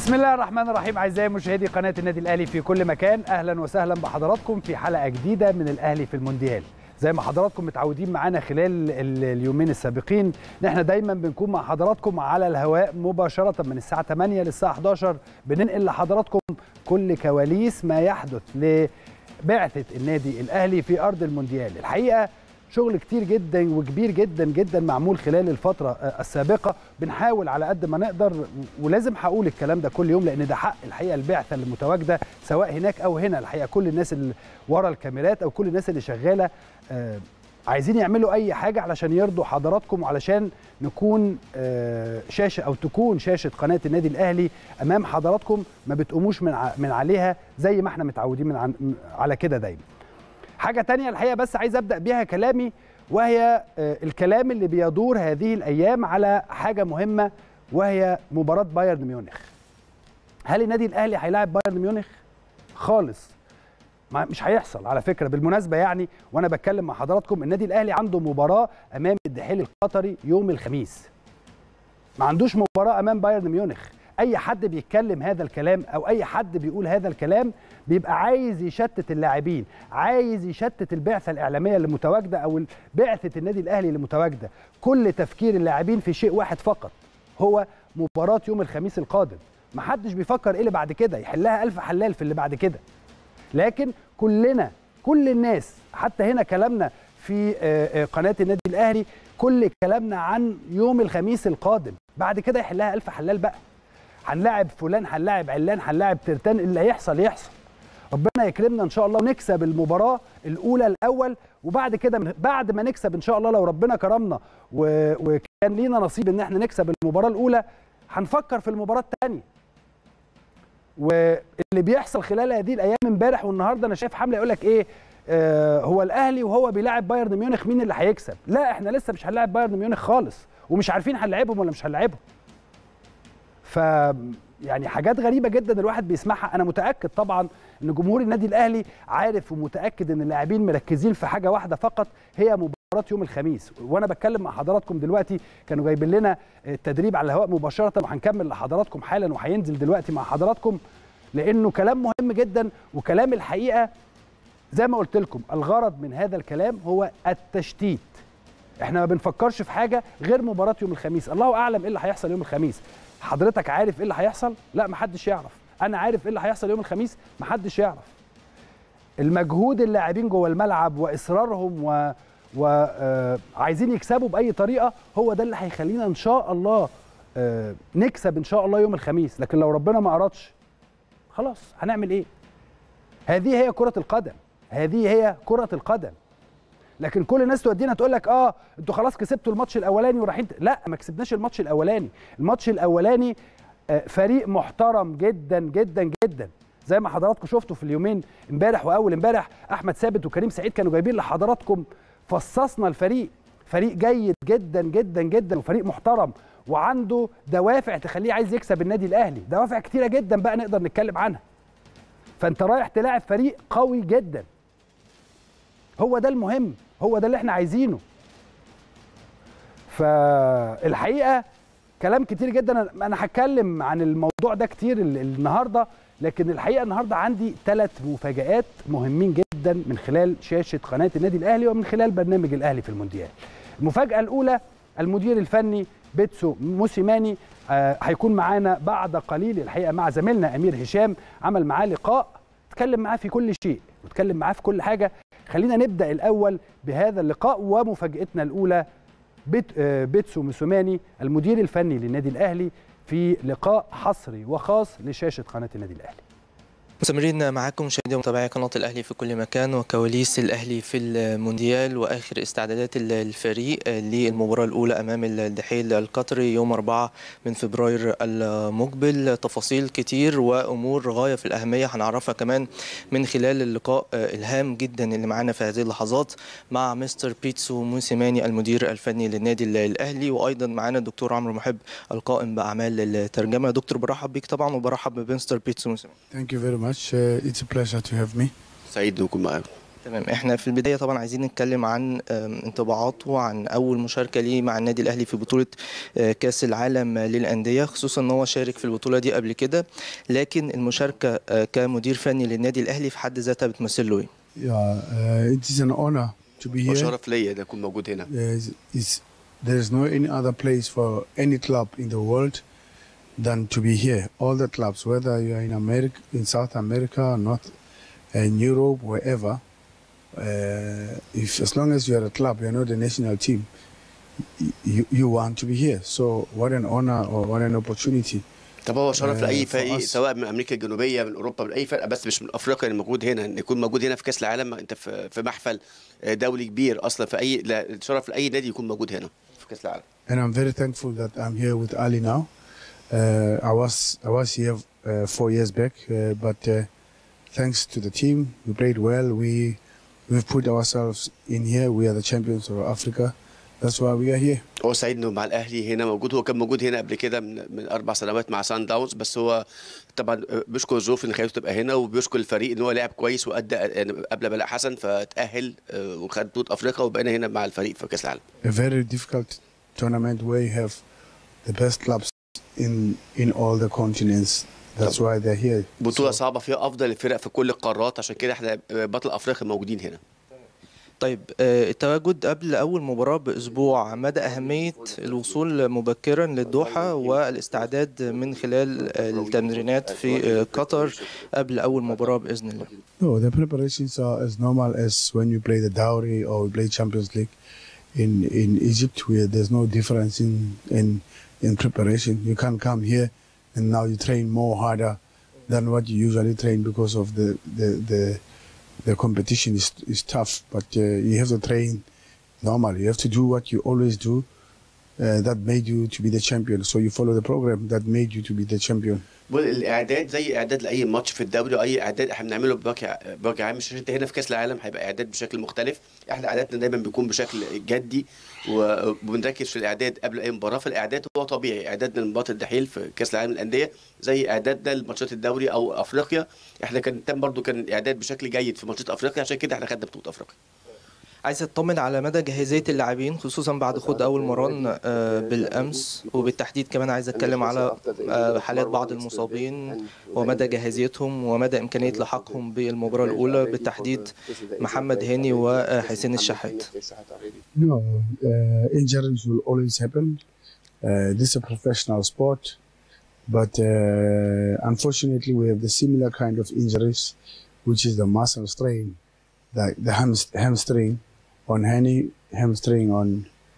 بسم الله الرحمن الرحيم اعزائي مشاهدي قناه النادي الاهلي في كل مكان اهلا وسهلا بحضراتكم في حلقه جديده من الاهلي في المونديال زي ما حضراتكم متعودين معانا خلال ال- اليومين السابقين ان احنا دايما بنكون مع حضراتكم على الهواء مباشره من الساعه 8 للساعه 11 بننقل لحضراتكم كل كواليس ما يحدث لبعثه النادي الاهلي في ارض المونديال الحقيقه شغل كتير جدا وكبير جدا جدا معمول خلال الفترة آه، السابقة بنحاول على قد ما نقدر ولازم هقول الكلام ده كل يوم لأن ده حق الحقيقة البعثة اللي متواجدة سواء هناك أو هنا الحقيقة كل الناس اللي ورا الكاميرات أو كل الناس اللي شغالة آه، عايزين يعملوا أي حاجة علشان يرضوا حضراتكم وعلشان نكون آه، شاشة أو تكون شاشة قناة النادي الأهلي أمام حضراتكم ما بتقوموش من ع- من عليها زي ما احنا متعودين من عن على كده دايما حاجة تانية الحقيقة بس عايز أبدأ بيها كلامي وهي آه، الكلام اللي بيدور هذه الأيام على حاجة مهمة وهي مباراة بايرن ميونخ هل النادي الأهلي هيلاعب بايرن ميونخ؟ خالص ما مش هيحصل على فكرة بالمناسبة يعني وأنا بتكلم مع حضراتكم النادي الأهلي عنده مباراة أمام الدحيل القطري يوم الخميس ما عندوش مباراة أمام بايرن ميونخ أي حد بيتكلم هذا الكلام أو أي حد بيقول هذا الكلام بيبقى عايز يشتت اللاعبين عايز يشتت البعثة الإعلامية اللي متواجدة أو بعثة النادي الأهلي اللي متواجدة كل تفكير اللاعبين في شيء واحد فقط هو مباراة يوم الخميس القادم محدش بيفكر إيه اللي بعد كده يحلها ألف حلال في اللي بعد كده لكن كلنا كل الناس حتى هنا كلامنا في آه، آه، قناه النادي الاهلي كل كلامنا عن يوم الخميس القادم بعد كده يحلها الف حلال بقى هنلاعب فلان هنلاعب علان هنلاعب ترتان اللي هيحصل يحصل ربنا يكرمنا ان شاء الله ونكسب المباراه الاولى الاول وبعد كده من بعد ما نكسب ان شاء الله لو ربنا كرمنا و... وكان لينا نصيب ان احنا نكسب المباراه الاولى هنفكر في المباراه الثانيه واللي بيحصل خلال هذه الايام امبارح والنهارده انا شايف حمله يقول لك ايه آه هو الاهلي وهو بيلاعب بايرن ميونخ مين اللي هيكسب لا احنا لسه مش هنلاعب بايرن ميونخ خالص ومش عارفين هنلاعبهم ولا مش هنلاعبهم ف يعني حاجات غريبه جدا الواحد بيسمعها انا متاكد طبعا ان جمهور النادي الاهلي عارف ومتاكد ان اللاعبين مركزين في حاجه واحده فقط هي مباراه يوم الخميس وانا بتكلم مع حضراتكم دلوقتي كانوا جايبين لنا التدريب على الهواء مباشره وهنكمل لحضراتكم حالا وهينزل دلوقتي مع حضراتكم لانه كلام مهم جدا وكلام الحقيقه زي ما قلت لكم الغرض من هذا الكلام هو التشتيت احنا ما بنفكرش في حاجه غير مباراه يوم الخميس الله اعلم ايه اللي هيحصل يوم الخميس حضرتك عارف ايه اللي هيحصل لا محدش يعرف انا عارف ايه اللي هيحصل يوم الخميس محدش يعرف المجهود اللاعبين جوه الملعب واصرارهم و وعايزين يكسبوا باي طريقه هو ده اللي هيخلينا ان شاء الله آه، نكسب ان شاء الله يوم الخميس لكن لو ربنا ما ارادش خلاص هنعمل ايه هذه هي كره القدم هذه هي كره القدم لكن كل الناس تودينا تقول لك اه انتوا خلاص كسبتوا الماتش الاولاني ورايحين ت- لا ما كسبناش الماتش الاولاني الماتش الاولاني آه، فريق محترم جدا جدا جدا زي ما حضراتكم شفتوا في اليومين امبارح واول امبارح احمد ثابت وكريم سعيد كانوا جايبين لحضراتكم فصصنا الفريق فريق جيد جدا جدا جدا وفريق محترم وعنده دوافع تخليه عايز يكسب النادي الاهلي دوافع كتيره جدا بقى نقدر نتكلم عنها فانت رايح تلاعب فريق قوي جدا هو ده المهم هو ده اللي احنا عايزينه فالحقيقه كلام كتير جدا أنا- انا هتكلم عن الموضوع ده كتير ال- النهارده لكن الحقيقه النهارده عندي ثلاث مفاجآت مهمين جدا من خلال شاشه قناه النادي الاهلي ومن خلال برنامج الاهلي في المونديال. المفاجاه الاولى المدير الفني بيتسو موسيماني آه، هيكون معانا بعد قليل الحقيقه مع زميلنا امير هشام عمل معاه لقاء اتكلم معاه في كل شيء واتكلم معاه في كل حاجه خلينا نبدا الاول بهذا اللقاء ومفاجاتنا الاولى بيت آه، بيتسو موسيماني المدير الفني للنادي الاهلي في لقاء حصري وخاص لشاشه قناه النادي الاهلي مستمرين معاكم مشاهدي ومتابعي قناة الأهلي في كل مكان وكواليس الأهلي في المونديال وآخر استعدادات الفريق للمباراة الأولى أمام الدحيل القطري يوم 4 من فبراير المقبل تفاصيل كتير وأمور غاية في الأهمية هنعرفها كمان من خلال اللقاء الهام جدا اللي معانا في هذه اللحظات مع مستر بيتسو موسيماني المدير الفني للنادي الأهلي وأيضا معانا الدكتور عمرو محب القائم بأعمال الترجمة دكتور برحب بيك طبعا وبرحب بمستر بيتسو موسيماني Thank you very much. Uh, it's a pleasure to have me. سعيد نكون معاكم تمام احنا في البدايه طبعا عايزين نتكلم عن انطباعاته عن اول مشاركه ليه مع النادي الاهلي في بطوله كاس العالم للانديه خصوصا ان هو شارك في البطوله دي قبل كده لكن المشاركه كمدير فني للنادي الاهلي في حد ذاتها بتمثل له ايه؟ Yeah, uh, it is an honor to be here. وشرف ليا ده اكون موجود هنا There is, is, there is no any other place for any club in the world than to be here. All the clubs, whether you are in America, in South America, North, in Europe, wherever, uh, if as long as you are a club, you are not a national team. You, you want to be here. So what an honor or what an opportunity. طب هو شرف آه، لاي for فريق us. سواء من امريكا الجنوبيه من اوروبا من اي فرقه بس مش من افريقيا اللي موجود هنا ان يكون موجود هنا في كاس العالم انت في في محفل آه، دولي كبير اصلا في اي لا شرف لاي نادي يكون موجود هنا في كاس العالم and I'm very thankful that I'm here with Ali now. Uh, I was I was here uh, four years back, uh, but uh, thanks to the team, we played well. We we've put ourselves in here. We are the champions of Africa. That's why we are here. هو سعيد انه مع الاهلي هنا موجود هو كان موجود هنا قبل كده من, من اربع سنوات مع سان داونز بس هو طبعا آه، بيشكر الظروف ان خليته تبقى هنا وبيشكر الفريق ان هو لعب كويس وادى يعني قبل بلاء حسن فتاهل آه، وخد بطوله افريقيا وبقينا هنا مع الفريق في كاس العالم A very difficult tournament where you have the best clubs in in all the continents. That's why they're here. بطوله So- صعبه فيها افضل الفرق في كل القارات عشان كده احنا آه، بطل افريقيا موجودين هنا طيب آه، التواجد قبل أول مباراة بأسبوع مدى أهمية الوصول مبكرا للدوحة والاستعداد من خلال آه، التمرينات في آه، قطر قبل أول مباراة بإذن الله No, the preparations are as normal as when you play the Dowry or we play Champions League in in Egypt, where there's no difference in in in preparation. You can't come here and now you train more harder than what you usually train because of the the the, the competition is is tough. But uh, you have to train normal. You have to do what you always do. Uh, that made you to be the champion. So you follow the program that made you to be the champion. والاعداد زي اعداد لاي ماتش في الدوري واي اعداد احنا بنعمله بوجه بوجه عام مش عشان انت هنا في كاس العالم هيبقى اعداد بشكل مختلف احنا اعدادنا دايما بيكون بشكل جدي وبنركز في الاعداد قبل اي مباراه فالاعداد هو طبيعي اعدادنا لمباراه الدحيل في كاس العالم للانديه زي اعدادنا لماتشات الدوري او افريقيا احنا كان تم برضو كان الاعداد بشكل جيد في ماتشات افريقيا عشان كده احنا خدنا بطوله افريقيا عايز اطمن على مدى جاهزية اللاعبين خصوصا بعد خوض أول مران آه، بالأمس وبالتحديد كمان عايز أتكلم على آه، حالات بعض المصابين ومدى جاهزيتهم ومدى إمكانية لحاقهم بالمباراة الأولى بالتحديد محمد هاني وحسين الشحات No, uh, injuries will always happen. Uh, this is a professional sport, but uh, unfortunately, we have the similar kind of injuries, which is the muscle strain, like the hams- hamstring on Hani, hamstring on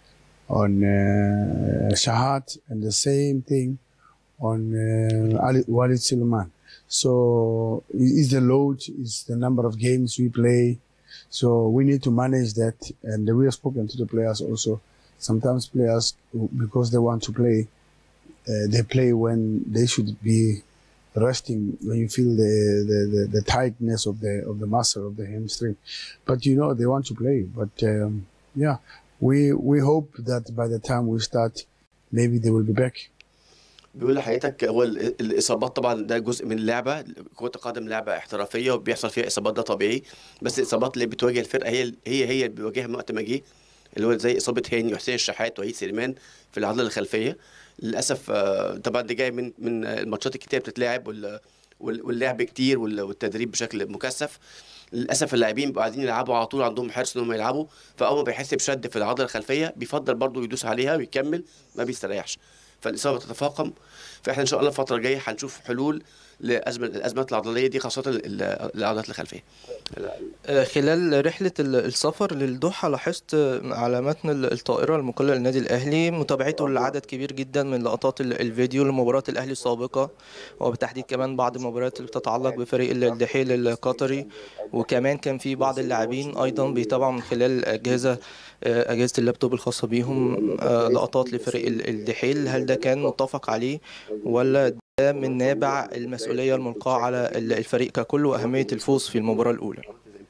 on uh, Shahat, and the same thing on uh, Ali- Walid Suleiman. So, i- is the load, is the number of games we play, so we need to manage that, and we have spoken to the players also. Sometimes players, because they want to play, uh, they play when they should be resting. When you feel the, the, the, the tightness of the of the muscle of the hamstring, but you know they want to play. But um, yeah, we we hope that by the time we start, maybe they will be back. بيقول لحضرتك هو ال- الاصابات طبعا ده جزء من اللعبه كره القدم لعبه احترافيه وبيحصل فيها اصابات ده طبيعي بس الاصابات اللي بتواجه الفرقه هي هي هي اللي بيواجهها من وقت ما جه اللي هو زي اصابه هاني وحسين الشحات وعيد سليمان في العضله الخلفيه للاسف آه، طبعا دي جاي من من الماتشات الكتير بتتلعب وال- وال- واللعب كتير وال- والتدريب بشكل مكثف للاسف اللاعبين بيبقوا عايزين يلعبوا على طول عندهم حرص انهم يلعبوا فاول ما بيحس بشد في العضله الخلفيه بيفضل برضه يدوس عليها ويكمل ما بيستريحش فالاصابه تتفاقم فاحنا ان شاء الله الفتره الجايه هنشوف حلول لازمه الازمات العضليه دي خاصه ال- العضلات الخلفيه آه، خلال رحلة ال- السفر للدوحة لاحظت آه، على متن ال- الطائرة المقلة للنادي الأهلي متابعته لعدد كبير جدا من لقطات ال- الفيديو لمباراة الأهلي السابقة وبالتحديد كمان بعض المباريات اللي بتتعلق بفريق ال- الدحيل القطري وكمان كان في بعض اللاعبين أيضا بيتابعوا من خلال الأجهزة آه، أجهزة اللابتوب الخاصة بيهم آه، لقطات لفريق ال- الدحيل هل ده كان متفق عليه ولا ده من نابع المسؤولية الملقاة على ال- الفريق ككل وأهمية الفوز في المباراة الأولى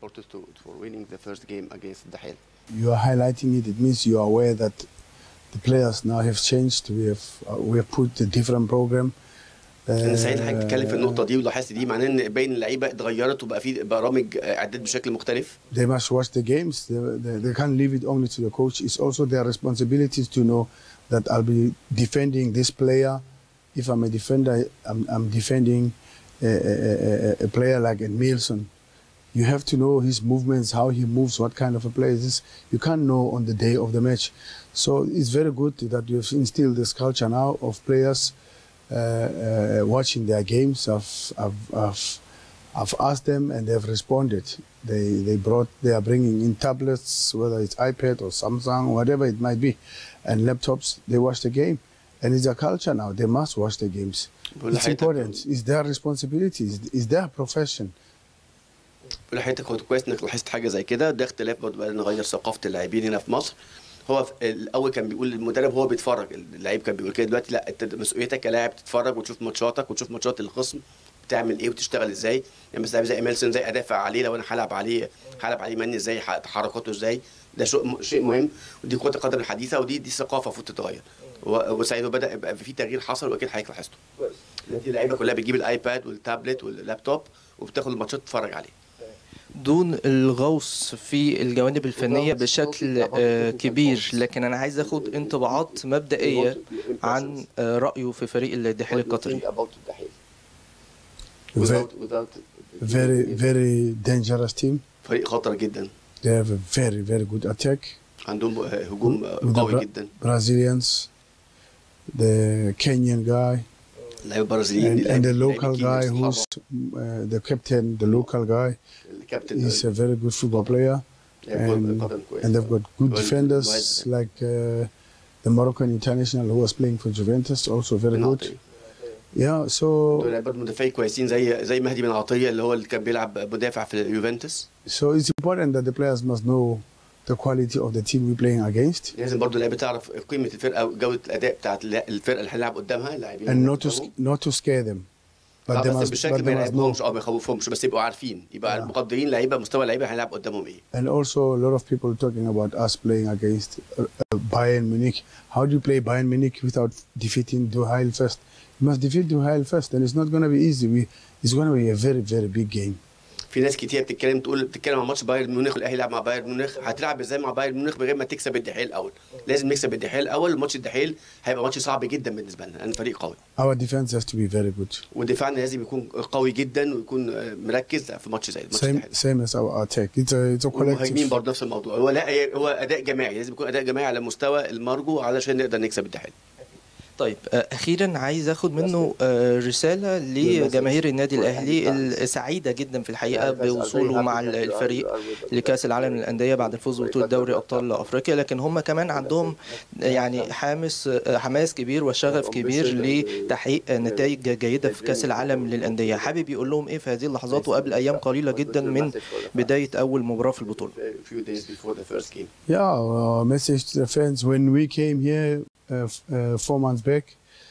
You are highlighting it. It means you are aware that the players now have changed. We have uh, we have put a different program انا سعيد ان حضرتك تتكلم في Uh, النقطه دي ولاحظت دي معناه ان باين اللعيبه اتغيرت وبقى في برامج اعداد بشكل مختلف they must watch the games. They, they, they can't leave it only to the coach. It's also their responsibilities to know that I'll be defending this player. If I'm a defender, I'm, I'm defending a, a, a, a player like Emilson. You have to know his movements, how he moves, what kind of a player is this. You can't know on the day of the match. So it's very good that you have instilled this culture now of players uh, uh, watching their games. I've, I've, I've, I've asked them and they've responded. They, they brought, they are bringing in tablets, whether it's iPad or Samsung, whatever it might be, and laptops. They watch the game. And it's a culture now. They must watch the games. بقول It's لحضرتك important. It's their responsibility. It's, it's their profession. بقول لحضرتك هو كويس انك لاحظت حاجه زي كده ده اختلاف برضه بقى نغير ثقافه اللاعبين هنا في مصر هو في الاول كان بيقول المدرب هو بيتفرج اللعيب كان بيقول كده دلوقتي لا انت مسؤوليتك كلاعب تتفرج وتشوف ماتشاتك وتشوف ماتشات الخصم بتعمل ايه وتشتغل ازاي يعني مثلا زي ايميلسون زي ادافع عليه لو انا هلعب عليه هلعب عليه مني ازاي تحركاته ازاي ده شيء شيء مهم ودي كره القدم الحديثه ودي دي ثقافه المفروض تتغير و- وسعيد بدا يبقى في تغيير حصل واكيد حضرتك لاحظته دلوقتي اللعيبه كلها بتجيب الايباد والتابلت واللابتوب وبتاخد الماتشات تتفرج عليه دون الغوص في الجوانب الفنية بشكل آه، كبير لكن أنا عايز أخد انطباعات مبدئية عن آه، رأيه في فريق الدحيل القطري Ve- Very, very dangerous team. فريق خطر جدا They have a very, very good attack. عندهم هجوم With the قوي Bra- جدا Brazilians, the Kenyan guy, اللعيبه البرازيليين and, دي and the لعيبة- local لعيبة guy كينج who's uh, the captain, the local guy. الكابتن He's a very good football player. And, and they've got good Well, defenders well- like uh, the Moroccan international who was playing for Juventus, also very بن good. عطية. Yeah, so دول لعيبه مدافعين كويسين زي زي مهدي بن عطيه اللي هو اللي كان بيلعب مدافع في يوفنتوس so it's important that the players must know the quality of the team we're playing against لازم برضو اللعيبه تعرف قيمه الفرقه وجوده الاداء بتاعت الفرقه اللي هنلعب قدامها اللاعبين and اللي not to قدامهم. sc- not to scare them. But آه، they بس must, بالشكل but ما they must know يلعبهمش اه ما يخوفهمش بس يبقوا عارفين يبقى آه. مقدرين لعيبه مستوى اللعيبه هنلعب قدامهم ايه And also, a lot of people talking about us playing against uh, uh, Bayern Munich. How do you play Bayern Munich without defeating Duhail first? You must defeat Duhail first, and it's not going to be easy. We, it's going to be a very, very big game. في ناس كتير بتتكلم تقول بتتكلم عن ماتش بايرن ميونخ الاهلي يلعب مع بايرن ميونخ هتلعب ازاي مع بايرن ميونخ من غير ما تكسب الدحيل الاول لازم نكسب الدحيل الاول وماتش الدحيل هيبقى ماتش صعب جدا بالنسبه لنا لان فريق قوي Our defense has to be very good. ودفاعنا لازم يكون قوي جدا ويكون آه، مركز في ماتش زي ماتش Same, الدحيل same as our attack. It's a, it's a والمهاجمين collective. برضه نفس الموضوع هو لا هي- هو اداء جماعي لازم يكون اداء جماعي على مستوى المرجو علشان نقدر نكسب الدحيل طيب آه، أخيرا عايز أخد منه آه، رسالة لجماهير النادي الأهلي السعيدة جدا في الحقيقة بوصوله مع الفريق لكأس العالم للأندية بعد الفوز ببطولة دوري أبطال أفريقيا لكن هم كمان عندهم يعني حامس آه، حماس كبير وشغف كبير لتحقيق نتائج جيدة في كأس العالم للأندية حابب يقول لهم إيه في هذه اللحظات وقبل أيام قليلة جدا من بداية أول مباراة في البطولة Yeah, our message to the fans when we came here uh, f- uh, four months back,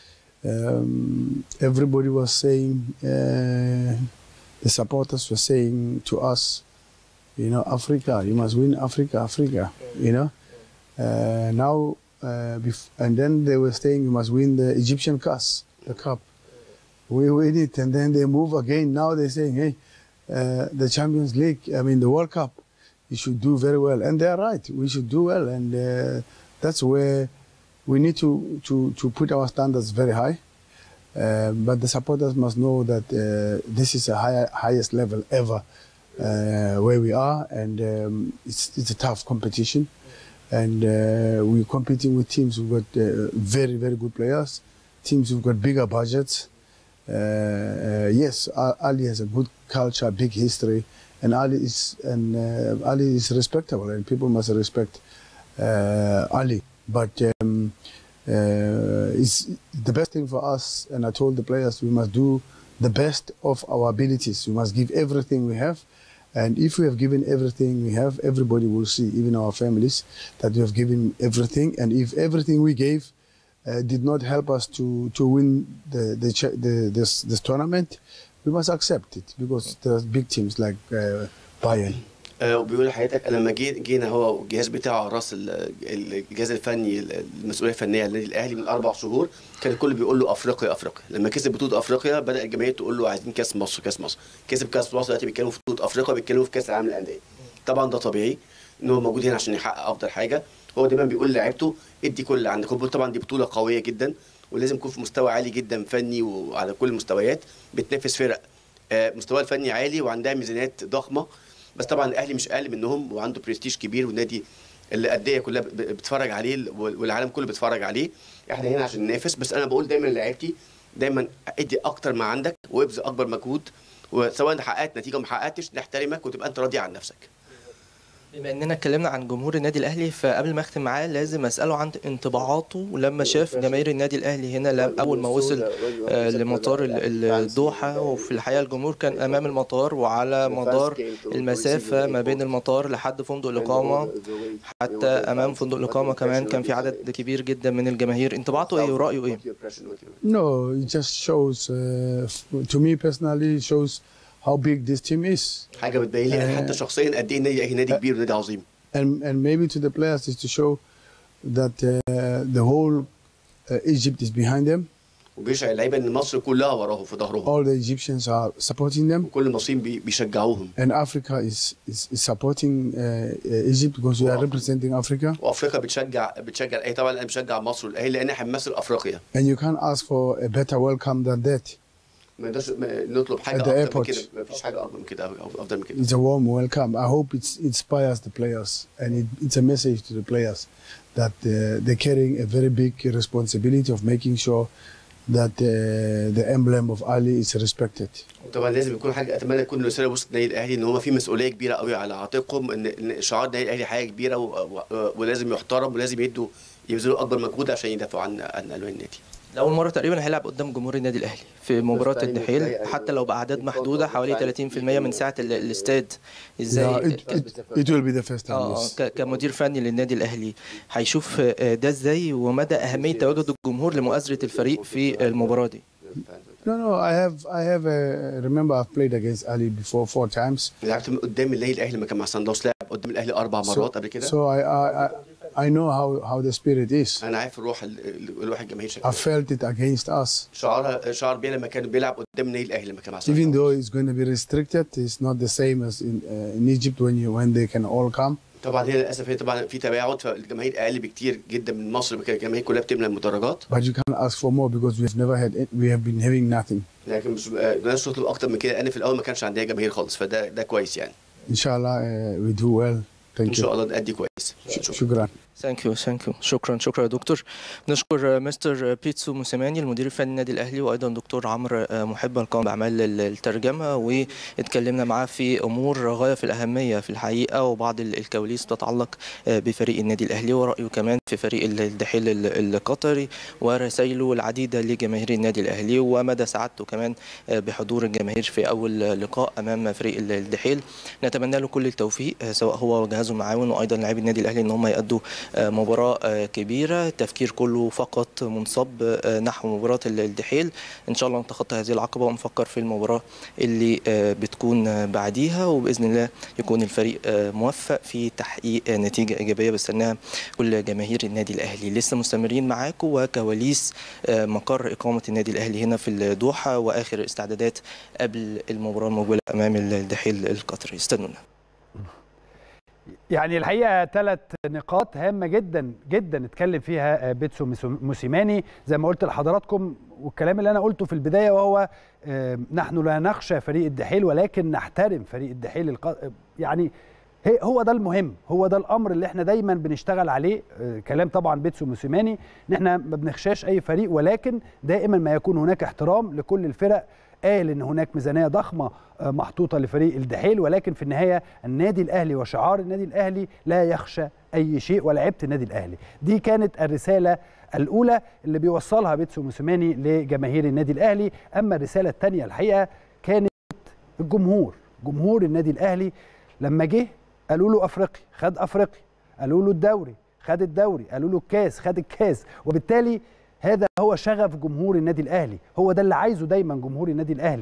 um, everybody was saying, uh, the supporters were saying to us, you know, Africa, you must win Africa, Africa, you know. Uh, now, uh, bef- and then they were saying you must win the Egyptian CAS, the cup. We win it, and then they move again. Now they're saying, hey, uh, the Champions League, I mean, the World Cup, you should do very well. And they're right, we should do well. And uh, that's where we need to, to, to put our standards very high. Uh, but the supporters must know that uh, this is a high, highest level ever uh, where we are, and um, it's, it's a tough competition. And uh, we're competing with teams who've got uh, very, very good players, teams who've got bigger budgets. Uh, uh, yes, Al- Ali has a good culture, big history, and Ali is and uh, Ali is respectable, and people must respect uh, Ali. But um, uh, it's the best thing for us, and I told the players we must do the best of our abilities. We must give everything we have, and if we have given everything we have, everybody will see, even our families, that we have given everything. And if everything we gave uh, did not help us to, to win the, the, cha- the this, this tournament, we must accept it because there's big teams like uh, Bayern. آه، وبيقول لحضرتك انا لما جي- جينا هو والجهاز بتاعه على راس ال- الجهاز الفني المسؤوليه الفنيه للنادي الاهلي من اربع شهور كان الكل بيقول له افريقيا افريقيا لما كسب بطوله افريقيا بدا الجماهير تقول له عايزين كاس مصر كاس مصر كسب كاس مصر دلوقتي بيتكلموا في بطوله افريقيا بيتكلموا في كاس العالم للانديه طبعا ده طبيعي ان هو موجود هنا عشان يحقق افضل حاجه هو دايما بيقول لعيبته ادي كل اللي عندك هو طبعا دي بطوله قويه جدا ولازم يكون في مستوى عالي جدا فني وعلى كل المستويات بتنافس فرق آه، مستوى الفني عالي وعندها ميزانيات ضخمه بس طبعا الاهلي مش اقل منهم وعنده برستيج كبير والنادي الانديه كلها ب- بتتفرج عليه والعالم كله بيتفرج عليه احنا هنا عشان ننافس بس انا بقول دايما لعيبتي دايما ادي اكتر ما عندك وابذل اكبر مجهود وسواء حققت نتيجه ما حققتش نحترمك وتبقى انت راضي عن نفسك بما اننا اتكلمنا عن جمهور النادي الاهلي فقبل ما اختم معاه لازم اساله عن انطباعاته لما شاف جماهير النادي الاهلي هنا لم- اول ما وصل آه، لمطار ال- ال- الدوحه وفي الحقيقه الجمهور كان امام المطار وعلى مدار المسافه ما بين المطار لحد فندق الاقامه حتى امام فندق الاقامه كمان كان في عدد كبير جدا من الجماهير انطباعته ايه ورايه ايه No, it just shows, uh, f- to me personally, it shows how big this team is. حاجه بتبين لي انا حتى شخصيا قد ايه النادي الاهلي نادي كبير ونادي عظيم And, and maybe to the players is to show that uh, the whole uh, Egypt is behind them. وبيشعر اللعيبه ان مصر كلها وراهم في ظهرهم All the Egyptians are supporting them. وكل المصريين بي- بيشجعوهم And Africa is, is, is supporting uh, uh, Egypt because we are representing Africa. وافريقيا بتشجع بتشجع الاهلي طبعا انا بشجع مصر والاهلي لان احنا بنمثل افريقيا And you can't ask for a better welcome than that. ما نقدرش ما- نطلب حاجه At the اكتر من airport. كده ما فيش حاجه اكبر من كده أو أو افضل من كده It's a warm welcome. I hope it inspires the players and it, it's a message to the players that uh, they're carrying a very big responsibility of making sure that uh, the emblem of Ali is respected. طبعا لازم يكون حاجه اتمنى تكون رساله وسط النادي الاهلي ان هم في مسؤوليه كبيره قوي على عاتقهم ان ان شعار النادي الاهلي حاجه كبيره و... و... ولازم يحترم ولازم يدوا يبذلوا اكبر مجهود عشان يدافعوا عن عن الوان النادي لاول مره تقريبا هيلعب قدام جمهور النادي الاهلي في مباراه الدحيل حتى لو باعداد محدوده حوالي 30% من سعه ال- الاستاد Yeah, ازاي it, it, it will be the first time. اه yes. ك- كمدير فني للنادي الاهلي هيشوف آه، ده ازاي ومدى اهميه تواجد الجمهور لمؤازره الفريق في المباراه دي No, no, I have, I have. A, remember, I've played against Ali before four times. لعبت قدام النادي الاهلي لما كان مع سان داونز لعب قدام الاهلي اربع مرات قبل كده So I, I, I, I know how, how the spirit is. انا عارف الروح ال- ال- الروح الجماهير I شكلها felt it against us. شعارها شعر بيه لما كان بيلعب قدام النادي الاهلي لما كان مع سان Even داونز. though it's going to be restricted, it's not the same as in, uh, in Egypt when you when they can all come. طبعا هنا للاسف هي طبعا في تباعد فالجماهير اقل بكتير جدا من مصر كان الجماهير كلها بتملى المدرجات But you can't ask for more because we have never had it. We have been having nothing. لكن مش الناس تطلب اكتر من كده لان في الاول ما كانش عندها جماهير خالص فده ده كويس يعني Inshallah, uh, we do well. ان Thank شاء you. الله نأدي كويس Shukran. ثانك يو ثانك يو شكرا شكرا يا دكتور نشكر مستر بيتسو موسيماني المدير الفني للنادي الاهلي وايضا دكتور عمرو محب القائم باعمال الترجمه واتكلمنا معاه في امور غايه في الاهميه في الحقيقه وبعض ال- الكواليس تتعلق بفريق النادي الاهلي ورايه كمان في فريق ال- الدحيل ال- القطري ورسائله العديده لجماهير النادي الاهلي ومدى سعادته كمان بحضور الجماهير في اول لقاء امام فريق ال- الدحيل نتمنى له كل التوفيق سواء هو وجهازه المعاون وايضا لاعبي النادي الاهلي ان هم يأدوا مباراة كبيرة التفكير كله فقط منصب نحو مباراة الدحيل إن شاء الله نتخطى هذه العقبة ونفكر في المباراة اللي بتكون بعديها وبإذن الله يكون الفريق موفق في تحقيق نتيجة إيجابية بستناها كل جماهير النادي الأهلي لسه مستمرين معاكم وكواليس مقر إقامة النادي الأهلي هنا في الدوحة وآخر استعدادات قبل المباراة المقبلة أمام الدحيل القطري استنونا يعني الحقيقه ثلاث نقاط هامه جدا جدا اتكلم فيها بيتسو موسيماني زي ما قلت لحضراتكم والكلام اللي انا قلته في البدايه وهو آه، نحن لا نخشى فريق الدحيل ولكن نحترم فريق الدحيل الق... يعني هي هو ده المهم هو ده الامر اللي احنا دايما بنشتغل عليه آه، كلام طبعا بيتسو موسيماني ان احنا ما بنخشاش اي فريق ولكن دائما ما يكون هناك احترام لكل الفرق قال ان هناك ميزانيه ضخمه آه، محطوطه لفريق الدحيل ولكن في النهايه النادي الاهلي وشعار النادي الاهلي لا يخشى اي شيء ولعبه النادي الاهلي دي كانت الرساله الاولى اللي بيوصلها بيتسو موسيماني لجماهير النادي الاهلي اما الرساله الثانيه الحقيقه كانت الجمهور جمهور النادي الاهلي لما جه قالوا له افريقي خد افريقي قالوا له الدوري خد الدوري قالوا له الكاس خد الكاس وبالتالي هذا هو شغف جمهور النادي الاهلي هو ده اللي عايزه دايما جمهور النادي الاهلي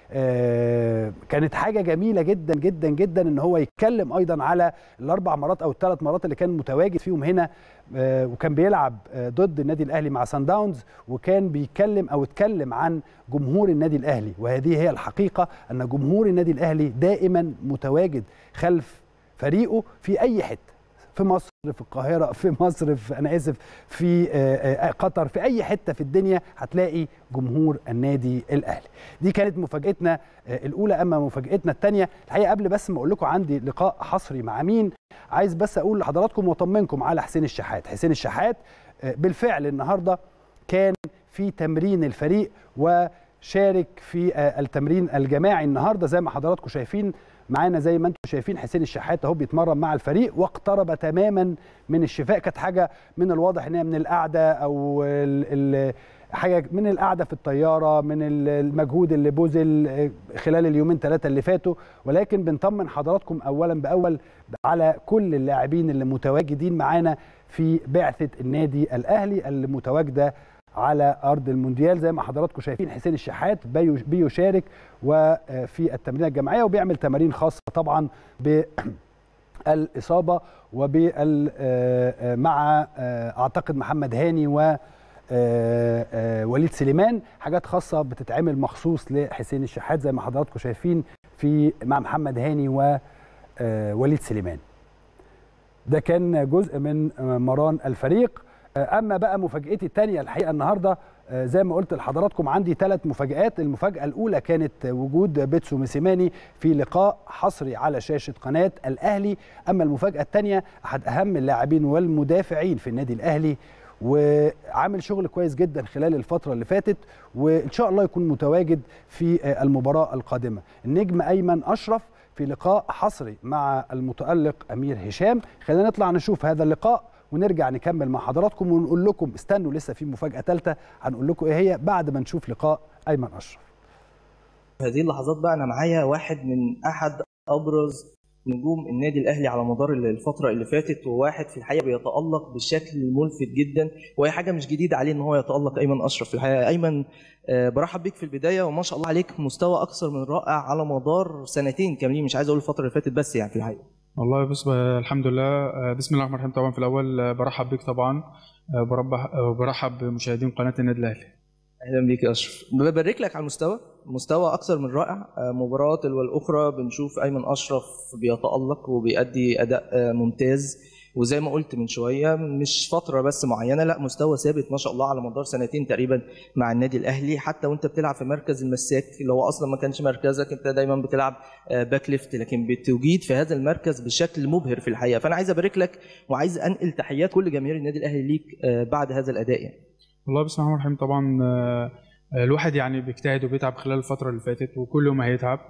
آه، كانت حاجه جميله جدا جدا جدا ان هو يتكلم ايضا على الاربع مرات او الثلاث مرات اللي كان متواجد فيهم هنا آه، وكان بيلعب آه، ضد النادي الاهلي مع سان داونز وكان بيتكلم او اتكلم عن جمهور النادي الاهلي وهذه هي الحقيقه ان جمهور النادي الاهلي دائما متواجد خلف فريقه في اي حته في مصر في القاهره في مصر في انا اسف في آه، آه، قطر في اي حته في الدنيا هتلاقي جمهور النادي الاهلي دي كانت مفاجاتنا آه، الاولى اما مفاجاتنا الثانيه الحقيقه قبل بس ما اقول لكم عندي لقاء حصري مع مين عايز بس اقول لحضراتكم واطمنكم على حسين الشحات حسين الشحات آه، بالفعل النهارده كان في تمرين الفريق وشارك في آه، التمرين الجماعي النهارده زي ما حضراتكم شايفين معانا زي ما انتم شايفين حسين الشحات اهو بيتمرن مع الفريق واقترب تماما من الشفاء كانت حاجه من الواضح ان هي من القعده او ال ال حاجه من القعده في الطياره من ال- المجهود اللي بذل آه، خلال اليومين ثلاثه اللي فاتوا ولكن بنطمن حضراتكم اولا باول على كل اللاعبين اللي متواجدين معانا في بعثه النادي الاهلي اللي متواجده على ارض المونديال زي ما حضراتكم شايفين حسين الشحات بيو- بيشارك وفي التمرين الجماعيه وبيعمل تمارين خاصه طبعا بالاصابه وبال آه، آه، مع آه، اعتقد محمد هاني و آه، آه، وليد سليمان حاجات خاصه بتتعمل مخصوص لحسين الشحات زي ما حضراتكم شايفين في مع محمد هاني ووليد سليمان ده كان جزء من مران الفريق اما بقى مفاجاتي الثانيه الحقيقه النهارده زي ما قلت لحضراتكم عندي ثلاث مفاجات المفاجاه الاولى كانت وجود بيتسو ميسيماني في لقاء حصري على شاشه قناه الاهلي اما المفاجاه الثانيه احد اهم اللاعبين والمدافعين في النادي الاهلي وعامل شغل كويس جدا خلال الفتره اللي فاتت وان شاء الله يكون متواجد في المباراه القادمه النجم ايمن اشرف في لقاء حصري مع المتالق امير هشام خلينا نطلع نشوف هذا اللقاء ونرجع نكمل مع حضراتكم ونقول لكم استنوا لسه في مفاجاه ثالثه هنقول لكم ايه هي بعد ما نشوف لقاء ايمن اشرف في هذه اللحظات بقى انا معايا واحد من احد ابرز نجوم النادي الاهلي على مدار الفتره اللي فاتت وواحد في الحقيقه بيتالق بشكل ملفت جدا وهي حاجه مش جديده عليه ان هو يتالق ايمن اشرف في الحقيقه ايمن آه، برحب بيك في البدايه وما شاء الله عليك مستوى اكثر من رائع على مدار سنتين كاملين مش عايز اقول الفتره اللي فاتت بس يعني في الحقيقه والله بس الحمد لله آه، بسم الله الرحمن الرحيم طبعا في الاول آه، برحب بك طبعا آه، بربح- آه، برحب بمشاهدين قناه النادي الاهلي اهلا بيك يا اشرف ببارك لك على المستوى مستوى اكثر من رائع آه، مباراه تلو الاخرى بنشوف ايمن اشرف بيتالق وبيأدي اداء آه، ممتاز وزي ما قلت من شويه مش فتره بس معينه لا مستوى ثابت ما شاء الله على مدار سنتين تقريبا مع النادي الاهلي حتى وانت بتلعب في مركز المساك اللي هو اصلا ما كانش مركزك انت دايما بتلعب آه، باك ليفت لكن بتجيد في هذا المركز بشكل مبهر في الحقيقه فانا عايز ابارك لك وعايز انقل تحيات كل جماهير النادي الاهلي ليك آه، بعد هذا الاداء يعني والله بسم الله الرحمن الرحيم طبعا آه، آه، الواحد يعني بيجتهد وبيتعب خلال الفتره اللي فاتت وكل يوم هيتعب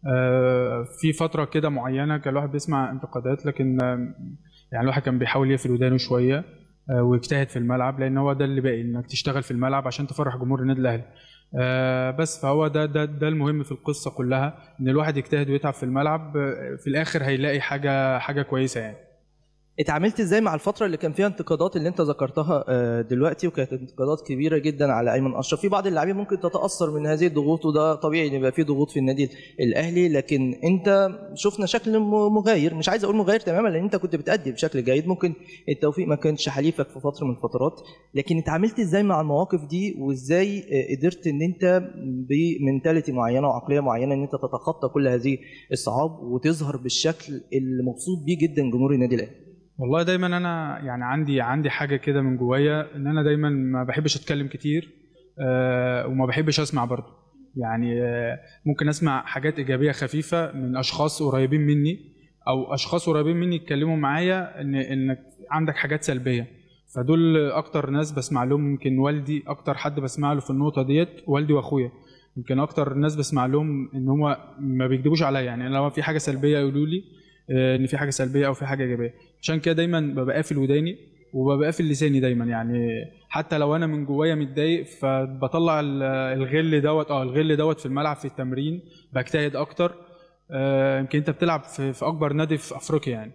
آه، في فتره كده معينه كان الواحد بيسمع انتقادات لكن آه، يعني الواحد كان بيحاول يقفل ودانه شويه آه، ويجتهد في الملعب لان هو ده اللي باقي انك تشتغل في الملعب عشان تفرح جمهور النادي الاهلي آه، بس فهو ده ده ده المهم في القصه كلها ان الواحد يجتهد ويتعب في الملعب آه، في الاخر هيلاقي حاجه حاجه كويسه يعني اتعاملت ازاي مع الفتره اللي كان فيها انتقادات اللي انت ذكرتها آه، دلوقتي وكانت انتقادات كبيره جدا على ايمن اشرف في بعض اللاعبين ممكن تتاثر من هذه الضغوط وده طبيعي ان يبقى في ضغوط في النادي الاهلي لكن انت شفنا شكل م- مغاير مش عايز اقول مغاير تماما لان انت كنت بتأدي بشكل جيد ممكن التوفيق ما كانش حليفك في فتره من الفترات لكن اتعاملت ازاي مع المواقف دي وازاي آه، قدرت ان انت بمنتاليتي معينه وعقليه معينه ان انت تتخطى كل هذه الصعاب وتظهر بالشكل اللي مبسوط بيه جدا جمهور النادي الاهلي والله دايما انا يعني عندي عندي حاجه كده من جوايا ان انا دايما ما بحبش اتكلم كتير آه، وما بحبش اسمع برضه يعني آه، ممكن اسمع حاجات ايجابيه خفيفه من اشخاص قريبين مني او اشخاص قريبين مني يتكلموا معايا ان انك عندك حاجات سلبيه فدول اكتر ناس بسمع لهم يمكن والدي اكتر حد بسمع له في النقطه ديت والدي واخويا يمكن اكتر ناس بسمع لهم ان هم ما بيكذبوش عليا يعني لو في حاجه سلبيه يقولوا لي آه، ان في حاجه سلبيه او في حاجه ايجابيه عشان كده دايما ببقى قافل وداني وببقى قافل لساني دايما يعني حتى لو انا من جوايا متضايق فبطلع ال- الغل دوت اه الغل دوت في الملعب في التمرين بجتهد اكتر آه، يمكن انت بتلعب في, في اكبر نادي في افريقيا يعني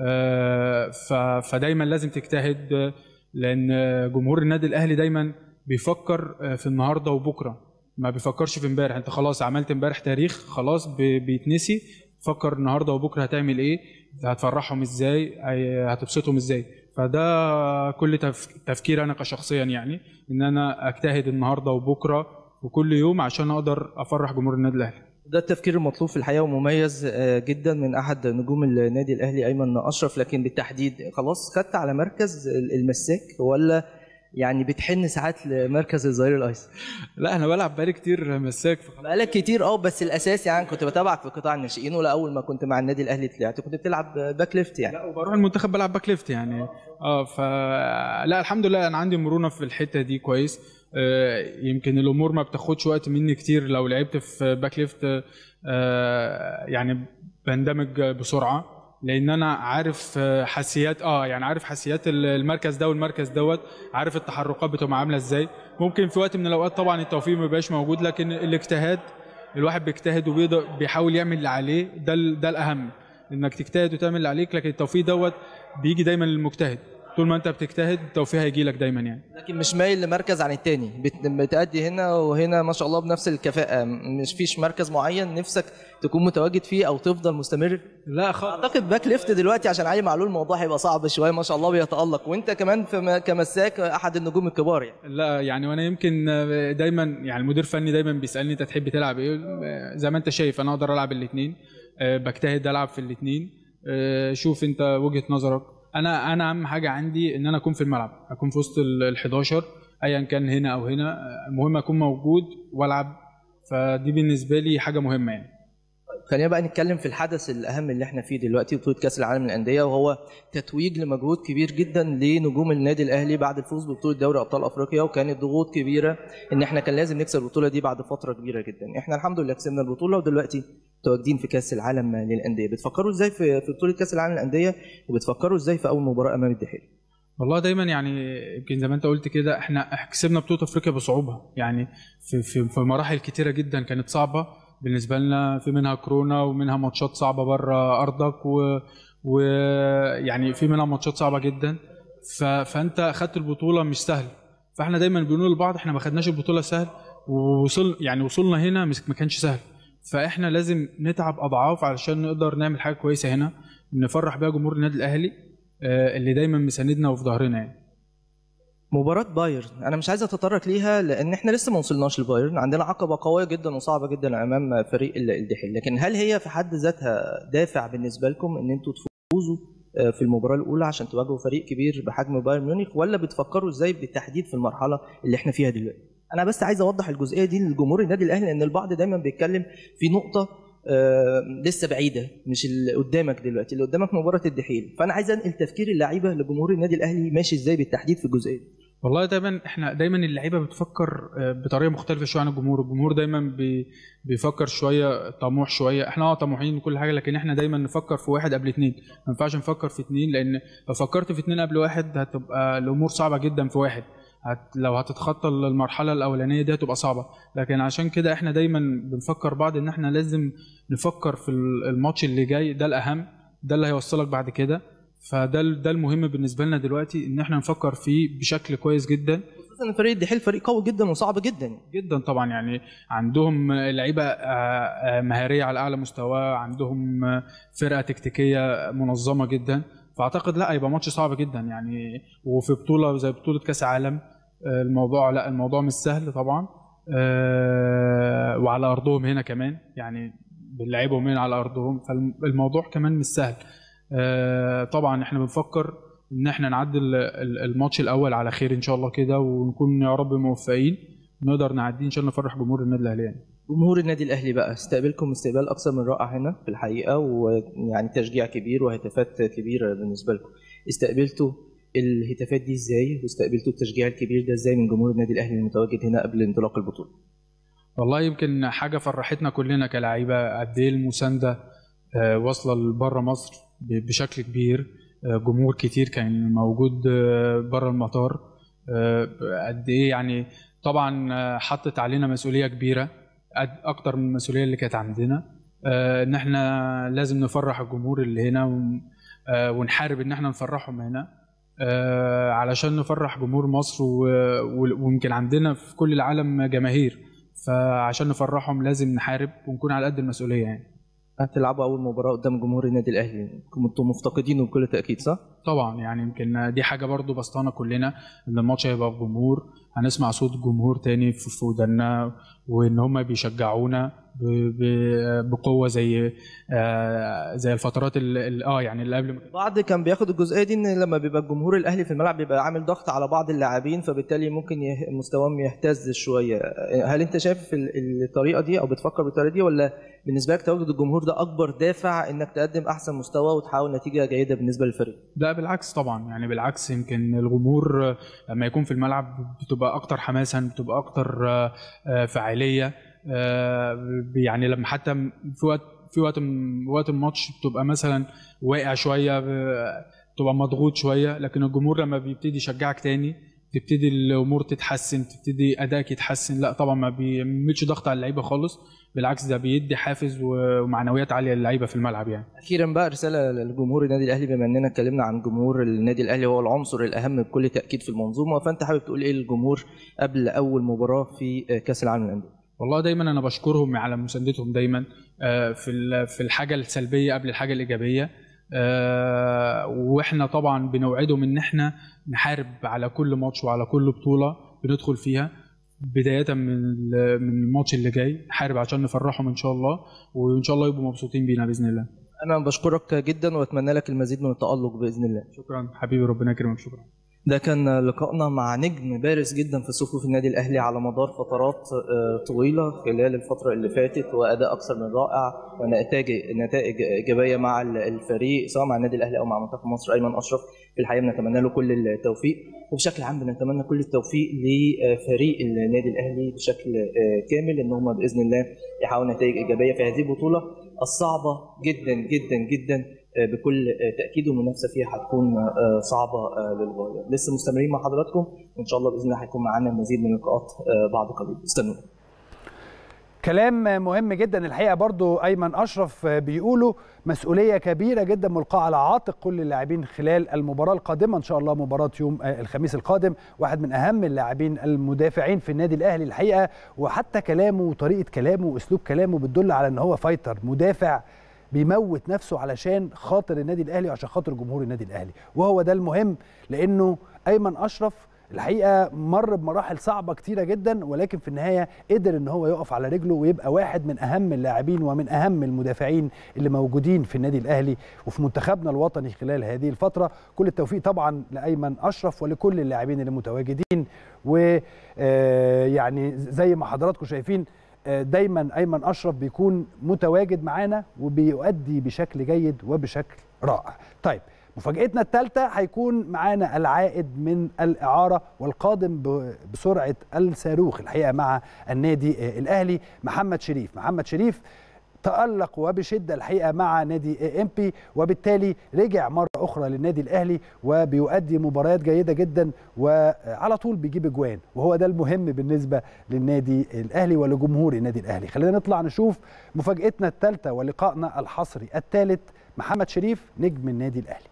آه، ف- فدايما لازم تجتهد آه، لان جمهور النادي الاهلي دايما بيفكر آه، في النهارده وبكره ما بيفكرش في امبارح انت خلاص عملت امبارح تاريخ خلاص بي- بيتنسي فكر النهارده وبكره هتعمل ايه هتفرحهم ازاي هي- هتبسطهم ازاي فده كل تف... تفكير انا كشخصيا يعني ان انا اجتهد النهارده وبكره وكل يوم عشان اقدر افرح جمهور النادي الاهلي ده التفكير المطلوب في الحقيقه ومميز آه، جدا من احد نجوم النادي الاهلي ايمن اشرف لكن بالتحديد خلاص خدت على مركز المساك ولا يعني بتحن ساعات لمركز الظهير الايسر لا انا بلعب بقالي كتير مساك فخلاص بقالك كتير اه بس الاساس يعني كنت بتابعك في قطاع الناشئين ولا اول ما كنت مع النادي الاهلي طلعت كنت بتلعب باك ليفت يعني لا وبروح المنتخب بلعب باك ليفت يعني اه ف لا الحمد لله انا عندي مرونه في الحته دي كويس آه يمكن الامور ما بتاخدش وقت مني كتير لو لعبت في باك ليفت آه يعني بندمج بسرعه لان انا عارف آه، حسيات اه يعني عارف حسيات ال- المركز ده والمركز دوت عارف التحركات بتبقى عامله ازاي ممكن في وقت من الاوقات طبعا التوفيق ما بيبقاش موجود لكن الاجتهاد الواحد بيجتهد وبيقدر بيحاول يعمل اللي عليه ده ال- ده الاهم انك تجتهد وتعمل اللي عليك لكن التوفيق دوت بيجي دايما للمجتهد طول ما انت بتجتهد التوفيق هيجي لك دايما يعني لكن مش مايل لمركز عن التاني بت- بتأدي هنا وهنا ما شاء الله بنفس الكفاءة مش فيش مركز معين نفسك تكون متواجد فيه او تفضل مستمر لا خالص اعتقد باك ليفت دلوقتي عشان علي معلول الموضوع هيبقى صعب شويه ما شاء الله بيتالق وانت كمان في م- كمساك احد النجوم الكبار يعني لا يعني وانا يمكن دايما يعني المدير الفني دايما بيسالني انت تحب تلعب ايه زي ما انت شايف انا اقدر العب الاثنين بجتهد العب في الاثنين شوف انت وجهه نظرك انا انا اهم حاجه عندي ان انا اكون في الملعب اكون في وسط ال 11 ايا كان هنا او هنا المهم اكون موجود والعب فدي بالنسبه لي حاجه مهمه يعني خلينا بقى نتكلم في الحدث الاهم اللي احنا فيه دلوقتي بطوله كاس العالم للانديه وهو تتويج لمجهود كبير جدا لنجوم النادي الاهلي بعد الفوز ببطوله دوري ابطال افريقيا وكانت ضغوط كبيره ان احنا كان لازم نكسب البطوله دي بعد فتره كبيره جدا احنا الحمد لله كسبنا البطوله ودلوقتي متواجدين في كاس العالم للانديه بتفكروا ازاي في في بطوله كاس العالم للانديه وبتفكروا ازاي في اول مباراه امام الدحيل والله دايما يعني يمكن زي ما انت قلت كده احنا كسبنا بطوله افريقيا بصعوبه يعني في في في مراحل كتيره جدا كانت صعبه بالنسبه لنا في منها كورونا ومنها ماتشات صعبه بره ارضك و ويعني في منها ماتشات صعبه جدا ف... فانت اخدت البطوله مش سهل فاحنا دايما بنقول لبعض احنا ما خدناش البطوله سهل ووصل يعني وصولنا هنا مش ما كانش سهل فاحنا لازم نتعب اضعاف علشان نقدر نعمل حاجه كويسه هنا نفرح بيها جمهور النادي الاهلي آه، اللي دايما مساندنا وفي ظهرنا يعني مباراة بايرن أنا مش عايز أتطرق ليها لأن إحنا لسه ما وصلناش لبايرن عندنا عقبة قوية جدا وصعبة جدا أمام فريق ال- الدحيل لكن هل هي في حد ذاتها دافع بالنسبة لكم إن أنتوا تفوزوا آه، في المباراة الأولى عشان تواجهوا فريق كبير بحجم بايرن ميونخ ولا بتفكروا إزاي بالتحديد في المرحلة اللي إحنا فيها دلوقتي؟ أنا بس عايز أوضح الجزئية دي لجمهور النادي الأهلي لأن البعض دايما بيتكلم في نقطة آه، لسه بعيده مش اللي قدامك دلوقتي اللي قدامك مباراه الدحيل فانا عايز انقل تفكير اللعيبه لجمهور النادي الاهلي ماشي ازاي بالتحديد في الجزئيه دي والله دايما احنا دايما اللعيبه بتفكر آه، بطريقه مختلفه شويه عن الجمهور الجمهور دايما بي بيفكر شويه طموح شويه احنا اه طموحين وكل حاجه لكن احنا دايما نفكر في واحد قبل اتنين ما ينفعش نفكر في اتنين لان لو فكرت في اتنين قبل واحد هتبقى الامور صعبه جدا في واحد هت لو هتتخطى المرحله الاولانيه دي هتبقى صعبه لكن عشان كده احنا دايما بنفكر بعض ان احنا لازم نفكر في الماتش اللي جاي ده الاهم ده اللي هيوصلك بعد كده فده ده المهم بالنسبه لنا دلوقتي ان احنا نفكر فيه بشكل كويس جدا خصوصا ان فريق الدحيل فريق قوي جدا وصعب جدا جدا طبعا يعني عندهم لعيبه آه، آه، مهاريه على اعلى مستوى عندهم آه، فرقه تكتيكيه منظمه جدا فاعتقد لا هيبقى ماتش صعب جدا يعني وفي بطوله زي بطوله كاس عالم آه، الموضوع لا الموضوع مش سهل طبعا آه، وعلى ارضهم هنا كمان يعني بنلعبهم هنا على ارضهم فالموضوع كمان مش سهل آه، طبعا احنا بنفكر ان احنا نعدي ال- ال- الماتش الاول على خير ان شاء الله كده ونكون يا رب موفقين نقدر نعديه ان شاء الله نفرح جمهور النادي الاهلي يعني. جمهور النادي الاهلي بقى استقبلكم استقبال اكثر من رائع هنا في الحقيقه ويعني تشجيع كبير وهتافات كبيره بالنسبه لكم استقبلتوا الهتافات دي ازاي واستقبلتوا التشجيع الكبير ده ازاي من جمهور النادي الاهلي المتواجد هنا قبل انطلاق البطوله والله يمكن حاجه فرحتنا كلنا كلاعيبه قد ايه المسانده آه، واصله لبره مصر ب- بشكل كبير آه، جمهور كتير كان موجود بره المطار آه، قد ايه يعني طبعا آه، حطت علينا مسؤوليه كبيره قد- اكتر من المسؤوليه اللي كانت عندنا آه، ان احنا لازم نفرح الجمهور اللي هنا ون- آه، ونحارب ان احنا نفرحهم هنا آه، علشان نفرح جمهور مصر و- و- ويمكن عندنا في كل العالم جماهير فعشان نفرحهم لازم نحارب ونكون على قد المسؤوليه يعني هتلعبوا اول مباراه قدام جمهور النادي الاهلي كنتوا مفتقدينه بكل تاكيد صح؟ طبعا يعني يمكن دي حاجه برضو بسطانا كلنا ان الماتش هيبقى بجمهور هنسمع صوت جمهور تاني في في ودنا وان هم بيشجعونا ب- ب- بقوه زي آه، زي الفترات ال- ال- اه يعني اللي قبل ما بعض كان بياخد الجزئيه دي ان لما بيبقى الجمهور الاهلي في الملعب بيبقى عامل ضغط على بعض اللاعبين فبالتالي ممكن يه- مستواهم يهتز شويه هل انت شايف ال- الطريقه دي او بتفكر بالطريقه دي ولا بالنسبه لك تواجد الجمهور ده اكبر دافع انك تقدم احسن مستوى وتحاول نتيجه جيده بالنسبه للفريق لا بالعكس طبعا يعني بالعكس يمكن الجمهور آه، لما يكون في الملعب بتبقى اكتر حماسا بتبقى اكتر آه، آه، فاعليه آه، ب- يعني لما حتى في وقت في وقت من- وقت الماتش بتبقى مثلا واقع شويه ب- بتبقى مضغوط شويه لكن الجمهور لما بيبتدي يشجعك تاني تبتدي الامور تتحسن تبتدي ادائك يتحسن لا طبعا ما بيعملش ضغط على اللعيبه خالص بالعكس ده بيدي حافز ومعنويات عاليه للعيبه في الملعب يعني اخيرا بقى رساله لجمهور النادي الاهلي بما اننا اتكلمنا عن جمهور النادي الاهلي هو العنصر الاهم بكل تاكيد في المنظومه فانت حابب تقول ايه للجمهور قبل اول مباراه في كاس العالم للانديه والله دايما انا بشكرهم على مساندتهم دايما آه، في ال- في الحاجه السلبيه قبل الحاجه الايجابيه آه، واحنا طبعا بنوعدهم ان احنا نحارب على كل ماتش وعلى كل بطوله بندخل فيها بدايه من ال- من الماتش اللي جاي نحارب عشان نفرحهم ان شاء الله وان شاء الله يبقوا مبسوطين بينا باذن الله انا بشكرك جدا واتمنى لك المزيد من التالق باذن الله شكرا حبيبي ربنا يكرمك شكرا ده كان لقائنا مع نجم بارز جدا في صفوف النادي الاهلي على مدار فترات آه، طويله خلال الفتره اللي فاتت واداء اكثر من رائع ونتائج نتائج ايجابيه مع ال- الفريق سواء مع النادي الاهلي او مع منتخب مصر ايمن اشرف في الحقيقه بنتمنى له كل التوفيق وبشكل عام بنتمنى كل التوفيق لفريق النادي الاهلي بشكل آه، كامل ان هم باذن الله يحققوا نتائج ايجابيه في هذه البطوله الصعبه جدا جدا جدا آه، بكل آه، تاكيد والمنافسه فيها هتكون آه، صعبه آه، للغايه لسه مستمرين مع حضراتكم وان شاء الله باذن الله هيكون معانا المزيد من اللقاءات آه، بعد قليل استنونا كلام مهم جدا الحقيقه برضو ايمن اشرف بيقولوا مسؤوليه كبيره جدا ملقاه على عاتق كل اللاعبين خلال المباراه القادمه ان شاء الله مباراه يوم الخميس القادم واحد من اهم اللاعبين المدافعين في النادي الاهلي الحقيقه وحتى كلامه وطريقه كلامه واسلوب كلامه بتدل على ان هو فايتر مدافع بيموت نفسه علشان خاطر النادي الاهلي وعشان خاطر جمهور النادي الاهلي وهو ده المهم لانه ايمن اشرف الحقيقه مر بمراحل صعبه كتيره جدا ولكن في النهايه قدر ان هو يقف على رجله ويبقى واحد من اهم اللاعبين ومن اهم المدافعين اللي موجودين في النادي الاهلي وفي منتخبنا الوطني خلال هذه الفتره كل التوفيق طبعا لايمن اشرف ولكل اللاعبين اللي متواجدين ويعني زي ما حضراتكم شايفين آه، دايما ايمن اشرف بيكون متواجد معانا وبيؤدي بشكل جيد وبشكل رائع طيب مفاجأتنا الثالثة هيكون معانا العائد من الإعارة والقادم ب- بسرعة الصاروخ الحقيقة مع النادي آه، الأهلي محمد شريف محمد شريف تألق وبشدة الحقيقة مع نادي إمبي وبالتالي رجع مرة أخرى للنادي الأهلي وبيؤدي مباريات جيدة جدا وعلى طول بيجيب أجوان وهو ده المهم بالنسبة للنادي الأهلي ولجمهور النادي الأهلي خلينا نطلع نشوف مفاجأتنا الثالثة ولقائنا الحصري الثالث محمد شريف نجم النادي الأهلي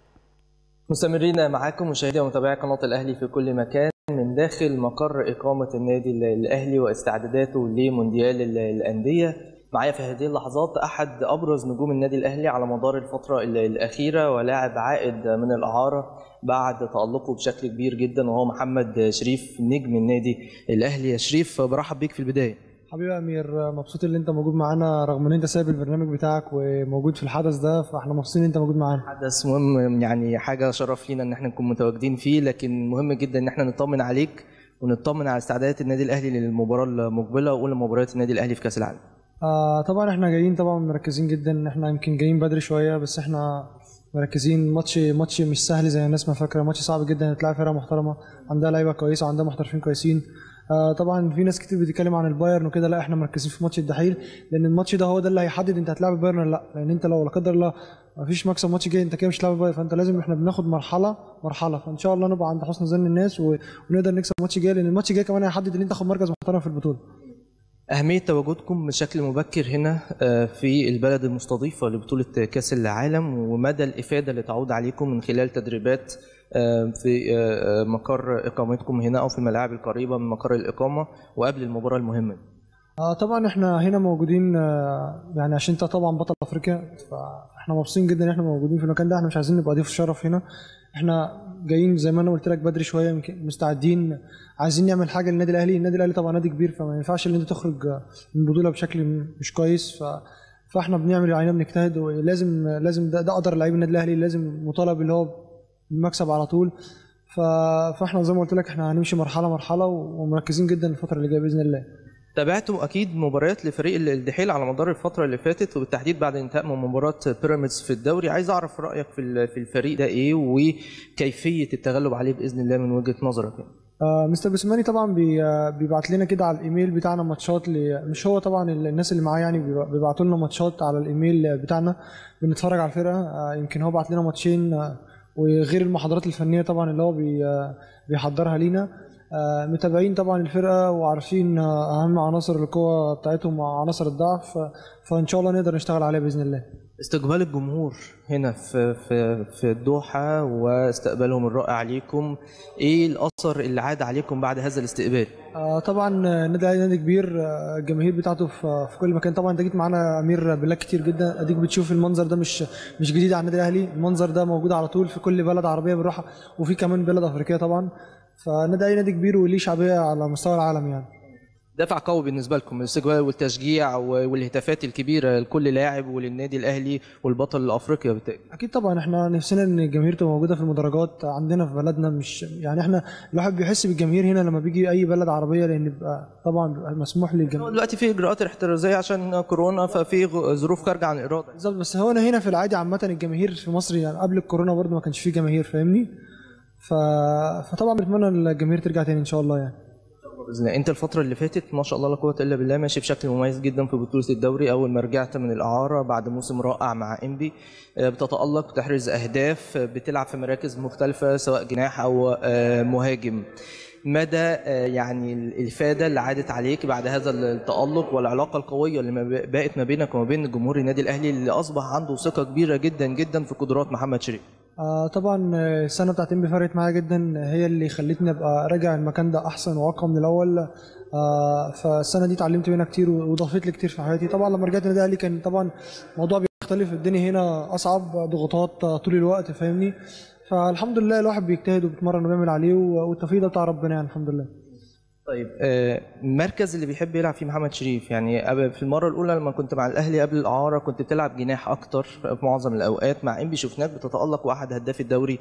مستمرين معاكم مشاهدي ومتابعي قناه الاهلي في كل مكان من داخل مقر اقامه النادي الاهلي واستعداداته لمونديال ال- الانديه معايا في هذه اللحظات احد ابرز نجوم النادي الاهلي على مدار الفتره ال- الاخيره ولاعب عائد من الاعاره بعد تالقه بشكل كبير جدا وهو محمد شريف نجم النادي الاهلي يا شريف برحب بيك في البدايه حبيبي يا امير مبسوط ان انت موجود معانا رغم ان انت سايب البرنامج بتاعك وموجود في الحدث ده فاحنا مبسوطين ان انت موجود معانا حدث مهم يعني حاجه شرف لينا ان احنا نكون متواجدين فيه لكن مهم جدا ان احنا نطمن عليك ونطمن على استعدادات النادي الاهلي للمباراه المقبله واولى مباريات النادي الاهلي في كاس العالم آه طبعا احنا جايين طبعا مركزين جدا احنا يمكن جايين بدري شويه بس احنا مركزين ماتش ماتش مش سهل زي الناس ما فاكره ماتش صعب جدا هتلاعب فرقه محترمه عندها لعيبه كويسه وعندها محترفين كويسين آه طبعا في ناس كتير بتتكلم عن البايرن وكده لا احنا مركزين في ماتش الدحيل لان الماتش ده هو ده اللي هيحدد انت هتلاعب البايرن ولا لا لان انت لو لا قدر الله ما فيش مكسب ماتش جاي انت كده مش هتلاعب البايرن فانت لازم احنا بناخد مرحله مرحله فان شاء الله نبقى عند حسن ظن الناس و- ونقدر نكسب الماتش الجاي لان الماتش الجاي كمان هيحدد ان انت تاخد مركز محترم في البطوله أهمية تواجدكم بشكل مبكر هنا آه، في البلد المستضيفة لبطولة كأس العالم ومدى الإفادة اللي تعود عليكم من خلال تدريبات آه، في آه، آه، مقر إقامتكم هنا أو في الملاعب القريبة من مقر الإقامة وقبل المباراة المهمة دي. آه طبعا احنا هنا موجودين آه يعني عشان انت طبعا بطل افريقيا فاحنا مبسوطين جدا ان احنا موجودين في المكان ده احنا مش عايزين نبقى ضيف الشرف هنا احنا جايين زي ما انا قلت لك بدري شويه يمكن مستعدين عايزين نعمل حاجه للنادي الاهلي النادي الاهلي طبعا نادي كبير فما ينفعش ان انت تخرج من البطوله بشكل مش كويس ف فاحنا بنعمل اللي علينا بنجتهد ولازم لازم ده, ده قدر لعيب النادي الاهلي لازم مطالب اللي هو المكسب على طول ف... فاحنا زي ما قلت لك احنا هنمشي مرحله مرحله ومركزين جدا الفتره اللي جايه باذن الله تابعتم اكيد مباريات لفريق الدحيل على مدار الفتره اللي فاتت وبالتحديد بعد انتهاء من مباراه بيراميدز في الدوري عايز اعرف رايك في في الفريق ده ايه وكيفيه التغلب عليه باذن الله من وجهه نظرك يعني. آه مستر بسماني طبعا بي آه بيبعت لنا كده على الايميل بتاعنا ماتشات ل... مش هو طبعا الناس اللي معاه يعني بيبعتوا لنا ماتشات على الايميل بتاعنا بنتفرج على الفرقه آه يمكن هو بعت لنا ماتشين آه وغير المحاضرات الفنيه طبعا اللي هو بي آه بيحضرها لينا آه متابعين طبعا الفرقه وعارفين آه اهم عناصر القوه بتاعتهم وعناصر الضعف فان شاء الله نقدر نشتغل عليها باذن الله استقبال الجمهور هنا في في في الدوحه واستقبالهم الرائع ليكم ايه الاثر اللي عاد عليكم بعد هذا الاستقبال آه طبعا النادي الاهلي نادي كبير الجماهير بتاعته في, في كل مكان طبعا انت جيت معانا امير بلاك كتير جدا اديك بتشوف المنظر ده مش مش جديد على النادي الاهلي المنظر ده موجود على طول في كل بلد عربيه بنروحها وفي كمان بلد افريقيه طبعا فالنادي الاهلي نادي كبير وليه شعبيه على مستوى العالم يعني دافع قوي بالنسبه لكم الاستقبال والتشجيع والهتافات الكبيره لكل لاعب وللنادي الاهلي والبطل الافريقي بالتالي اكيد طبعا احنا نفسنا ان الجماهير تبقى موجوده في المدرجات عندنا في بلدنا مش يعني احنا الواحد بيحس بالجماهير هنا لما بيجي اي بلد عربيه لان بيبقى طبعا بيبقى مسموح للجماهير دلوقتي في اجراءات احترازيه عشان كورونا ففي ظروف خارجه عن الاراده بالظبط بس هو هنا في العادي عامه الجماهير في مصر يعني قبل الكورونا برضه ما كانش فيه جماهير فاهمني ف... فطبعا بنتمنى الجماهير ترجع تاني ان شاء الله يعني باذن الله انت الفتره اللي فاتت ما شاء الله لا قوه الا بالله ماشي بشكل مميز جدا في بطوله الدوري اول ما رجعت من الاعاره بعد موسم رائع مع انبي بتتالق بتحرز اهداف بتلعب في مراكز مختلفه سواء جناح او مهاجم مدى يعني الافاده اللي عادت عليك بعد هذا التالق والعلاقه القويه اللي بقت ما بينك وما بين جمهور النادي الاهلي اللي اصبح عنده ثقه كبيره جدا جدا في قدرات محمد شريف آه طبعا السنه بتاعت انبي فرقت معايا جدا هي اللي خلتني ابقى راجع المكان ده احسن واقوى من الاول آه فالسنه دي اتعلمت منها كتير وضافت لي كتير في حياتي طبعا لما رجعت النادي الاهلي كان طبعا الموضوع بيختلف الدنيا هنا اصعب ضغوطات طول الوقت فاهمني فالحمد لله الواحد بيجتهد وبيتمرن وبيعمل عليه والتوفيق ده بتاع ربنا يعني الحمد لله طيب المركز اللي بيحب يلعب فيه محمد شريف يعني في المره الاولى لما كنت مع الاهلي قبل الاعاره كنت بتلعب جناح اكتر في معظم الاوقات مع انبي شفناك بتتالق واحد هداف الدوري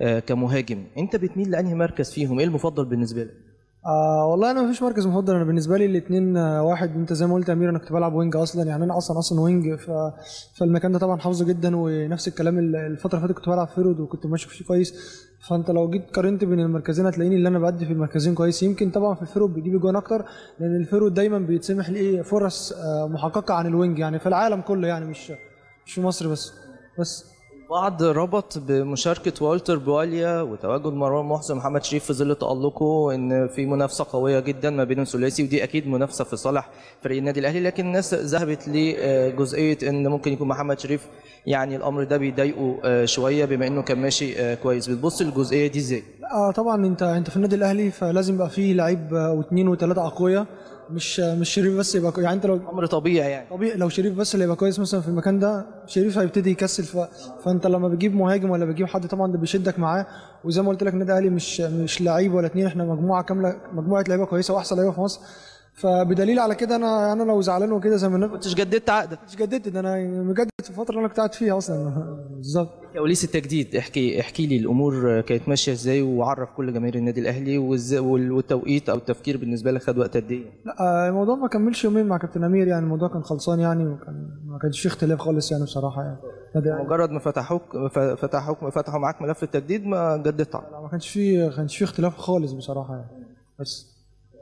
كمهاجم انت بتميل لانهي مركز فيهم ايه المفضل بالنسبه لك آه والله انا مفيش مركز مفضل انا بالنسبه لي الاثنين واحد انت زي ما قلت يا امير انا كنت بلعب وينج اصلا يعني انا اصلا اصلا وينج ف... فالمكان ده طبعا حافظه جدا ونفس الكلام الفتره اللي فاتت كنت بلعب فيرود وكنت ماشي فيه كويس فانت لو جيت قارنت بين المركزين هتلاقيني اللي انا بأدي في المركزين كويس يمكن طبعا في الفيرود بيجيب جوان اكتر لان الفيرود دايما بيتسمح ليه فرص محققه عن الوينج يعني في العالم كله يعني مش مش في مصر بس بس بعض ربط بمشاركة والتر بواليا وتواجد مروان محسن محمد شريف في ظل تألقه ان في منافسة قوية جدا ما بين الثلاثي ودي اكيد منافسة في صالح فريق النادي الاهلي لكن الناس ذهبت لجزئية ان ممكن يكون محمد شريف يعني الامر ده بيضايقه شوية بما انه كان ماشي كويس بتبص للجزئية دي ازاي؟ اه طبعا انت انت في النادي الاهلي فلازم يبقى فيه لعيب واثنين وثلاثة اقوياء مش مش شريف بس يبقى يعني انت لو امر طبيعي يعني طبيعي لو شريف بس اللي يبقى كويس مثلا في المكان ده شريف هيبتدي يكسل ف... فانت لما بتجيب مهاجم ولا بتجيب حد طبعا ده بيشدك معاه وزي ما قلت لك النادي الاهلي مش مش لعيب ولا اتنين احنا مجموعه كامله مجموعه لعيبه كويسه واحسن لعيبه في مصر فبدليل على كده انا انا لو زعلان وكده زي ما كنتش جددت عقدك مش جددت ده انا مجدد في الفتره اللي انا كنت قاعد فيها اصلا بالظبط يا وليس التجديد احكي احكي لي الامور كانت ماشيه ازاي وعرف كل جماهير النادي الاهلي والتوقيت او التفكير بالنسبه لك خد وقت قد ايه؟ لا الموضوع ما كملش يومين مع كابتن امير يعني الموضوع كان خلصان يعني وكان ما كانش فيه اختلاف خالص يعني بصراحه يعني مجرد ما فتحوك فتحوك فتحوا معاك ملف التجديد ما جددت لا ما كانش فيه ما كانش فيه اختلاف خالص بصراحه يعني بس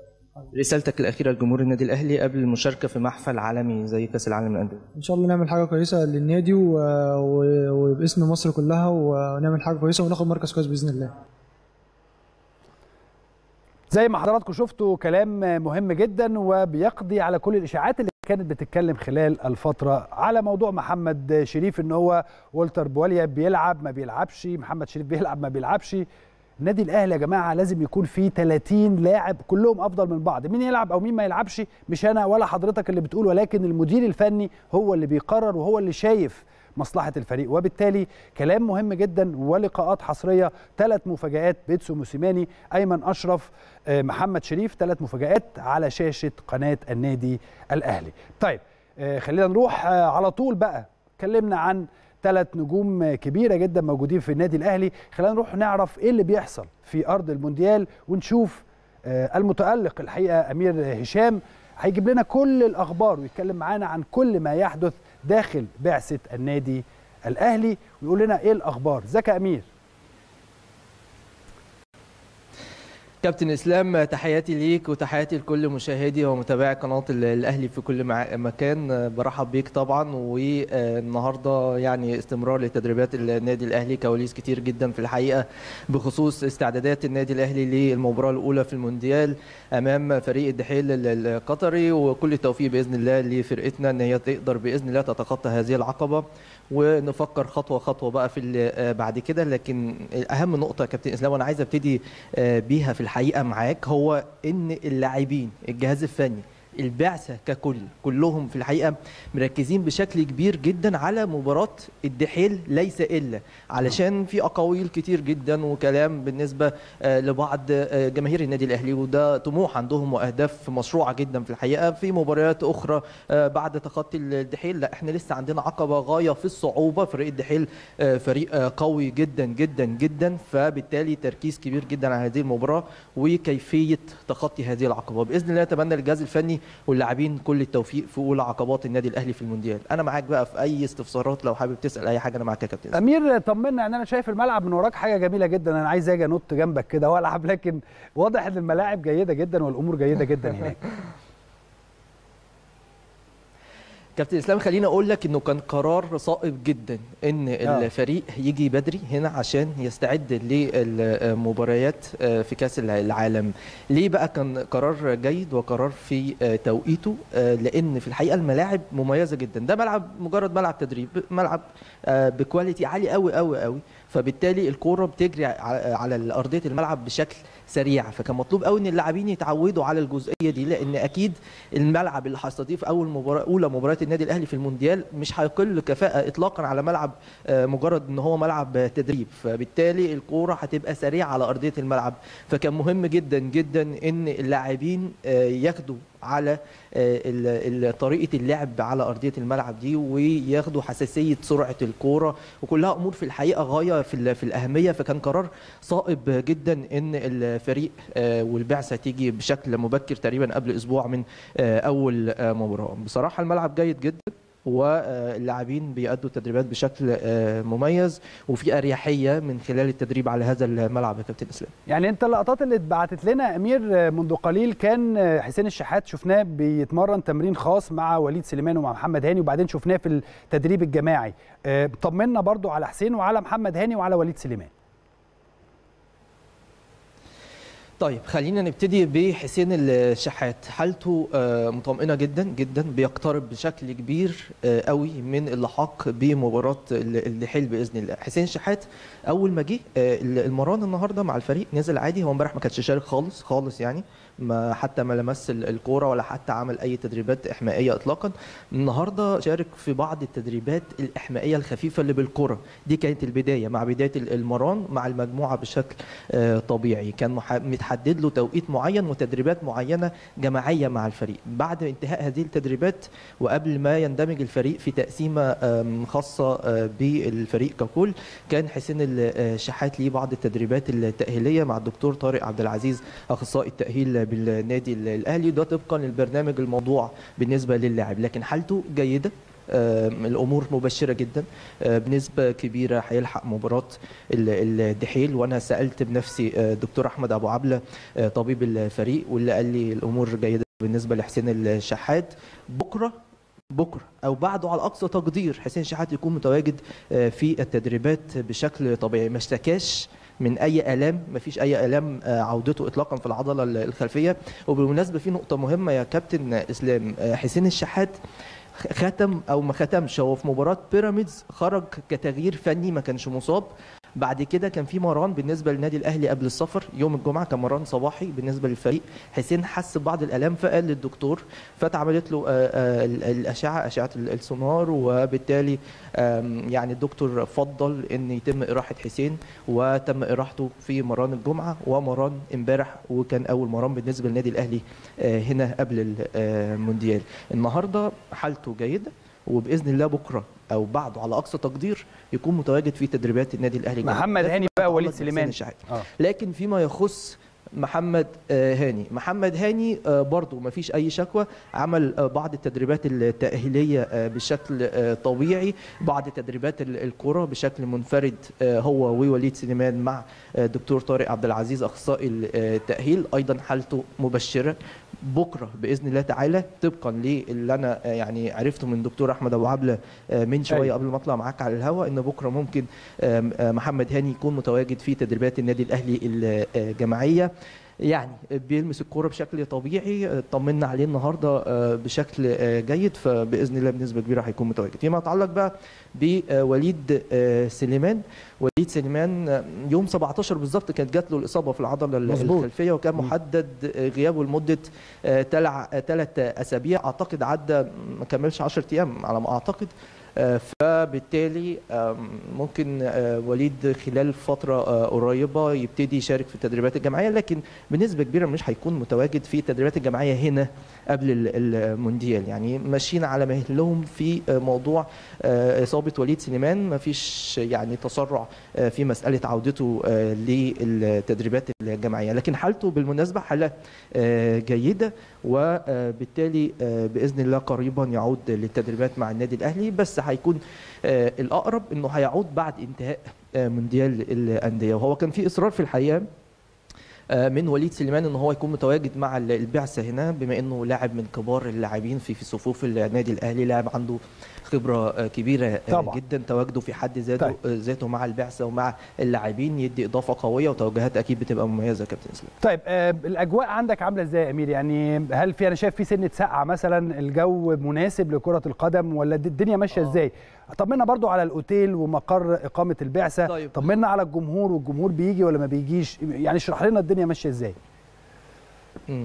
رسالتك الأخيرة لجمهور النادي الأهلي قبل المشاركة في محفل عالمي زي كأس العالم للأندية. إن شاء الله نعمل حاجة كويسة للنادي و... و... وباسم مصر كلها ونعمل حاجة كويسة وناخد مركز كويس بإذن الله. زي ما حضراتكم شفتوا كلام مهم جدا وبيقضي على كل الاشاعات اللي كانت بتتكلم خلال الفتره على موضوع محمد شريف ان هو والتر بواليا بيلعب ما بيلعبش محمد شريف بيلعب ما بيلعبش النادي الاهلي يا جماعه لازم يكون فيه 30 لاعب كلهم افضل من بعض مين يلعب او مين ما يلعبش مش انا ولا حضرتك اللي بتقول ولكن المدير الفني هو اللي بيقرر وهو اللي شايف مصلحه الفريق وبالتالي كلام مهم جدا ولقاءات حصريه ثلاث مفاجات بيتسو موسيماني ايمن اشرف آه، محمد شريف ثلاث مفاجات على شاشه قناه النادي الاهلي طيب آه، خلينا نروح آه، على طول بقى اتكلمنا عن ثلاث نجوم كبيره جدا موجودين في النادي الاهلي خلينا نروح نعرف ايه اللي بيحصل في ارض المونديال ونشوف آه، المتالق الحقيقه امير هشام هيجيب لنا كل الاخبار ويتكلم معانا عن كل ما يحدث داخل بعثه النادي الاهلي ويقول لنا ايه الاخبار ازيك يا امير كابتن اسلام تحياتي ليك وتحياتي لكل مشاهدي ومتابعي قناه ال- الاهلي في كل مع- مكان برحب بيك طبعا والنهارده يعني استمرار لتدريبات النادي الاهلي كواليس كتير جدا في الحقيقه بخصوص استعدادات النادي الاهلي للمباراه الاولى في المونديال امام فريق الدحيل ال- القطري وكل التوفيق باذن الله لفرقتنا ان هي تقدر باذن الله تتخطى هذه العقبه ونفكر خطوه خطوه بقى في اللي بعد كده لكن اهم نقطه يا كابتن اسلام وانا عايز ابتدي آه، بيها في الحقيقه معاك هو ان اللاعبين الجهاز الفني البعثه ككل كلهم في الحقيقه مركزين بشكل كبير جدا على مباراه الدحيل ليس الا علشان في اقاويل كتير جدا وكلام بالنسبه آه، لبعض آه، جماهير النادي الاهلي وده طموح عندهم واهداف مشروعه جدا في الحقيقه في مباريات اخرى آه، بعد تخطي الدحيل لا احنا لسه عندنا عقبه غايه في الصعوبه فريق الدحيل آه، فريق آه، قوي جدا جدا جدا فبالتالي تركيز كبير جدا على هذه المباراه وكيفيه تخطي هذه العقبه باذن الله اتمنى للجهاز الفني واللاعبين كل التوفيق في اولى عقبات النادي الاهلي في المونديال انا معاك بقى في اي استفسارات لو حابب تسال اي حاجه انا معاك يا كابتن امير طمنا ان انا شايف الملعب من وراك حاجه جميله جدا انا عايز اجي انط جنبك كده والعب لكن واضح ان الملاعب جيده جدا والامور جيده جدا هناك كابتن اسلام خليني اقول لك انه كان قرار صائب جدا ان آه. الفريق يجي بدري هنا عشان يستعد للمباريات في كاس العالم ليه بقى كان قرار جيد وقرار في توقيته لان في الحقيقه الملاعب مميزه جدا ده ملعب مجرد ملعب تدريب ملعب بكواليتي عالي قوي قوي قوي فبالتالي الكوره بتجري ع- على ارضيه الملعب بشكل سريع فكان مطلوب قوي ان اللاعبين يتعودوا على الجزئيه دي لان اكيد الملعب اللي هيستضيف اول مباراه اولى مباريات النادي الاهلي في المونديال مش هيقل كفاءه اطلاقا على ملعب آه، مجرد ان هو ملعب تدريب فبالتالي الكوره هتبقى سريعه على ارضيه الملعب فكان مهم جدا جدا ان اللاعبين آه، ياخدوا على آه، ال- ال- طريقه اللعب على ارضيه الملعب دي وياخدوا حساسيه سرعه الكوره وكلها امور في الحقيقه غايه في ال- في الاهميه فكان قرار صائب جدا ان الفريق آه، والبعثه تيجي بشكل مبكر تقريبا قبل اسبوع من آه، اول آه، مباراه بصراحه الملعب جيد جدا واللاعبين بيأدوا التدريبات بشكل آه، مميز وفي اريحيه من خلال التدريب على هذا الملعب يا كابتن اسلام يعني انت اللقطات اللي اتبعتت لنا يا امير منذ قليل كان حسين الشحات شفناه بيتمرن تمرين خاص مع وليد سليمان ومع محمد هاني وبعدين شفناه في التدريب الجماعي اه، طمنا برضو على حسين وعلى محمد هاني وعلى وليد سليمان طيب خلينا نبتدي بحسين الشحات حالته آه، مطمئنه جدا جدا بيقترب بشكل كبير آه، قوي من اللحاق بمباراه ال- الدحيل باذن الله حسين الشحات اول ما جه آه، المران النهارده مع الفريق نزل عادي هو امبارح ما كانش شارك خالص خالص يعني ما حتى ما لمس ال- الكوره ولا حتى عمل اي تدريبات احمائيه اطلاقا النهارده شارك في بعض التدريبات الاحمائيه الخفيفه اللي بالكره دي كانت البدايه مع بدايه ال- المران مع المجموعه بشكل آه، طبيعي كان مح- متحدد له توقيت معين وتدريبات معينه جماعيه مع الفريق بعد انتهاء هذه التدريبات وقبل ما يندمج الفريق في تقسيمه آم، خاصه آه، بالفريق ككل كان حسين الشحات ليه بعض التدريبات التاهيليه مع الدكتور طارق عبد العزيز اخصائي التاهيل بالنادي الاهلي ده طبقا للبرنامج الموضوع بالنسبه للاعب لكن حالته جيده آم، الامور مبشره جدا آه، بنسبه كبيره هيلحق مباراه ال- الدحيل وانا سالت بنفسي آه، دكتور احمد ابو عبله آه، طبيب الفريق واللي قال لي الامور جيده بالنسبه لحسين الشحات بكره بكره او بعده على اقصى تقدير حسين شحات يكون متواجد آه، في التدريبات بشكل طبيعي ما اشتكاش من اي الام ما فيش اي الام آه، عودته اطلاقا في العضله الخلفيه وبالمناسبه في نقطه مهمه يا كابتن اسلام آه، حسين الشحات ختم او ما ختمش هو في مباراه بيراميدز خرج كتغيير فني ما كانش مصاب بعد كده كان في مران بالنسبه للنادي الاهلي قبل السفر يوم الجمعه كان مران صباحي بالنسبه للفريق حسين حس ببعض الالام فقال للدكتور فاتعملت له آه، آه، ال- الاشعه اشعه ال- السونار وبالتالي آم، يعني الدكتور فضل ان يتم اراحه حسين وتم اراحته في مران الجمعه ومران امبارح وكان اول مران بالنسبه للنادي الاهلي آه، هنا قبل ال- آه، المونديال النهارده حالته جيده وباذن الله بكره او بعده على اقصى تقدير يكون متواجد في تدريبات النادي الاهلي جميعاً. محمد ده فيما هاني بقى يتعلق وليد بحسين سليمان. الشحات. اه لكن فيما يخص محمد آه، هاني محمد هاني آه، برضو ما فيش اي شكوى عمل آه، بعض التدريبات التأهيلية آه، بشكل آه، طبيعي بعض تدريبات ال- الكرة بشكل منفرد آه، هو ووليد سليمان مع آه، دكتور طارق عبد العزيز اخصائي التأهيل ايضا حالته مبشرة بكره باذن الله تعالى طبقا للي انا آه، يعني عرفته من دكتور احمد ابو عبله آه، من شويه أيوة. قبل ما اطلع معاك على الهواء ان بكره ممكن آم، آه، محمد هاني يكون متواجد في تدريبات النادي الاهلي الجماعيه يعني بيلمس الكوره بشكل طبيعي آه، طمنا عليه النهارده آه، بشكل آه، جيد فباذن الله بنسبه كبيره هيكون متواجد فيما يتعلق بقى بوليد آه، سليمان وليد سليمان آه، يوم 17 بالظبط كانت جات له الاصابه في العضله مظبوط. الخلفيه وكان مم. محدد آه، غيابه لمده ثلاث اسابيع اعتقد عدى ما كملش 10 ايام على ما اعتقد آه، فبالتالي آم، ممكن آه، وليد خلال فترة آه، قريبة يبتدي يشارك في التدريبات الجماعية لكن بنسبة كبيرة مش هيكون متواجد في التدريبات الجماعية هنا قبل ال- المونديال يعني ماشيين على مهلهم في آه، موضوع آه، إصابة وليد سليمان ما فيش يعني تسرع آه، في مسألة عودته آه، للتدريبات الجماعية لكن حالته بالمناسبة حالة آه، جيدة وبالتالي آه، باذن الله قريبا يعود للتدريبات مع النادي الاهلي بس هيكون آه، الاقرب انه هيعود بعد انتهاء آه، مونديال الانديه وهو كان في اصرار في الحقيقه آه، من وليد سليمان ان هو يكون متواجد مع ال- البعثه هنا بما انه لاعب من كبار اللاعبين في في صفوف النادي الاهلي لاعب عنده خبره آه، كبيره آه، طبعاً. جدا تواجده في حد ذاته طيب. آه، ذاته مع البعثه ومع اللاعبين يدي اضافه قويه وتوجهات اكيد بتبقى مميزه يا كابتن اسلام طيب آه، الاجواء عندك عامله ازاي يا امير يعني هل في انا شايف في سنه سقعه مثلا الجو مناسب لكره القدم ولا الد- الدنيا ماشيه آه. ازاي طمنا برضو على الاوتيل ومقر اقامه البعثه طيب. طمنا على الجمهور والجمهور بيجي ولا ما بيجيش يعني اشرح لنا الدنيا ماشيه ازاي مم.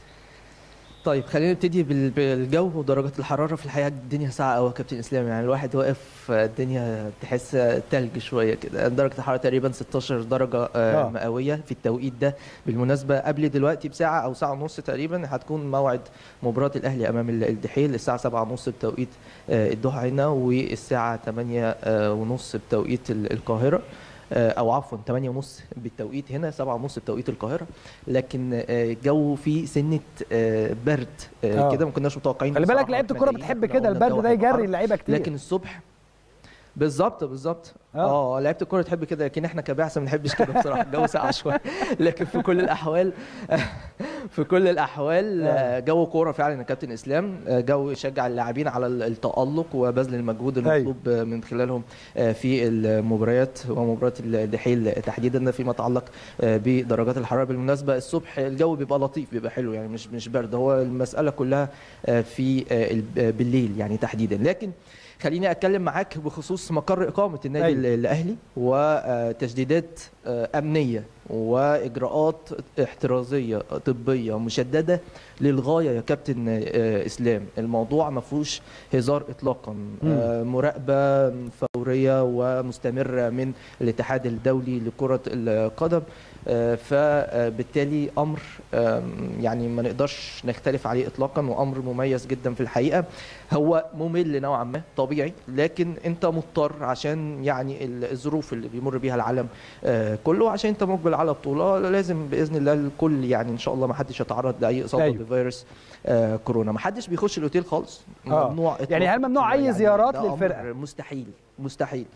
طيب خلينا نبتدي بال- بالجو ودرجات الحراره في الحقيقه الدنيا ساعه قوي يا كابتن اسلام يعني الواحد واقف آه، الدنيا تحس تلج شويه كده درجه الحراره تقريبا 16 درجه آه، آه. مئويه في التوقيت ده بالمناسبه قبل دلوقتي بساعه او ساعه ونص تقريبا هتكون موعد مباراه الاهلي امام ال- الدحيل الساعه 7 ونص بتوقيت آه، الدوحه هنا والساعه 8 آه، ونص بتوقيت ال- القاهره آه، او عفوا 8 ونص بالتوقيت هنا 7 ونص بتوقيت القاهره لكن آه، الجو فيه سنه آه، برد آه، آه. كده ما كناش متوقعين خلي بالك بصراحة لعيبه وإحنا الكوره جايين بتحب كنا كده قلنا البرد ده الجو هيبقى يجري حر. اللعيبه كتير لكن الصبح بالظبط بالظبط آه. اه لعيبه الكوره تحب كده لكن احنا كبعثه ما بنحبش كده بصراحه الجو ساقع شويه لكن في كل الاحوال في كل الاحوال آه، جو كوره فعلا يا كابتن اسلام آه، جو يشجع اللاعبين على ال- التالق وبذل المجهود المطلوب آه، من خلالهم آه، في المباريات ومباراه الدحيل تحديدا ده فيما يتعلق آه، بدرجات الحراره بالمناسبه الصبح الجو بيبقى لطيف بيبقى حلو يعني مش مش برد هو المساله كلها آه، في آه، ال- آه، بالليل يعني تحديدا لكن خليني اتكلم معاك بخصوص مقر اقامه النادي أيوة. أيوة. الاهلي وتشديدات امنيه واجراءات احترازيه طبيه مشدده للغايه يا كابتن آه، اسلام الموضوع ما فيهوش هزار اطلاقا آه، مراقبه فوريه ومستمره من الاتحاد الدولي لكره القدم آه، فبالتالي امر آم، يعني ما نقدرش نختلف عليه اطلاقا وامر مميز جدا في الحقيقه هو ممل نوعا ما طبيعي لكن انت مضطر عشان يعني الظروف اللي بيمر بيها العالم آه، كله عشان انت مقبل على بطوله لازم باذن الله الكل يعني ان شاء الله ما حدش يتعرض لاي اصابه أيوة. أيوه. بفيروس آه، كورونا ما حدش بيخش الاوتيل خالص آه. ممنوع إطلاقاً. يعني هل ممنوع أي زيارات ده أمر للفرقة؟ مستحيل مستحيل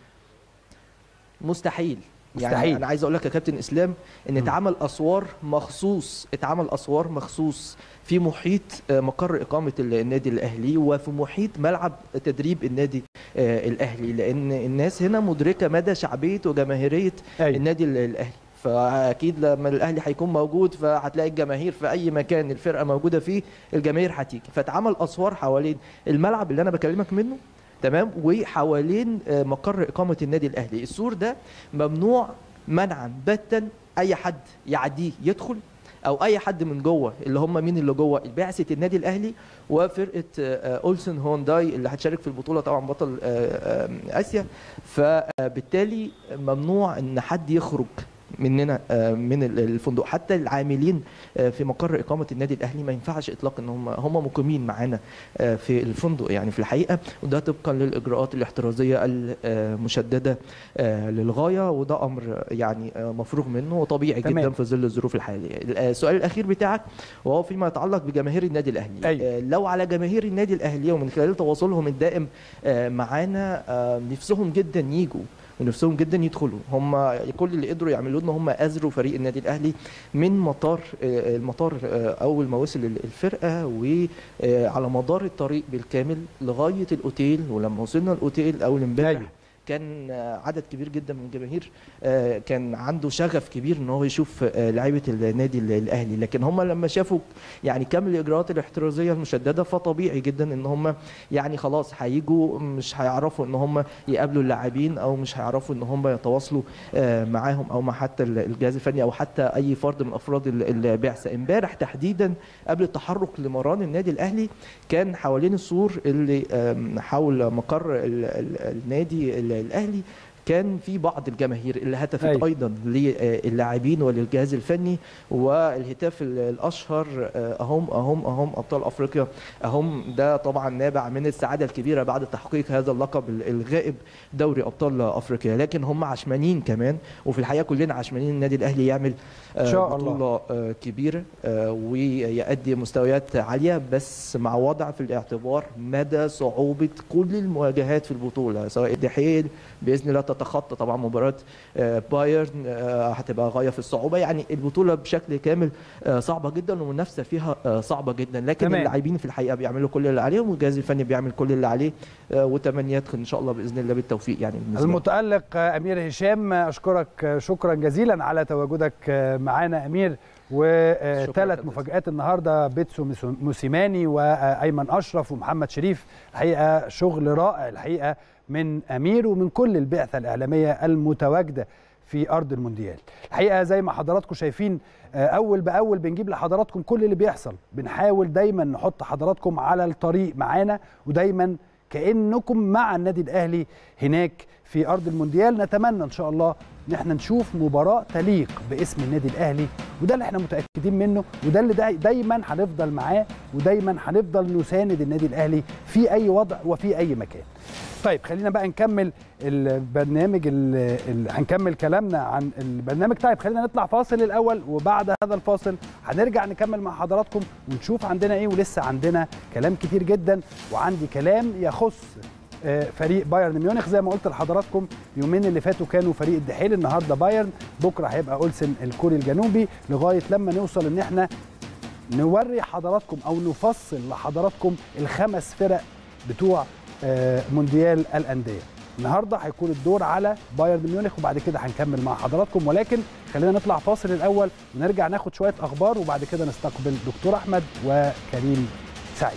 مستحيل مستحيل. يعني انا عايز اقول لك يا كابتن اسلام ان اتعمل اسوار مخصوص اتعمل اسوار مخصوص في محيط آه، مقر اقامه ال- النادي الاهلي وفي محيط ملعب تدريب النادي آه، الاهلي لان الناس هنا مدركه مدى شعبيه وجماهيريه أيوة. النادي ال- الاهلي فاكيد لما الاهلي هيكون موجود فهتلاقي الجماهير في اي مكان الفرقه موجوده فيه الجماهير هتيجي فاتعمل اسوار حوالين الملعب اللي انا بكلمك منه تمام وحوالين آه، مقر اقامه النادي الاهلي السور ده ممنوع منعا باتا اي حد يعديه يدخل او اي حد من جوه اللي هم مين اللي جوه بعثه النادي الاهلي وفرقه آه، اولسن هونداي اللي هتشارك في البطوله طبعا بطل آه، آه، اسيا فبالتالي ممنوع ان حد يخرج مننا آه، من ال- الفندق حتى العاملين آه، في مقر اقامه النادي الاهلي ما ينفعش اطلاقا ان هم هم مقيمين معانا آه، في الفندق يعني في الحقيقه وده طبقا للاجراءات الاحترازيه المشدده آه، للغايه وده امر يعني آه، مفروغ منه وطبيعي تمام. جدا في ظل الظروف الحاليه السؤال الاخير بتاعك وهو فيما يتعلق بجماهير النادي الاهلي أيوة. آه، لو على جماهير النادي الاهلي ومن خلال تواصلهم الدائم آه، معانا آه، نفسهم جدا يجوا ونفسهم جدا يدخلوا هم كل اللي قدروا يعملوه ان هم اذروا فريق النادي الاهلي من مطار آه، المطار آه، اول ما وصل الفرقه وعلى مدار الطريق بالكامل لغايه الاوتيل ولما وصلنا الاوتيل اول امبارح أيوة. كان آه، عدد كبير جدا من الجماهير آه، كان عنده شغف كبير ان هو يشوف آه، لعيبه النادي ال- الاهلي لكن هم لما شافوا يعني كم الاجراءات الاحترازيه المشدده فطبيعي جدا ان هم يعني خلاص هيجوا مش هيعرفوا ان هم يقابلوا اللاعبين او مش هيعرفوا ان هم يتواصلوا آه، معاهم او مع حتى ال- الجهاز الفني او حتى اي فرد من افراد ال- البعثه امبارح تحديدا قبل التحرك لمران النادي الاهلي كان حوالين السور اللي آم، حول مقر ال- ال- النادي ال- الاهلي كان في بعض الجماهير اللي هتفت أيوة. أيوة. ايضا للاعبين وللجهاز الفني والهتاف ال- الاشهر آه، اهم اهم اهم ابطال افريقيا اهم ده طبعا نابع من السعاده الكبيره بعد تحقيق هذا اللقب ال- الغائب دوري ابطال افريقيا لكن هم عشمانين كمان وفي الحقيقه كلنا عشمانين النادي الاهلي يعمل آه، إن شاء الله. بطوله آه، كبيره آه، ويؤدي مستويات عاليه بس مع وضع في الاعتبار مدى صعوبه كل المواجهات في البطوله سواء الدحيل باذن الله تتخطى طبعا مباراه آه، بايرن آه، هتبقى غايه في الصعوبه يعني البطوله بشكل كامل آه، صعبه جدا والمنافسه فيها آه، صعبه جدا لكن تمام. اللاعبين في الحقيقه بيعملوا كل اللي عليهم والجهاز الفني بيعمل كل اللي عليه آه، وتمنيات ان شاء الله باذن الله بالتوفيق يعني بالنسبة لهم. المتألق آه، أمير هشام آه، أشكرك آه، شكرا جزيلا على تواجدك آه، معانا أمير وثلاث كابتن. مفاجآت النهارده بيتسو موسو- موسيماني وأيمن أشرف ومحمد شريف الحقيقة شغل رائع الحقيقة من أمير ومن كل البعثة الإعلامية المتواجدة في أرض المونديال الحقيقة زي ما حضراتكم شايفين آه، أول بأول بنجيب لحضراتكم كل اللي بيحصل بنحاول دايما نحط حضراتكم على الطريق معانا ودايما كانكم مع النادي الاهلي هناك في ارض المونديال نتمنى ان شاء الله ان احنا نشوف مباراه تليق باسم النادي الاهلي وده اللي احنا متاكدين منه وده اللي داي دايما هنفضل معاه ودايما هنفضل نساند النادي الاهلي في اي وضع وفي اي مكان طيب خلينا بقى نكمل البرنامج ال- ال- هنكمل كلامنا عن البرنامج طيب خلينا نطلع فاصل الاول وبعد هذا الفاصل هنرجع نكمل مع حضراتكم ونشوف عندنا ايه ولسه عندنا كلام كتير جدا وعندي كلام يخص آه، فريق بايرن ميونخ زي ما قلت لحضراتكم اليومين اللي فاتوا كانوا فريق الدحيل النهارده بايرن بكره هيبقى اولسن الكوري الجنوبي لغايه لما نوصل ان احنا نوري حضراتكم او نفصل لحضراتكم الخمس فرق بتوع آه، مونديال الانديه النهارده هيكون الدور على بايرن ميونخ وبعد كده هنكمل مع حضراتكم ولكن خلينا نطلع فاصل الاول ونرجع ناخد شويه اخبار وبعد كده نستقبل دكتور احمد وكريم سعيد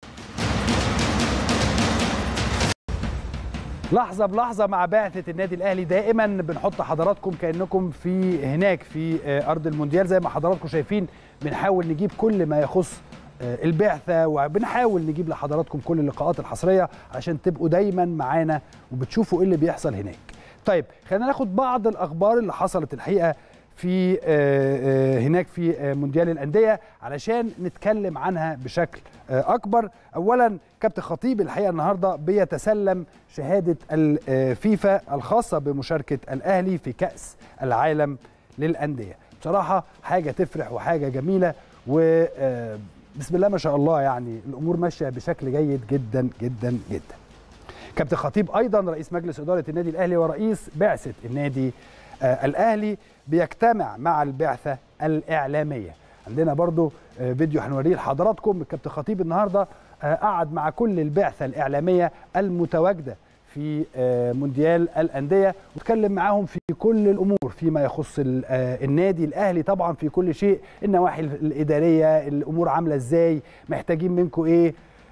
لحظة بلحظة مع بعثة النادي الأهلي دائما بنحط حضراتكم كأنكم في هناك في آه، أرض المونديال زي ما حضراتكم شايفين بنحاول نجيب كل ما يخص آه، البعثة وبنحاول نجيب لحضراتكم كل اللقاءات الحصرية عشان تبقوا دايما معانا وبتشوفوا ايه اللي بيحصل هناك طيب خلينا ناخد بعض الأخبار اللي حصلت الحقيقة في آه، آه، هناك في آه، مونديال الأندية علشان نتكلم عنها بشكل آه، أكبر أولا كابتن خطيب الحقيقة النهاردة بيتسلم شهادة الفيفا الخاصة بمشاركة الأهلي في كأس العالم للأندية بصراحة حاجة تفرح وحاجة جميلة و آه، بسم الله ما شاء الله يعني الأمور ماشية بشكل جيد جدا جدا جدا كابتن خطيب ايضا رئيس مجلس اداره النادي الاهلي ورئيس بعثه النادي آه الاهلي بيجتمع مع البعثه الاعلاميه عندنا برضو آه فيديو هنوريه لحضراتكم الكابتن خطيب النهارده آه قعد مع كل البعثه الاعلاميه المتواجده في آه مونديال الانديه واتكلم معاهم في كل الامور فيما يخص ال- آه النادي الاهلي طبعا في كل شيء النواحي الاداريه الامور عامله ازاي محتاجين منكم ايه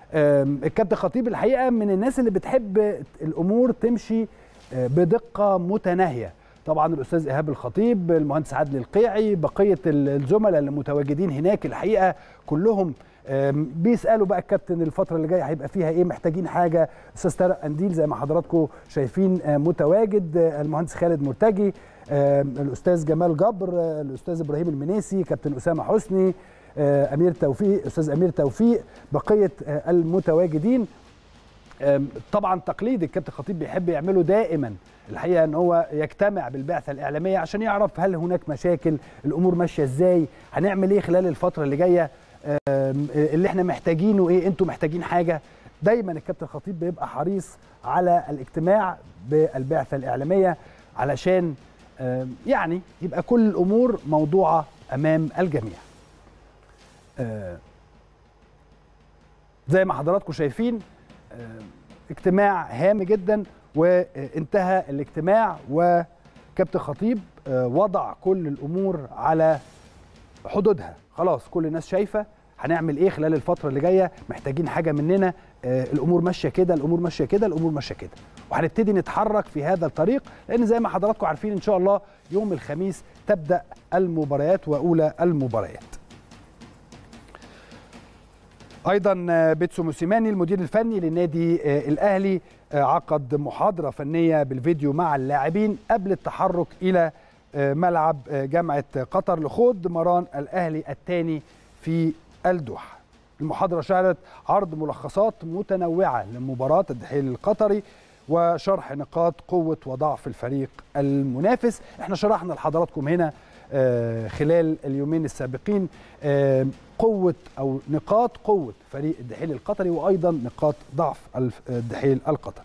آم، الكابتن خطيب الحقيقه من الناس اللي بتحب الامور تمشي آه، بدقه متناهيه طبعا الاستاذ ايهاب الخطيب المهندس عادل القيعي بقيه ال- الزملاء اللي متواجدين هناك الحقيقه كلهم آم، بيسالوا بقى الكابتن الفتره اللي جايه هيبقى فيها ايه محتاجين حاجه استاذ طارق قنديل زي ما حضراتكم شايفين آه، متواجد آه، المهندس خالد مرتجي آه، الاستاذ جمال جبر آه، الاستاذ ابراهيم المنيسي كابتن اسامه حسني آه، امير توفيق استاذ امير توفيق بقيه آه، المتواجدين آم، طبعا تقليد الكابتن خطيب بيحب يعمله دائما الحقيقه ان هو يجتمع بالبعثه الاعلاميه عشان يعرف هل هناك مشاكل الامور ماشيه ازاي هنعمل ايه خلال الفتره اللي جايه آم، اللي احنا محتاجينه ايه انتوا محتاجين حاجه دايما الكابتن خطيب بيبقى حريص على الاجتماع بالبعثه الاعلاميه علشان آم، يعني يبقى كل الامور موضوعه امام الجميع آه، زي ما حضراتكم شايفين آه، اجتماع هام جدا وانتهى الاجتماع وكابتن خطيب آه، وضع كل الامور على حدودها خلاص كل الناس شايفه هنعمل ايه خلال الفتره اللي جايه محتاجين حاجه مننا آه، الامور ماشيه كده الامور ماشيه كده الامور ماشيه كده وهنبتدي نتحرك في هذا الطريق لان زي ما حضراتكم عارفين ان شاء الله يوم الخميس تبدا المباريات واولى المباريات ايضا آه، بيتسو موسيماني المدير الفني للنادي آه، الاهلي آه، عقد محاضره فنيه بالفيديو مع اللاعبين قبل التحرك الى آه، ملعب آه، جامعه قطر لخوض مران الاهلي الثاني في الدوحه المحاضره شهدت عرض ملخصات متنوعه لمباراه الدحيل القطري وشرح نقاط قوه وضعف الفريق المنافس احنا شرحنا لحضراتكم هنا آه، خلال اليومين السابقين آه، قوة أو نقاط قوة فريق الدحيل القطري وأيضا نقاط ضعف الف- الدحيل القطري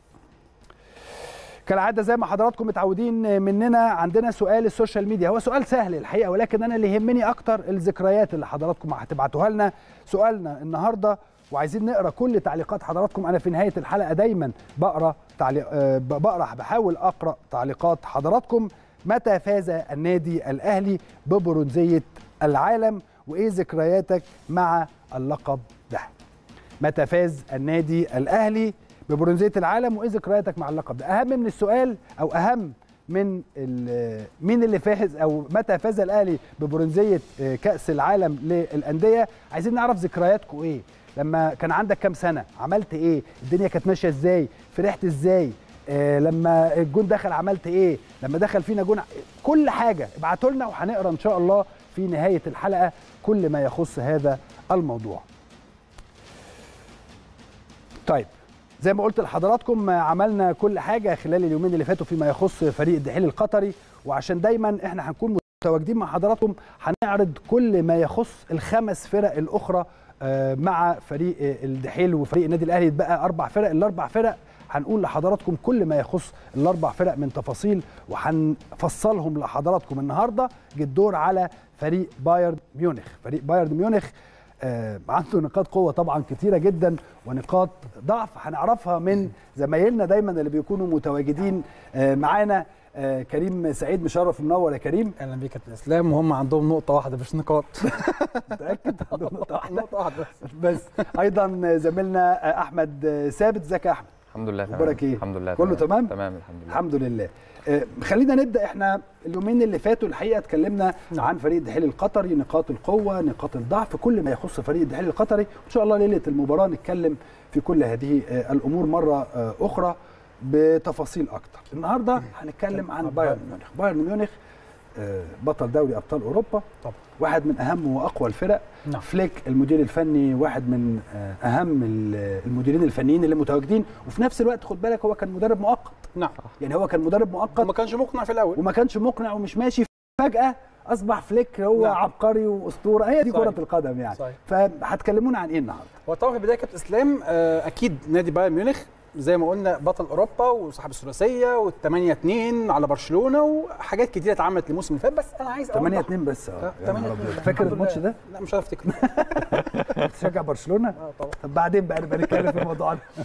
كالعادة زي ما حضراتكم متعودين مننا عندنا سؤال السوشيال ميديا هو سؤال سهل الحقيقة ولكن أنا اللي يهمني أكتر الذكريات اللي حضراتكم هتبعتوها لنا سؤالنا النهاردة وعايزين نقرا كل تعليقات حضراتكم انا في نهايه الحلقه دايما بقرا تعليق آه، بقرا بحاول اقرا تعليقات حضراتكم متى فاز النادي الاهلي ببرونزيه العالم وايه ذكرياتك مع اللقب ده متى فاز النادي الاهلي ببرونزيه العالم وايه ذكرياتك مع اللقب ده اهم من السؤال او اهم من ال- مين اللي فاز او متى فاز الاهلي ببرونزيه آه، كاس العالم للانديه عايزين نعرف ذكرياتكم ايه لما كان عندك كام سنه عملت ايه الدنيا كانت ماشيه ازاي فرحت ازاي آه لما الجون دخل عملت ايه لما دخل فينا جون ع- كل حاجه ابعتوا لنا وهنقرا ان شاء الله في نهايه الحلقه كل ما يخص هذا الموضوع طيب زي ما قلت لحضراتكم آه، عملنا كل حاجه خلال اليومين اللي فاتوا فيما يخص فريق الدحيل القطري وعشان دايما احنا هنكون متواجدين مع حضراتكم هنعرض كل ما يخص الخمس فرق الاخرى آه، مع فريق آه، الدحيل وفريق النادي الاهلي يتبقى اربع فرق الاربع فرق هنقول لحضراتكم كل ما يخص الاربع فرق من تفاصيل وهنفصلهم لحضراتكم النهارده جه الدور على فريق بايرن ميونخ فريق بايرن ميونخ آه، عنده نقاط قوة طبعا كتيرة جدا ونقاط ضعف هنعرفها من زمايلنا دايما اللي بيكونوا متواجدين آه، معانا آه، كريم سعيد مشرف منور يا كريم اهلا بيك يا كابتن اسلام وهم عندهم نقطه واحده مش نقاط متأكد عندهم نقطة واحدة نقطه واحده بس بس أيضا زميلنا آه، أحمد آه، ثابت ازيك يا أحمد الحمد لله تمام أخبارك إيه؟ الحمد لله كله تمام؟ تمام الحمد لله الحمد لله آه، خلينا نبدا احنا اليومين اللي فاتوا الحقيقه اتكلمنا عن فريق الدحيل القطري نقاط القوه نقاط الضعف كل ما يخص فريق الدحيل القطري وان شاء الله ليله المباراه نتكلم في كل هذه آه، الامور مره آه، اخرى بتفاصيل اكتر النهارده هنتكلم عن بايرن ميونخ بايرن ميونخ آه، بطل دوري ابطال اوروبا طبعا. واحد من اهم واقوى الفرق نعم. فليك المدير الفني واحد من آه، اهم ال- المديرين الفنيين اللي متواجدين وفي نفس الوقت خد بالك هو كان مدرب مؤقت نعم يعني هو كان مدرب مؤقت وما كانش مقنع في الاول وما كانش مقنع ومش ماشي فجأة أصبح فليك هو نعم. عبقري وأسطورة هي دي صحيح. كرة القدم يعني صحيح. فهتكلمونا عن إيه النهاردة؟ هو طبعا في البدايه كابتن اسلام آه، اكيد نادي بايرن ميونخ زي ما قلنا بطل اوروبا وصاحب الثلاثيه والثمانية 2 على برشلونه وحاجات كتيره اتعملت الموسم اللي فات بس انا عايز 8 أوضح- 2 بس اه آه، يا 8 نهار 2 أبيض. فاكر الماتش ده؟ لا مش هفتكر بتشجع برشلونة؟ اه طبعا طب بعدين بقى نبقى نتكلم في الموضوع ده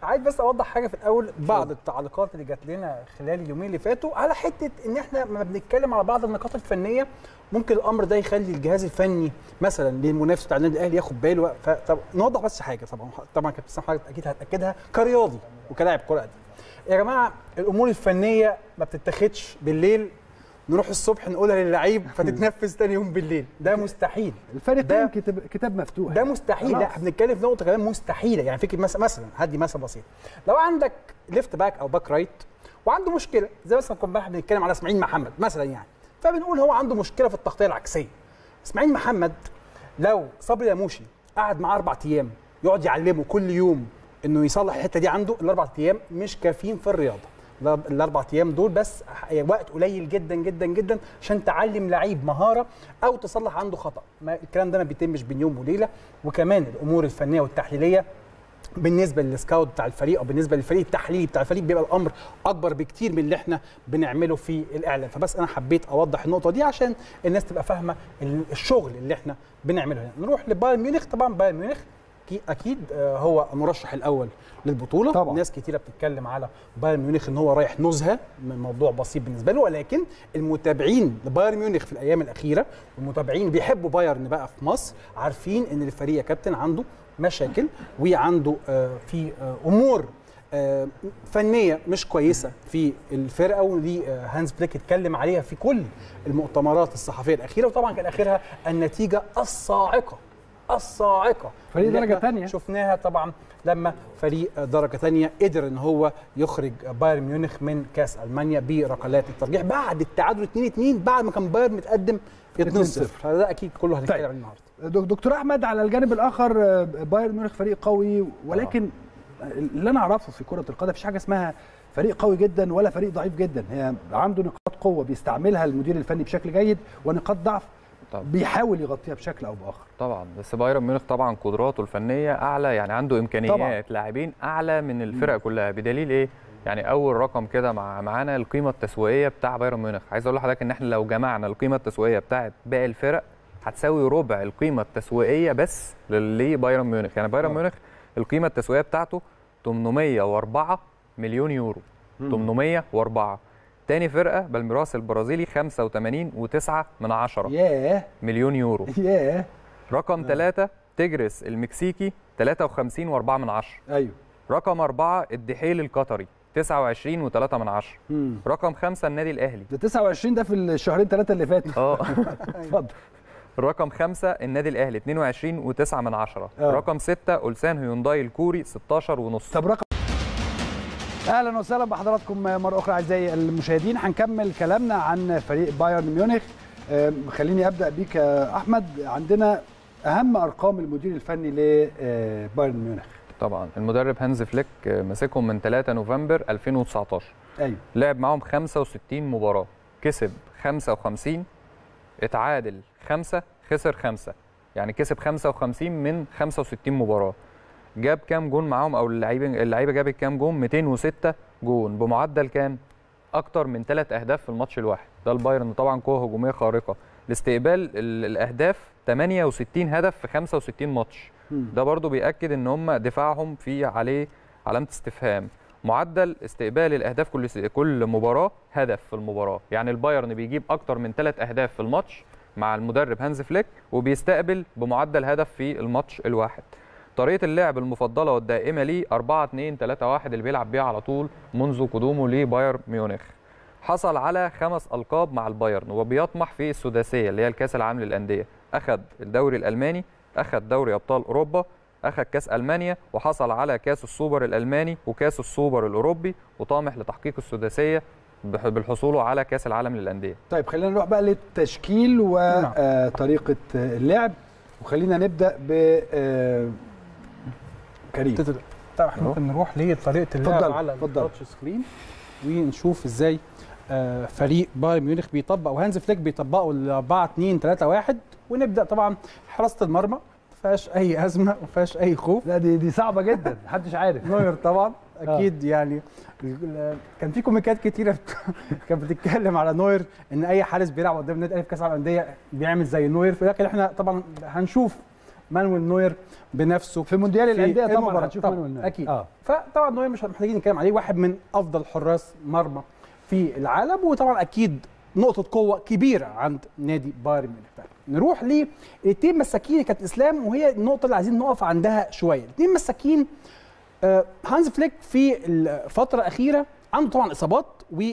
عايز بس اوضح حاجه في الاول بعض التعليقات اللي جات لنا خلال اليومين اللي فاتوا على حته ان احنا لما بنتكلم على بعض النقاط الفنيه ممكن الامر ده يخلي الجهاز الفني مثلا للمنافس بتاع النادي الاهلي ياخد باله فطب نوضح بس حاجه طبعا طبعا كابتن سامح حضرتك اكيد هتاكدها كرياضي وكلاعب كره قدم يا جماعه الامور الفنيه ما بتتاخدش بالليل نروح الصبح نقولها للعيب فتتنفذ تاني يوم بالليل ده مستحيل الفريقين ده- كتاب كتاب مفتوح ده مستحيل لا خلاص. احنا بنتكلم في نقطه كمان مستحيله يعني فكره مثلا مثلا هدي مثل بسيط لو عندك ليفت باك او باك رايت وعنده مشكله زي مثلا كنا امبارح بنتكلم على اسماعيل محمد مثلا يعني فبنقول هو عنده مشكله في التغطيه العكسيه اسماعيل محمد لو صبري ياموشي قعد معاه اربع ايام يقعد يعلمه كل يوم انه يصلح الحته دي عنده الاربع ايام مش كافيين في الرياضه لا- الاربع ايام دول بس وقت قليل جدا جدا جدا عشان تعلم لعيب مهاره او تصلح عنده خطا ما الكلام ده ما بيتمش بين يوم وليله وكمان الامور الفنيه والتحليليه بالنسبه للسكاوت بتاع الفريق او بالنسبه للفريق التحليلي بتاع الفريق بيبقى الامر اكبر بكتير من اللي احنا بنعمله في الاعلام فبس انا حبيت اوضح النقطه دي عشان الناس تبقى فاهمه ال- الشغل اللي احنا بنعمله هنا نروح لبايرن ميونخ طبعا بايرن ميونخ أكي- اكيد آه، هو المرشح الاول للبطوله طبعاً. ناس كتيره بتتكلم على بايرن ميونخ ان هو رايح نزهه من موضوع بسيط بالنسبه له ولكن المتابعين لبايرن ميونخ في الايام الاخيره والمتابعين بيحبوا بايرن بقى في مصر عارفين ان الفريق يا كابتن عنده مشاكل وعنده آه، في آه، امور آه، فنيه مش كويسه في الفرقه ودي آه، هانز فليك اتكلم عليها في كل المؤتمرات الصحفيه الاخيره وطبعا كان اخرها النتيجه الصاعقه الصاعقه فريق اللي درجة احنا تانية. شفناها طبعا لما فريق درجه تانية قدر ان هو يخرج بايرن ميونخ من كاس المانيا بركلات الترجيح بعد التعادل 2-2 بعد ما كان بايرن متقدم 2-0 فده اكيد كله هنتكلم طيب. عليه النهارده دك- دكتور احمد على الجانب الاخر آه، بايرن ميونخ فريق قوي ولكن اللي انا اعرفه في كره القدم مفيش حاجه اسمها فريق قوي جدا ولا فريق ضعيف جدا هي عنده نقاط قوه بيستعملها المدير الفني بشكل جيد ونقاط ضعف طبعا. بيحاول يغطيها بشكل او باخر طبعا بس بايرن ميونخ طبعا قدراته الفنيه اعلى يعني عنده امكانيات لاعبين اعلى من الفرق كلها بدليل ايه يعني اول رقم كده مع معانا القيمه التسويقيه بتاع بايرن ميونخ عايز اقول لحضرتك ان احنا لو جمعنا القيمه التسويقيه بتاعت باقي الفرق هتساوي ربع القيمه التسويقيه بس لبايرن ميونخ يعني بايرن ميونخ القيمه التسويقيه بتاعته 804 مليون يورو 804 تاني فرقه بالميراس البرازيلي 85 و9 من عشرة ياه مليون يورو ياه رقم ثلاثة تجرس المكسيكي 53 و4 من عشرة ايوه رقم أربعة الدحيل القطري 29 و3 من عشرة مم. رقم خمسة النادي الأهلي ده 29 ده في الشهرين ثلاثه اللي فاتوا اه اتفضل رقم خمسة النادي الأهلي 22 و9 من عشرة آه. رقم ستة أولسان هيونداي الكوري 16 ونص طب رقم اهلا وسهلا بحضراتكم مره اخرى اعزائي المشاهدين هنكمل كلامنا عن فريق بايرن ميونخ أم، خليني ابدا بيك يا احمد عندنا اهم ارقام المدير الفني لبايرن ميونخ طبعا المدرب هانز فليك ماسكهم من 3 نوفمبر 2019 ايوه لعب معاهم 65 مباراة كسب 55 اتعادل 5 خسر 5 يعني كسب 55 من 65 مباراة جاب كام جون معاهم او اللعيبه اللعيبه جابت كام جون 206 جون بمعدل كان اكتر من 3 اهداف في الماتش الواحد ده البايرن طبعا قوه هجوميه خارقه لاستقبال ال- الاهداف 68 هدف في 65 ماتش مم. ده برضو بيأكد ان هم دفاعهم في عليه علامه استفهام معدل استقبال الاهداف كل س- كل مباراه هدف في المباراه يعني البايرن بيجيب اكتر من ثلاث اهداف في الماتش مع المدرب هانز فليك وبيستقبل بمعدل هدف في الماتش الواحد طريقه اللعب المفضله والدائمه ليه 4 2 3 1 اللي بيلعب بيها على طول منذ قدومه لبايرن ميونخ حصل على خمس القاب مع البايرن وبيطمح في السداسيه اللي هي الكاس العام للانديه اخذ الدوري الالماني اخذ دوري ابطال اوروبا اخذ كاس المانيا وحصل على كاس السوبر الالماني وكاس السوبر الاوروبي وطامح لتحقيق السداسيه بح- بالحصول على كاس العالم للانديه طيب خلينا نروح بقى للتشكيل وطريقه اللعب وخلينا نبدا ب آه، كريم طيب احنا ممكن نروح لطريقه اللعب اتفضل، على اتفضل. التاتش سكرين ونشوف ازاي آه، فريق بايرن ميونخ بيطبق وهانز فليك بيطبقوا ال 4 2 3 1 ونبدا طبعا حراسه المرمى ما فيهاش اي ازمه ما فيهاش اي خوف لا دي دي صعبه جدا محدش عارف نوير طبعا اكيد يعني ال- كان في كوميكات كتيره بت- كانت بتتكلم على نوير ان اي حارس بيلعب قدام النادي الاهلي في كاس العالم للانديه بيعمل زي نوير لكن احنا طبعا هنشوف مانويل نوير بنفسه في مونديال الانديه طبعا المباراة. هتشوف طبعاً، مانويل نوير. اكيد اه فطبعا نوير مش محتاجين نتكلم عليه واحد من افضل حراس مرمى في العالم وطبعا اكيد نقطة قوة كبيرة عند نادي بايرن ميونخ طيب، نروح للاثنين مساكين كانت اسلام وهي النقطة اللي عايزين نقف عندها شوية الاثنين مساكين آه، هانز فليك في الفترة الأخيرة عنده طبعا إصابات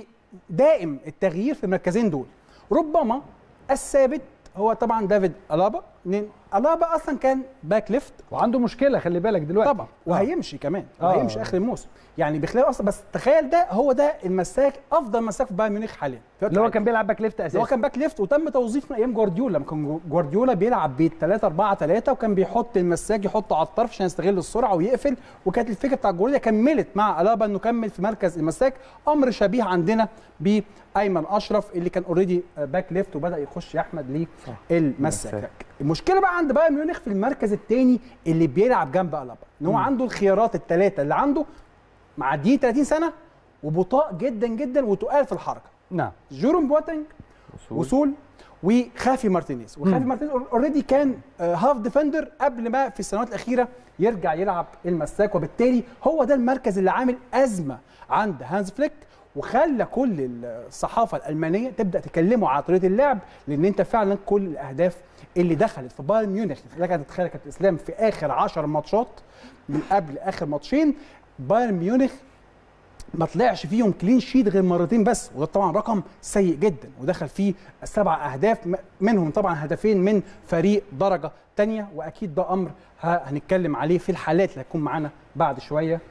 ودائم التغيير في المركزين دول ربما الثابت هو طبعا دافيد ألابا لأن ألابا أصلا كان باك ليفت وعنده مشكله خلي بالك دلوقتي طبعا وهيمشي كمان آه. وهيمشي اخر الموسم يعني بخلاف اصلا بس تخيل ده هو ده المساك افضل مساك في بايرن ميونخ حاليا في الوقت اللي هو الحالي. كان بيلعب باك ليفت اساسا هو كان باك ليفت وتم توظيفه من ايام جوارديولا لما كان جوارديولا بيلعب ب 3 4 3 وكان بيحط المساك يحطه على الطرف عشان يستغل السرعه ويقفل وكانت الفكره بتاع جوارديولا كملت مع الابا انه كمل في مركز المساك امر شبيه عندنا بايمن اشرف اللي كان اوريدي باك ليفت وبدا يخش يا احمد للمساك المشكله بقى عند بايرن ميونخ في المركز الثاني اللي بيلعب جنب الابا ان هو عنده الخيارات الثلاثه اللي عنده معديين 30 سنه وبطاء جدا جدا وتقال في الحركه نعم جيروم بواتنج وصول وخافي مارتينيز وخافي مارتينيز اوريدي كان آه، هاف ديفندر قبل ما في السنوات الاخيره يرجع يلعب المساك وبالتالي هو ده المركز اللي عامل ازمه عند هانز فليك وخلى كل الصحافه الالمانيه تبدا تكلمه على طريقه اللعب لان انت فعلا كل الاهداف اللي دخلت في بايرن ميونخ لك ان تتخيل كابتن اسلام في اخر 10 ماتشات من قبل اخر ماتشين بايرن ميونخ ما طلعش فيهم كلين شيت غير مرتين بس وده طبعا رقم سيء جدا ودخل فيه سبع اهداف م- منهم طبعا هدفين من فريق درجه تانية واكيد ده امر ه- هنتكلم عليه في الحالات اللي هتكون معانا بعد شويه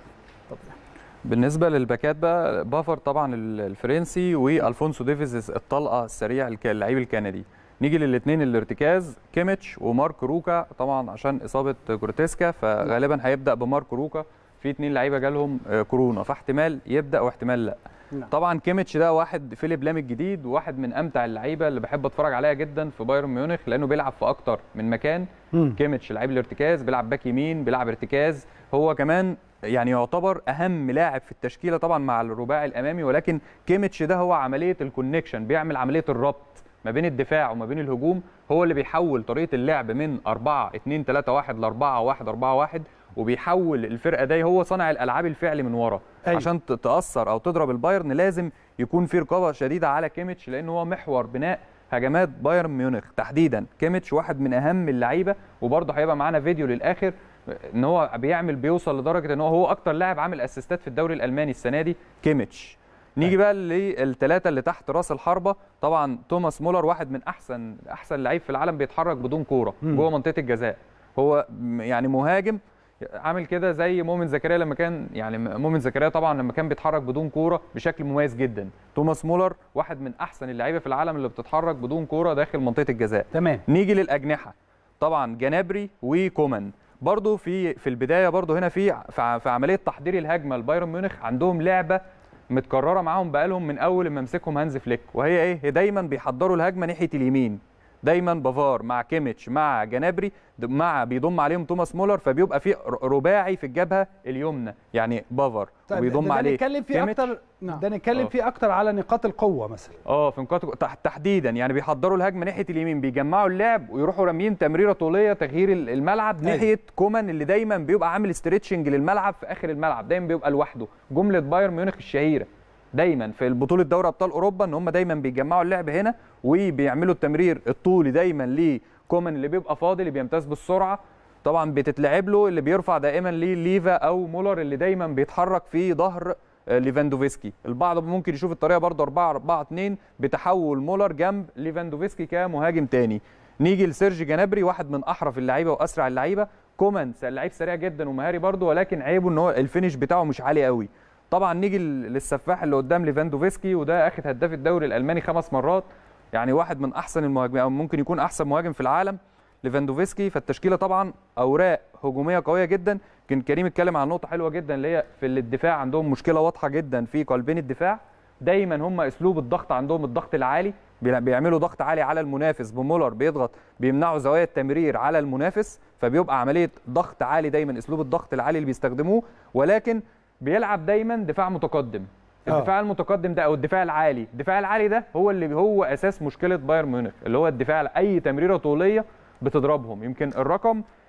بالنسبه للباكات بقى بافر طبعا ال- الفرنسي والفونسو ديفيز الطلقه السريع الك- اللعيب الكندي نيجي للاثنين الارتكاز كيميتش ومارك روكا طبعا عشان اصابه جورتيسكا فغالبا هيبدا بمارك روكا في اثنين لعيبه جالهم آه، كورونا فاحتمال يبدا واحتمال لا نعم. طبعا كيميتش ده واحد فيليب لام الجديد وواحد من امتع اللعيبه اللي بحب اتفرج عليها جدا في بايرن ميونخ لانه بيلعب في اكتر من مكان مم. كيميتش لعيب الارتكاز بيلعب باك يمين بيلعب ارتكاز هو كمان يعني يعتبر اهم لاعب في التشكيله طبعا مع الرباعي الامامي ولكن كيميتش ده هو عمليه الكونكشن بيعمل عمليه الربط ما بين الدفاع وما بين الهجوم هو اللي بيحول طريقه اللعب من 4 2 3 1 ل 4 1 4 1 وبيحول الفرقه دي هو صانع الالعاب الفعلي من ورا أيوة. أيوه. عشان ت- تاثر او تضرب البايرن لازم يكون في رقابه شديده على كيميتش لان هو محور بناء هجمات بايرن ميونخ تحديدا كيميتش واحد من اهم اللعيبه وبرضه هيبقى معانا فيديو للاخر ان هو بيعمل بيوصل لدرجه ان هو هو اكتر لاعب عامل اسيستات في الدوري الالماني السنه دي كيميتش نيجي بقى للثلاثه اللي تحت راس الحربه طبعا توماس مولر واحد من احسن احسن لعيب في العالم بيتحرك بدون كوره جوه منطقه الجزاء هو م- يعني مهاجم عامل كده زي مؤمن زكريا لما كان يعني مؤمن زكريا طبعا لما كان بيتحرك بدون كوره بشكل مميز جدا توماس مولر واحد من احسن اللعيبه في العالم اللي بتتحرك بدون كوره داخل منطقه الجزاء تمام نيجي للاجنحه طبعا جنابري وكومان برضو في في البدايه برضو هنا في في في عمليه تحضير الهجمه لبايرن ميونخ عندهم لعبه متكرره معاهم بقالهم من اول ما مسكهم هانز فليك وهي ايه هي دايما بيحضروا الهجمه ناحيه اليمين دايما بافار مع كيميتش مع جنابري د- مع بيضم عليهم توماس مولر فبيبقى في ر- رباعي في الجبهه اليمنى يعني بافار طيب وبيضم ده عليه نتكلم فيه كيميتش. اكتر نعم. ده نتكلم آه. فيه اكتر على نقاط القوه مثلا اه في نقاط تح- تحديدا يعني بيحضروا الهجمه ناحيه اليمين بيجمعوا اللعب ويروحوا راميين تمريره طوليه تغيير ال- الملعب أيوة. ناحيه كومان اللي دايما بيبقى عامل ستريتشنج للملعب في اخر الملعب دايما بيبقى لوحده جمله بايرن ميونخ الشهيره دايما في البطوله دوري ابطال اوروبا ان هم دايما بيجمعوا اللعب هنا وبيعملوا التمرير الطولي دايما لكومان اللي بيبقى فاضي اللي بيمتاز بالسرعه طبعا بتتلعب له اللي بيرفع دائما ليه ليفا او مولر اللي دايما بيتحرك في ظهر آه، ليفاندوفسكي البعض ممكن يشوف الطريقه برضه 4 4 2 بتحول مولر جنب ليفاندوفسكي كمهاجم تاني نيجي لسيرجي جنابري واحد من احرف اللعيبه واسرع اللعيبه كومان س- لعيب سريع جدا ومهاري برضه ولكن عيبه ان هو الفينش بتاعه مش عالي قوي طبعا نيجي لل- للسفاح اللي قدام ليفاندوفسكي وده اخد هداف الدوري الالماني خمس مرات يعني واحد من احسن المهاجمين او ممكن يكون احسن مهاجم في العالم ليفاندوفسكي فالتشكيله طبعا اوراق هجوميه قويه جدا كان كريم اتكلم عن نقطه حلوه جدا اللي هي في الدفاع عندهم مشكله واضحه جدا في قلبين الدفاع دايما هم اسلوب الضغط عندهم الضغط العالي بيلا- بيعملوا ضغط عالي على المنافس بمولر بيضغط بيمنعوا زوايا التمرير على المنافس فبيبقى عمليه ضغط عالي دايما اسلوب الضغط العالي اللي بيستخدموه ولكن بيلعب دايما دفاع متقدم آه. الدفاع المتقدم ده او الدفاع العالي الدفاع العالي ده هو اللي هو اساس مشكله بايرن ميونخ اللي هو الدفاع اي تمريره طوليه بتضربهم يمكن الرقم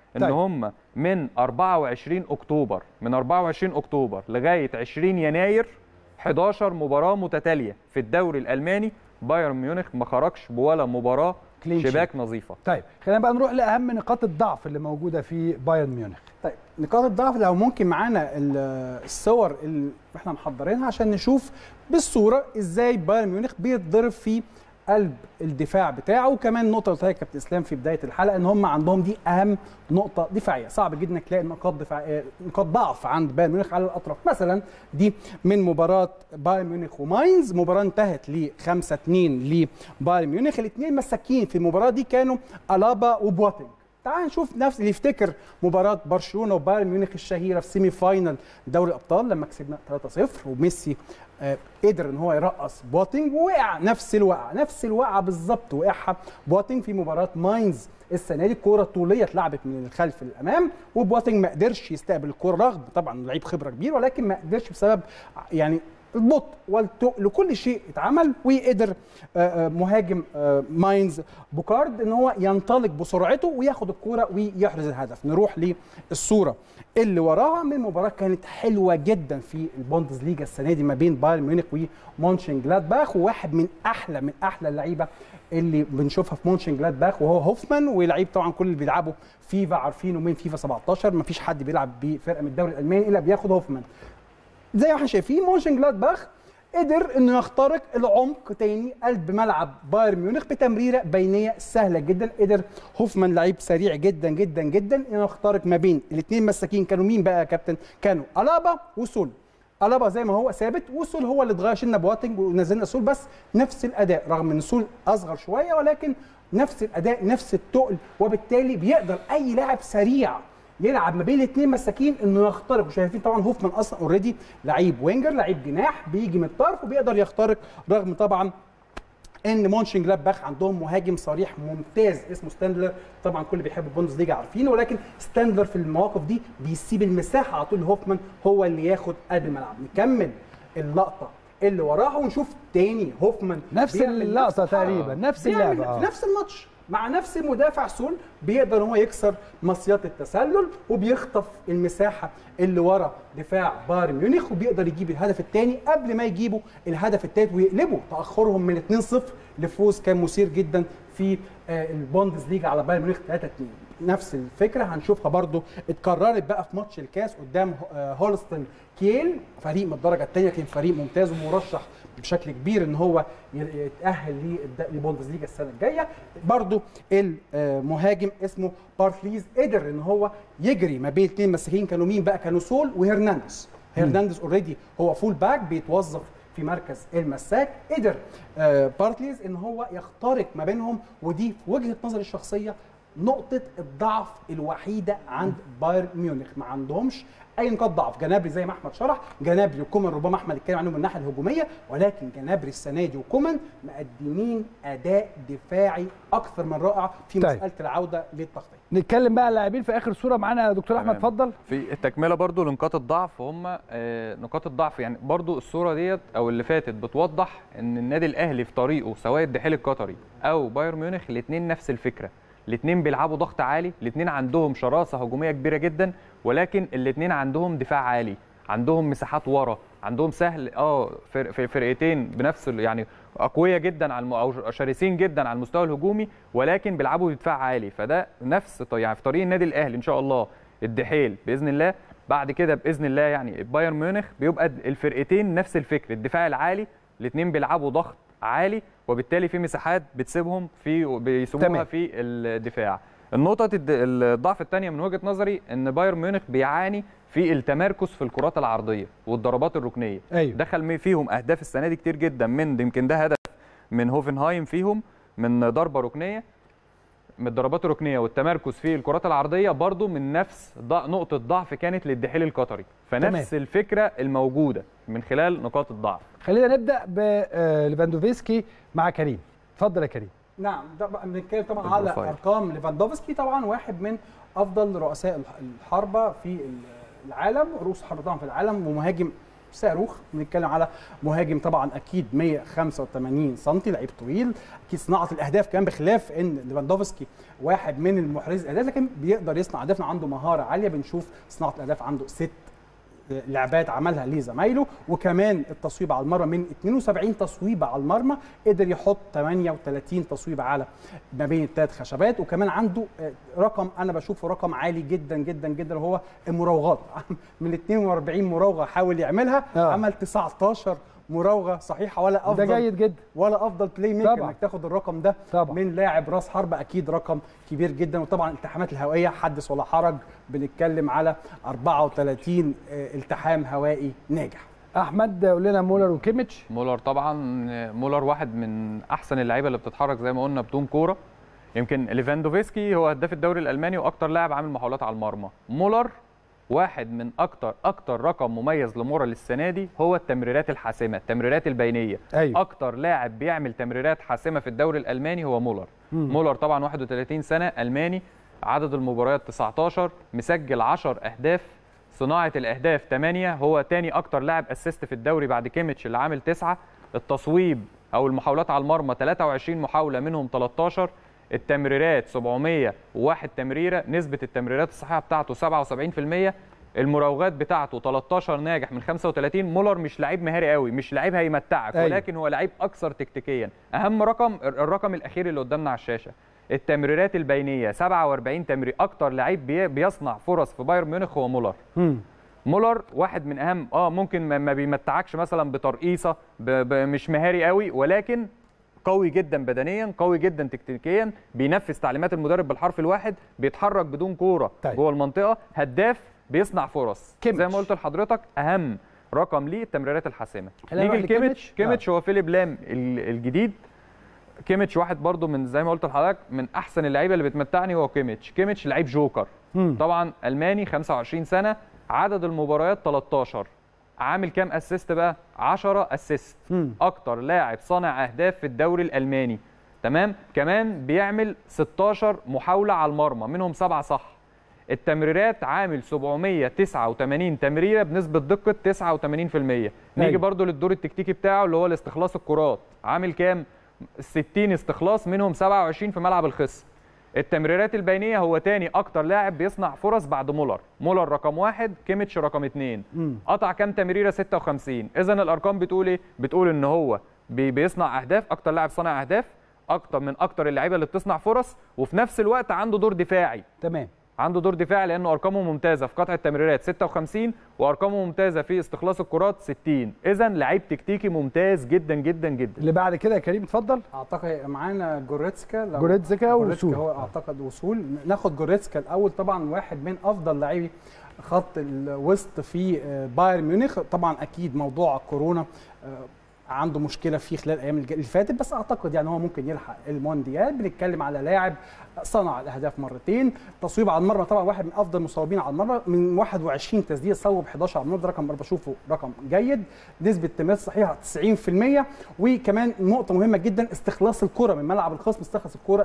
ان طيب. هم من 24 اكتوبر من 24 اكتوبر لغايه 20 يناير 11 مباراه متتاليه في الدوري الالماني بايرن ميونخ ما خرجش بولا مباراه Clean sheet. شباك نظيفه طيب خلينا بقى نروح لاهم نقاط الضعف اللي موجوده في بايرن ميونخ طيب نقاط الضعف لو ممكن معانا ال- الصور اللي احنا محضرينها عشان نشوف بالصوره ازاي بايرن ميونخ بيتضرب في قلب الدفاع بتاعه وكمان نقطه قلتها كابتن اسلام في بدايه الحلقه ان هم عندهم دي اهم نقطه دفاعيه صعب جدا انك تلاقي نقاط دفاع نقاط ضعف عند بايرن ميونخ على الاطراف مثلا دي من مباراه بايرن ميونخ وماينز مباراه انتهت ل 5 2 لبايرن ميونخ الاثنين مساكين في المباراه دي كانوا الابا وبواتينج تعال نشوف نفس اللي يفتكر مباراه برشلونه وبايرن ميونخ الشهيره في سيمي فاينل دوري الابطال لما كسبنا 3-0 وميسي آه، قدر ان هو يرقص بواتينج ووقع نفس الوقعه نفس الوقعه بالظبط وقعها بواتينج في مباراه ماينز السنه دي الكوره طوليه اتلعبت من الخلف للامام وبواتينج ما قدرش يستقبل الكوره رغم طبعا لعيب خبره كبير ولكن ما قدرش بسبب يعني البطء والتقل كل شيء اتعمل وقدر آه، آه، مهاجم آه، ماينز بوكارد ان هو ينطلق بسرعته وياخد الكوره ويحرز الهدف نروح للصوره اللي وراها من مباراه كانت حلوه جدا في البوندسليجا السنه دي ما بين بايرن ميونخ ومونشن جلادباخ وواحد من احلى من احلى اللعيبه اللي بنشوفها في مونشن جلادباخ وهو هوفمان ولعيب طبعا كل اللي بيلعبوا فيفا عارفينه من فيفا 17 ما فيش حد بيلعب بفرقه من الدوري الالماني الا بياخد هوفمان زي ما احنا شايفين مونشن جلادباخ قدر انه يخترق العمق تاني قلب ملعب بايرن ميونخ بتمريره بينيه سهله جدا قدر هوفمان لعيب سريع جدا جدا جدا انه يخترق ما بين الاثنين مساكين كانوا مين بقى يا كابتن كانوا الابا وسول الابا زي ما هو ثابت وسول هو اللي اتغير شلنا بواتنج ونزلنا سول بس نفس الاداء رغم ان سول اصغر شويه ولكن نفس الاداء نفس التقل وبالتالي بيقدر اي لاعب سريع يلعب ما بين الاثنين مساكين انه يخترق وشايفين طبعا هوفمان اصلا اوريدي لعيب وينجر لعيب جناح بيجي من الطرف وبيقدر يخترق رغم طبعا ان مونشن جلادباخ عندهم مهاجم صريح ممتاز اسمه ستاندلر طبعا كل اللي بيحب البوندسليجا عارفينه ولكن ستاندلر في المواقف دي بيسيب المساحه على طول هوفمان هو اللي ياخد قلب الملعب نكمل اللقطه اللي وراها ونشوف تاني هوفمان نفس بيعمل اللقطة نفس- تقريبا، آه. نفس بيعمل اللعبة، آه. في نفس الماتش مع نفس المدافع سول بيقدر هو يكسر مصيات التسلل وبيخطف المساحه اللي ورا دفاع بايرن ميونخ وبيقدر يجيب الهدف الثاني قبل ما يجيبوا الهدف الثالث ويقلبوا تاخرهم من 2-0 لفوز كان مثير جدا في آه، البوندسليجا على بايرن ميونخ 3-2 نفس الفكره هنشوفها برضو اتكررت بقى في ماتش الكاس قدام آه، هولستن كيل فريق من الدرجه الثانيه كان فريق ممتاز ومرشح بشكل كبير ان هو يتاهل للد- للبوندسليجا السنه الجايه برضو المهاجم اسمه بارتليز قدر ان هو يجري ما بين اثنين مساكين كانوا مين بقى كانوا سول وهرنانديز هرنانديز اوريدي هو فول باك بيتوظف في مركز المساك قدر آه، بارتليز ان هو يخترق ما بينهم ودي في وجهه نظري الشخصيه نقطة الضعف الوحيدة عند بايرن ميونخ ما عندهمش أي نقاط ضعف جنابري زي ما أحمد شرح جنابري وكومان ربما أحمد اتكلم عنهم من الناحية الهجومية ولكن جنابري السنة دي وكومان مقدمين أداء دفاعي أكثر من رائع في طيب. مسألة العودة للتغطية نتكلم بقى على اللاعبين في اخر صوره معانا يا دكتور احمد تمام. اتفضل في التكمله برضو لنقاط الضعف هم آه، نقاط الضعف يعني برضو الصوره ديت او اللي فاتت بتوضح ان النادي الاهلي في طريقه سواء الدحيل القطري او بايرن ميونخ الاثنين نفس الفكره الاثنين بيلعبوا ضغط عالي الاثنين عندهم شراسه هجوميه كبيره جدا ولكن الاثنين عندهم دفاع عالي عندهم مساحات ورا عندهم سهل اه فر- في فرقتين بنفس ال- يعني اقوياء جدا على الم... او شرسين جدا على المستوى الهجومي ولكن بيلعبوا بدفاع عالي فده نفس ط- يعني في طريق النادي الاهلي ان شاء الله الدحيل باذن الله بعد كده باذن الله يعني بايرن ميونخ بيبقى الفرقتين نفس الفكر الدفاع العالي الاثنين بيلعبوا ضغط عالي وبالتالي في مساحات بتسيبهم في بيسيبوها تمام. في الدفاع النقطة الد- الضعف الثانية من وجهة نظري ان بايرن ميونخ بيعاني في التمركز في الكرات العرضية والضربات الركنية ايوه دخل مي- فيهم اهداف السنة دي كتير جدا من يمكن ده هدف من هوفنهايم فيهم من ضربة ركنية من الضربات الركنية والتمركز في الكرات العرضية برضو من نفس ضع نقطة ضعف كانت للدحيل القطري فنفس تمام. الفكرة الموجودة من خلال نقاط الضعف خلينا نبدا بليفاندوفسكي مع كريم اتفضل يا كريم نعم ده بقى بنتكلم طبعا على البروفايل. ارقام ليفاندوفسكي طبعا واحد من افضل رؤساء الح- الحربه في العالم رؤوس حربه طبعا في العالم ومهاجم صاروخ بنتكلم على مهاجم طبعا اكيد 185 سم لعيب طويل اكيد صناعه الاهداف كمان بخلاف ان ليفاندوفسكي واحد من المحرز الاهداف لكن بيقدر يصنع اهداف عنده مهاره عاليه بنشوف صناعه الاهداف عنده ست لعبات عملها لزمايله وكمان التصويب على المرمى من 72 تصويبه على المرمى قدر يحط 38 تصويبه على ما بين الثلاث خشبات وكمان عنده آه، رقم انا بشوفه رقم عالي جدا جدا جدا وهو المراوغات من 42 مراوغه حاول يعملها آه. عمل 19 مراوغه صحيحه ولا افضل ده جيد جدا ولا افضل بلاي ميكر طبعاً. انك تاخد الرقم ده طبعاً. من لاعب راس حربة اكيد رقم كبير جدا وطبعا الالتحامات الهوائيه حدث ولا حرج بنتكلم على 34 آه، التحام هوائي ناجح احمد قول لنا مولر وكيميتش مولر طبعا مولر واحد من احسن اللعيبه اللي بتتحرك زي ما قلنا بدون كوره يمكن ليفاندوفسكي هو هداف الدوري الالماني واكتر لاعب عامل محاولات على المرمى مولر واحد من اكتر اكتر رقم مميز لمورا السنه دي هو التمريرات الحاسمه التمريرات البينيه ايوه اكتر لاعب بيعمل تمريرات حاسمه في الدوري الالماني هو مولر مم. مولر طبعا 31 سنه الماني عدد المباريات 19 مسجل 10 اهداف صناعه الاهداف 8 هو تاني اكتر لاعب اسيست في الدوري بعد كيميتش اللي عامل 9 التصويب او المحاولات على المرمى 23 محاوله منهم 13 التمريرات 701 تمريره نسبه التمريرات الصحيحه بتاعته 77% المراوغات بتاعته 13 ناجح من 35 مولر مش لعيب مهاري قوي مش لعيب هيمتعك أيوة. ولكن هو لعيب اكثر تكتيكيا اهم رقم الرقم الاخير اللي قدامنا على الشاشه التمريرات البينيه 47 تمرير اكتر لعيب بي- بيصنع فرص في بايرن ميونخ هو مولر مم. مولر واحد من اهم اه ممكن ما- ما بيمتعكش مثلا بترقيصه ب... ب... مش مهاري قوي ولكن قوي جدا بدنيا قوي جدا تكتيكيا بينفذ تعليمات المدرب بالحرف الواحد بيتحرك بدون كوره طيب. جوه المنطقه هداف بيصنع فرص كيميتش. زي ما قلت لحضرتك اهم رقم ليه التمريرات الحاسمه خلينا نيجي نروح لكيميتش. لكيميتش كيميتش هو فيليب لام ال- الجديد كيميتش واحد برضو من زي ما قلت لحضرتك من احسن اللعيبه اللي بتمتعني هو كيميتش كيميتش لعيب جوكر مم. طبعا الماني 25 سنه عدد المباريات 13 عامل كام اسيست بقى 10 اسيست مم. اكتر لاعب صانع اهداف في الدوري الالماني تمام كمان بيعمل 16 محاوله على المرمى منهم سبعه صح التمريرات عامل 789 تمريره بنسبه دقه 89% نيجي أيوة. برضو للدور التكتيكي بتاعه اللي هو الاستخلاص الكرات عامل كام 60 استخلاص منهم 27 في ملعب الخصم التمريرات البينيه هو تاني اكتر لاعب بيصنع فرص بعد مولر مولر رقم واحد كيميتش رقم اتنين مم. قطع كام تمريره 56 اذا الارقام بتقول ايه بتقول ان هو بي- بيصنع اهداف اكتر لاعب صانع اهداف اكتر من اكتر اللعيبه اللي بتصنع فرص وفي نفس الوقت عنده دور دفاعي تمام عنده دور دفاعي لانه ارقامه ممتازه في قطع التمريرات 56 وارقامه ممتازه في استخلاص الكرات 60 اذا لعيب تكتيكي ممتاز جدا جدا جدا اللي بعد كده يا كريم اتفضل اعتقد معانا جوريتسكا لو جوريتسكا وسول. هو اعتقد وصول ناخد جوريتسكا الاول طبعا واحد من افضل لاعبي خط الوسط في آه، بايرن ميونخ طبعا اكيد موضوع كورونا آه، عنده مشكله فيه خلال الايام الج- اللي فاتت بس اعتقد يعني هو ممكن يلحق المونديال بنتكلم على لاعب صنع الاهداف مرتين تصويب على المرمى طبعا واحد من افضل المصوبين على المرمى من 21 تسديده صوب 11 على المرمى ده رقم انا بشوفه رقم جيد نسبه تمريرات صحيحه 90% وكمان نقطه مهمه جدا استخلاص الكره من ملعب الخصم استخلص الكره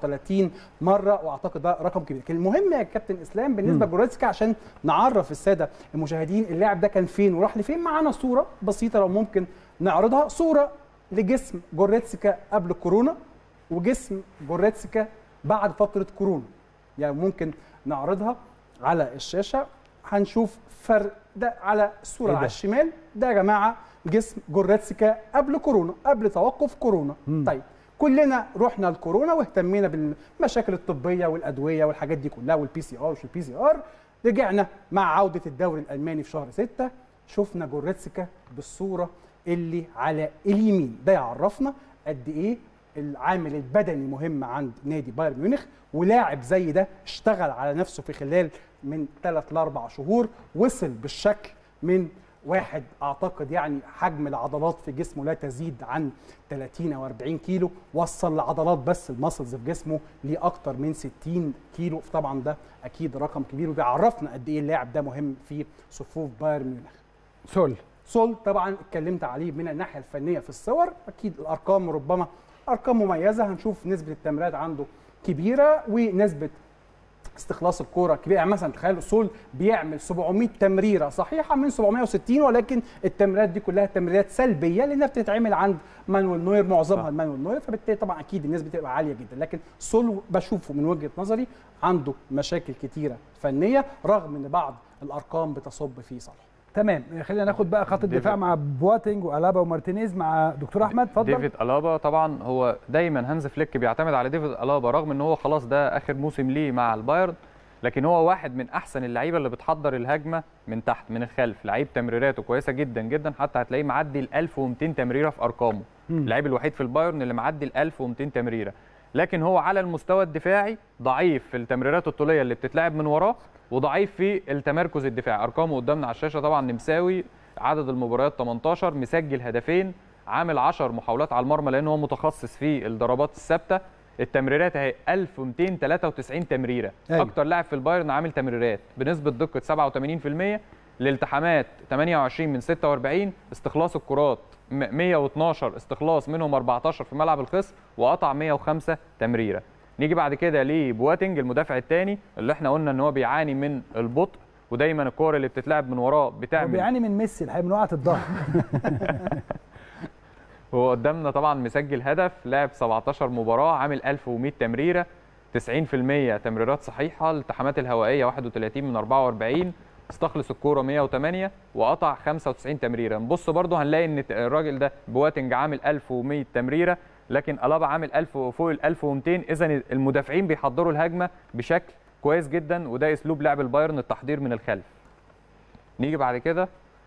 39 مره واعتقد ده رقم كبير لكن المهم يا كابتن اسلام بالنسبه لجوريتسكا عشان نعرف الساده المشاهدين اللاعب ده كان فين وراح لفين معانا صوره بسيطه لو ممكن نعرضها صوره لجسم جوريتسكا قبل كورونا وجسم جوريتسكا بعد فتره كورونا يعني ممكن نعرضها على الشاشه هنشوف فرق ده على الصوره إيه على ده؟ الشمال ده يا جماعه جسم جوريتسكا قبل كورونا قبل توقف كورونا مم. طيب كلنا رحنا الكورونا واهتمينا بالمشاكل الطبيه والادويه والحاجات دي كلها والبي سي ار مش البي سي ار رجعنا مع عوده الدوري الالماني في شهر 6 شفنا جوريتسكا بالصوره اللي على اليمين ده يعرفنا قد ايه العامل البدني مهم عند نادي بايرن ميونخ ولاعب زي ده اشتغل على نفسه في خلال من ثلاث لاربع شهور وصل بالشكل من واحد اعتقد يعني حجم العضلات في جسمه لا تزيد عن 30 او 40 كيلو وصل لعضلات بس المسلز في جسمه لاكثر من 60 كيلو طبعا ده اكيد رقم كبير وبيعرفنا قد ايه اللاعب ده مهم في صفوف بايرن ميونخ سول سول طبعا اتكلمت عليه من الناحيه الفنيه في الصور اكيد الارقام ربما ارقام مميزه هنشوف نسبه التمريرات عنده كبيره ونسبه استخلاص الكوره كبير يعني مثلا تخيلوا سول بيعمل 700 تمريره صحيحه من 760 ولكن التمريرات دي كلها تمريرات سلبيه لانها بتتعمل عند مانويل نوير معظمها مانويل نوير فبالتالي طبعا اكيد النسبه بتبقى عاليه جدا لكن سول بشوفه من وجهه نظري عنده مشاكل كتيره فنيه رغم ان بعض الارقام بتصب في صالحه تمام خلينا ناخد بقى خط الدفاع مع بواتينج والابا ومارتينيز مع دكتور احمد اتفضل ديفيد الابا طبعا هو دايما هانز فليك بيعتمد على ديفيد الابا رغم ان هو خلاص ده اخر موسم ليه مع البايرن لكن هو واحد من احسن اللعيبه اللي بتحضر الهجمه من تحت من الخلف لعيب تمريراته كويسه جدا جدا حتى هتلاقيه معدي ال 1200 تمريره في ارقامه اللعيب الوحيد في البايرن اللي معدي ال 1200 تمريره لكن هو على المستوى الدفاعي ضعيف في التمريرات الطوليه اللي بتتلعب من وراه وضعيف في التمركز الدفاعي ارقامه قدامنا على الشاشه طبعا نمساوي عدد المباريات 18 مسجل هدفين عامل 10 محاولات على المرمى لان هو متخصص في الضربات الثابته التمريرات اهي 1293 تمريره أيوة. اكتر لاعب في البايرن عامل تمريرات بنسبه دقه 87% الالتحامات 28 من 46 استخلاص الكرات م- 112 استخلاص منهم 14 في ملعب الخصم وقطع 105 تمريره نيجي بعد كده لبواتنج المدافع الثاني اللي احنا قلنا ان هو بيعاني من البطء ودايما الكور اللي بتتلعب من وراه هو بتعمل بيعاني من ميسي الحقيقه من وقعه الظهر هو قدامنا طبعا مسجل هدف لعب 17 مباراه عامل 1100 تمريره 90% تمريرات صحيحه الالتحامات الهوائيه 31 من 44 استخلص الكوره 108 وقطع 95 تمريره نبص برضه هنلاقي ان الراجل ده بواتنج عامل 1100 تمريره لكن الابا عامل 1000 فوق ال 1200 اذا المدافعين بيحضروا الهجمه بشكل كويس جدا وده اسلوب لعب البايرن التحضير من الخلف نيجي بعد كده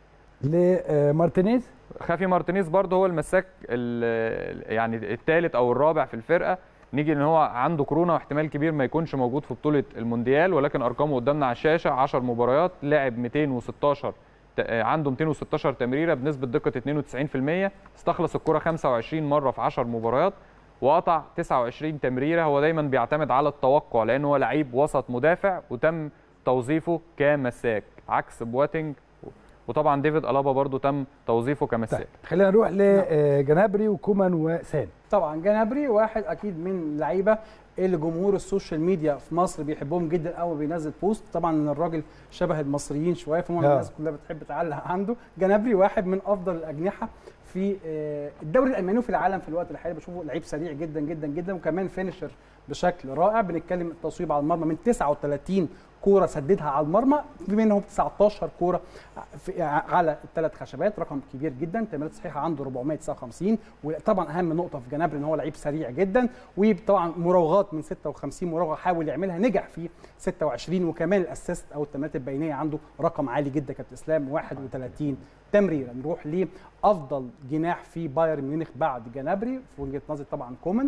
لمارتينيز خافي مارتينيز برضه هو المساك ال- يعني الثالث او الرابع في الفرقه نيجي ان هو عنده كورونا واحتمال كبير ما يكونش موجود في بطوله المونديال ولكن ارقامه قدامنا على الشاشه 10 مباريات لعب 216 ت- آه، عنده 216 تمريره بنسبه دقه 92% استخلص الكره 25 مره في 10 مباريات وقطع 29 تمريره هو دايما بيعتمد على التوقع لان هو لعيب وسط مدافع وتم توظيفه كمساك عكس بواتنج وطبعا ديفيد الابا برضو تم توظيفه كمساك طيب خلينا نروح لجنابري وكومان وسان طبعا جنابري واحد اكيد من اللعيبه اللي جمهور السوشيال ميديا في مصر بيحبهم جدا اول ما بينزل بوست طبعا ان الراجل شبه المصريين شويه فهم آه. الناس كلها بتحب تعلق عنده جنابري واحد من افضل الاجنحه في آه، الدوري الالماني وفي العالم في الوقت الحالي بشوفه لعيب سريع جدا جدا جدا وكمان فينشر بشكل رائع بنتكلم التصويب على المرمى من 39 كوره سددها على المرمى في منهم 19 كوره في على الثلاث خشبات رقم كبير جدا تمريرات صحيحه عنده 459 وطبعا اهم نقطه في جنابري ان هو لعيب سريع جدا وطبعا مراوغات من 56 مراوغه حاول يعملها نجح في 26 وكمان الاسيست او التمريرات البينيه عنده رقم عالي جدا كابتن اسلام 31 تمريره نروح لافضل جناح في بايرن ميونخ بعد جنابري في وجهه نظري طبعا كومان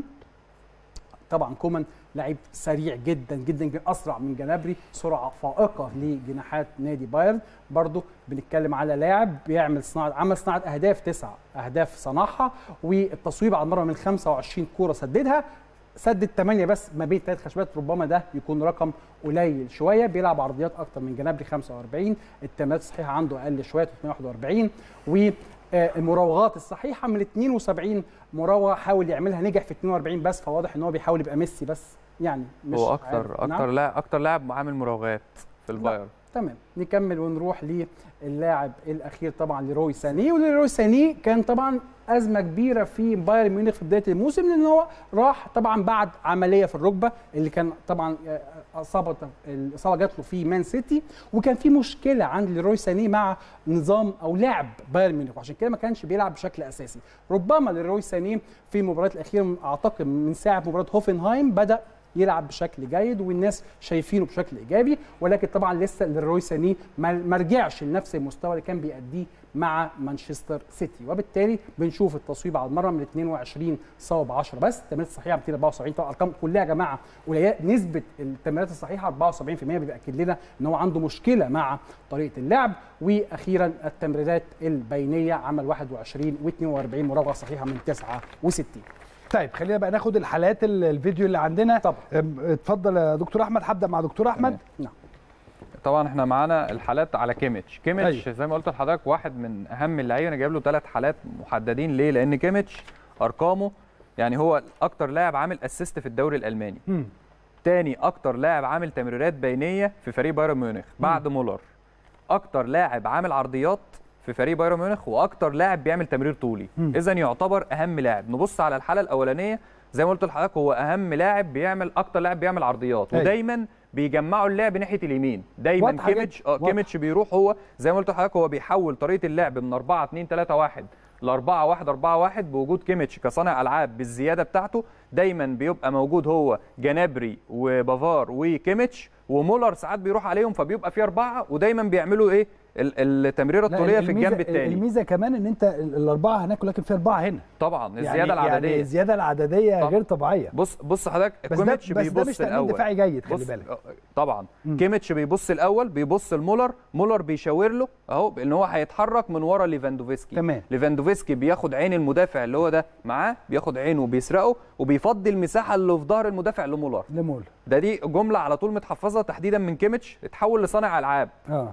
طبعا كومان لعيب سريع جدا جدا جدا اسرع من جنابري سرعه فائقه لجناحات نادي بايرن برضو بنتكلم على لاعب بيعمل صناعه عمل صناعه اهداف تسع اهداف صنعها والتصويب على المرمى من 25 كوره سددها سدد 8 بس ما بين ثلاث خشبات ربما ده يكون رقم قليل شويه بيلعب عرضيات اكتر من جنابري 45 التمريرات الصحيحه عنده اقل شويه 341 و آه، المراوغات الصحيحه من 72 مراوغه حاول يعملها نجح في 42 بس فواضح ان هو بيحاول يبقى ميسي بس يعني مش هو عارف. اكتر نعم. اكتر لاعب اكتر لاعب عامل مراوغات في البايرن تمام نكمل ونروح للاعب الاخير طبعا لروي ساني ولروي ساني كان طبعا ازمه كبيره في بايرن ميونخ في بدايه الموسم لان هو راح طبعا بعد عمليه في الركبه اللي كان طبعا آه، اصابه الاصابه جات له في مان سيتي وكان في مشكله عند لروي ساني مع نظام او لعب بايرن ميونخ وعشان كده ما كانش بيلعب بشكل اساسي ربما لروي ساني في المباريات الاخيره اعتقد من ساعه مباراه هوفنهايم بدا يلعب بشكل جيد والناس شايفينه بشكل ايجابي ولكن طبعا لسه لروي ساني ما ما رجعش لنفس المستوى اللي كان بيأديه مع مانشستر سيتي وبالتالي بنشوف التصويب على المره من 22 صوب 10 بس التمريرات الصحيحه 274 طبعا ارقام كلها يا جماعه قليله نسبه التمريرات الصحيحه 74% بيأكد لنا ان هو عنده مشكله مع طريقه اللعب واخيرا التمريرات البينيه عمل 21 و42 مراوغه صحيحه من 69 طيب خلينا بقى ناخد الحالات ال- الفيديو اللي عندنا طبعا. أم، اتفضل يا دكتور احمد هبدا مع دكتور احمد نعم طبعا احنا معانا الحالات على كيميتش كيميتش أيوة. زي ما قلت لحضرتك واحد من اهم اللعيبه انا جايب له ثلاث حالات محددين ليه لان كيميتش ارقامه يعني هو اكتر لاعب عامل اسيست في الدوري الالماني مم. تاني اكتر لاعب عامل تمريرات بينيه في فريق بايرن ميونخ بعد مولر اكتر لاعب عامل عرضيات في فريق بايرن ميونخ واكتر لاعب بيعمل تمرير طولي اذا يعتبر اهم لاعب نبص على الحاله الاولانيه زي ما قلت لحضرتك هو اهم لاعب بيعمل اكتر لاعب بيعمل عرضيات أيوة. ودايما بيجمعوا اللعب ناحيه اليمين دايما واضحة كيميتش جدا. اه واضحة. كيميتش بيروح هو زي ما قلت لحضرتك هو بيحول طريقه اللعب من 4 2 3 1 ل 4 1 4 1 بوجود كيميتش كصانع العاب بالزياده بتاعته دايما بيبقى موجود هو جنابري وبافار وكيميتش ومولر ساعات بيروح عليهم فبيبقى في اربعه ودايما بيعملوا ايه ال- التمريره لا، الطوليه في الميزة- الجنب الثاني الميزه كمان ان انت ال- الاربعه هناك ولكن في اربعه هنا طبعا الزياده يعني العدديه يعني الزياده العدديه طبعا. غير طبيعيه بص بص حضرتك بس ده كيميتش بس ده مش بيبص تأمين الاول دفاعي جيد خلي بص بالك آه، طبعا مم. كيميتش بيبص الاول بيبص لمولر مولر بيشاور له اهو ان هو هيتحرك من ورا ليفاندوفسكي تمام. ليفاندوفسكي بياخد عين المدافع اللي هو ده معاه بياخد عينه وبيسرقه وبيفضي المساحه اللي في ظهر المدافع لمولر لمول ده دي جمله على طول متحفظه تحديدا من كيميتش اتحول لصانع العاب اه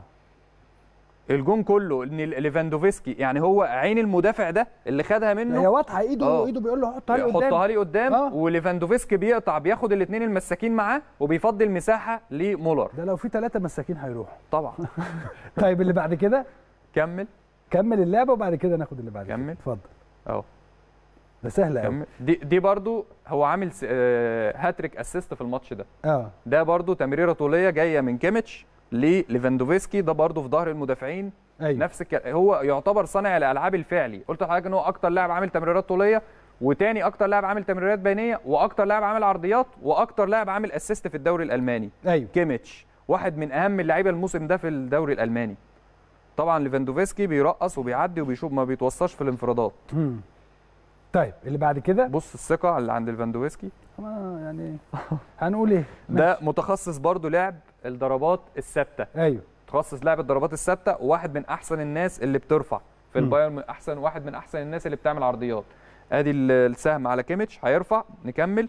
الجون كله ان ليفاندوفسكي يعني هو عين المدافع ده اللي خدها منه هي واضحه ايده آه. ايده بيقول له حطها لي قدام يحطها لي قدام آه. وليفاندوفسكي بيقطع بياخد الاثنين المساكين معاه وبيفضي المساحه لمولر ده لو في ثلاثه مساكين هيروحوا طبعا طيب اللي بعد كده كمل كمل اللعبه وبعد كده ناخد اللي بعد كده كمل. اتفضل اهو ده سهل قوي كمل دي دي برضو هو عامل س- آه، هاتريك اسيست في الماتش ده اه ده برضو تمريره طوليه جايه من كيميتش لليفاندوفسكي ده برضو في ظهر المدافعين ايوه نفس الك... هو يعتبر صانع الالعاب الفعلي قلت لحضرتك ان هو اكتر لاعب عامل تمريرات طوليه وتاني اكتر لاعب عامل تمريرات بينيه واكتر لاعب عامل عرضيات واكتر لاعب عامل اسيست في الدوري الالماني ايوه كيميتش واحد من اهم اللعيبه الموسم ده في الدوري الالماني طبعا ليفاندوفسكي بيرقص وبيعدي وبيشوف ما بيتوصاش في الانفرادات مم. طيب اللي بعد كده بص الثقه اللي عند ليفاندوفسكي آه يعني هنقول ايه ده متخصص برضو لعب الضربات الثابته ايوه متخصص لعب الضربات الثابته وواحد من احسن الناس اللي بترفع في مم. البايرن من احسن واحد من احسن الناس اللي بتعمل عرضيات ادي ال- السهم على كيميتش هيرفع نكمل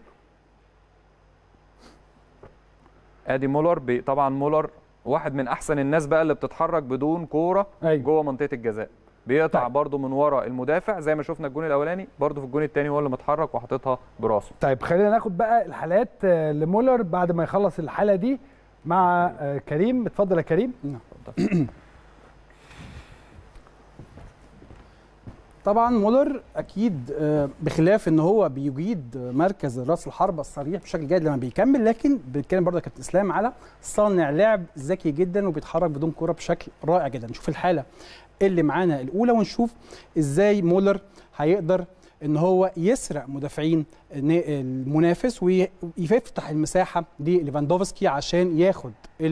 ادي مولر بي طبعا مولر واحد من احسن الناس بقى اللي بتتحرك بدون كوره ايوه جوه منطقه الجزاء بيقطع طيب. برضو من ورا المدافع زي ما شفنا الجون الاولاني برضو في الجون الثاني هو اللي متحرك وحاططها براسه طيب خلينا ناخد بقى الحالات آه، لمولر بعد ما يخلص الحاله دي مع آه، كريم اتفضل يا كريم طبعا مولر اكيد آه، بخلاف ان هو بيجيد مركز راس الحربه الصريح بشكل جيد لما بيكمل لكن بنتكلم برضه يا كابتن اسلام على صانع لعب ذكي جدا وبيتحرك بدون كره بشكل رائع جدا نشوف الحاله اللي معانا الاولى ونشوف ازاي مولر هيقدر ان هو يسرق مدافعين المنافس ويفتح المساحه لليفاندوفسكي عشان ياخد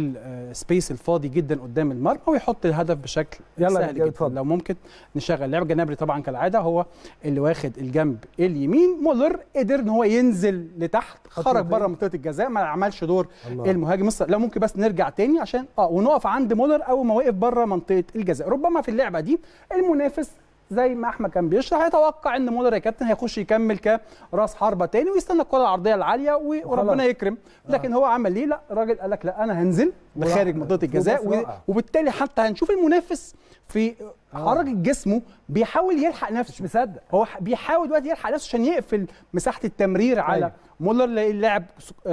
السبيس الفاضي جدا قدام المرمى ويحط الهدف بشكل يلا يا سهل رجالة، جدا اتفضل. لو ممكن نشغل لعب جنابري طبعا كالعاده هو اللي واخد الجنب اليمين مولر قدر ان هو ينزل لتحت خرج خطوتين. بره منطقه الجزاء ما عملش دور الله. المهاجم الص- لو ممكن بس نرجع تاني عشان اه ونقف عند مولر اول ما وقف بره منطقه الجزاء ربما في اللعبه دي المنافس زي ما احمد كان بيشرح هيتوقع ان مولر يا كابتن هيخش يكمل كراس حربه تاني ويستنى الكره العرضيه العاليه و- وربنا يكرم لكن هو عمل ليه لا الراجل قال لك لا انا هنزل وراح- لخارج منطقه الجزاء بس و- رائع. وبالتالي حتى هنشوف المنافس في حركه جسمه بيحاول يلحق نفسه مش مصدق هو ح- بيحاول دلوقتي يلحق نفسه عشان يقفل مساحه التمرير على أيوة. مولر اللي لعب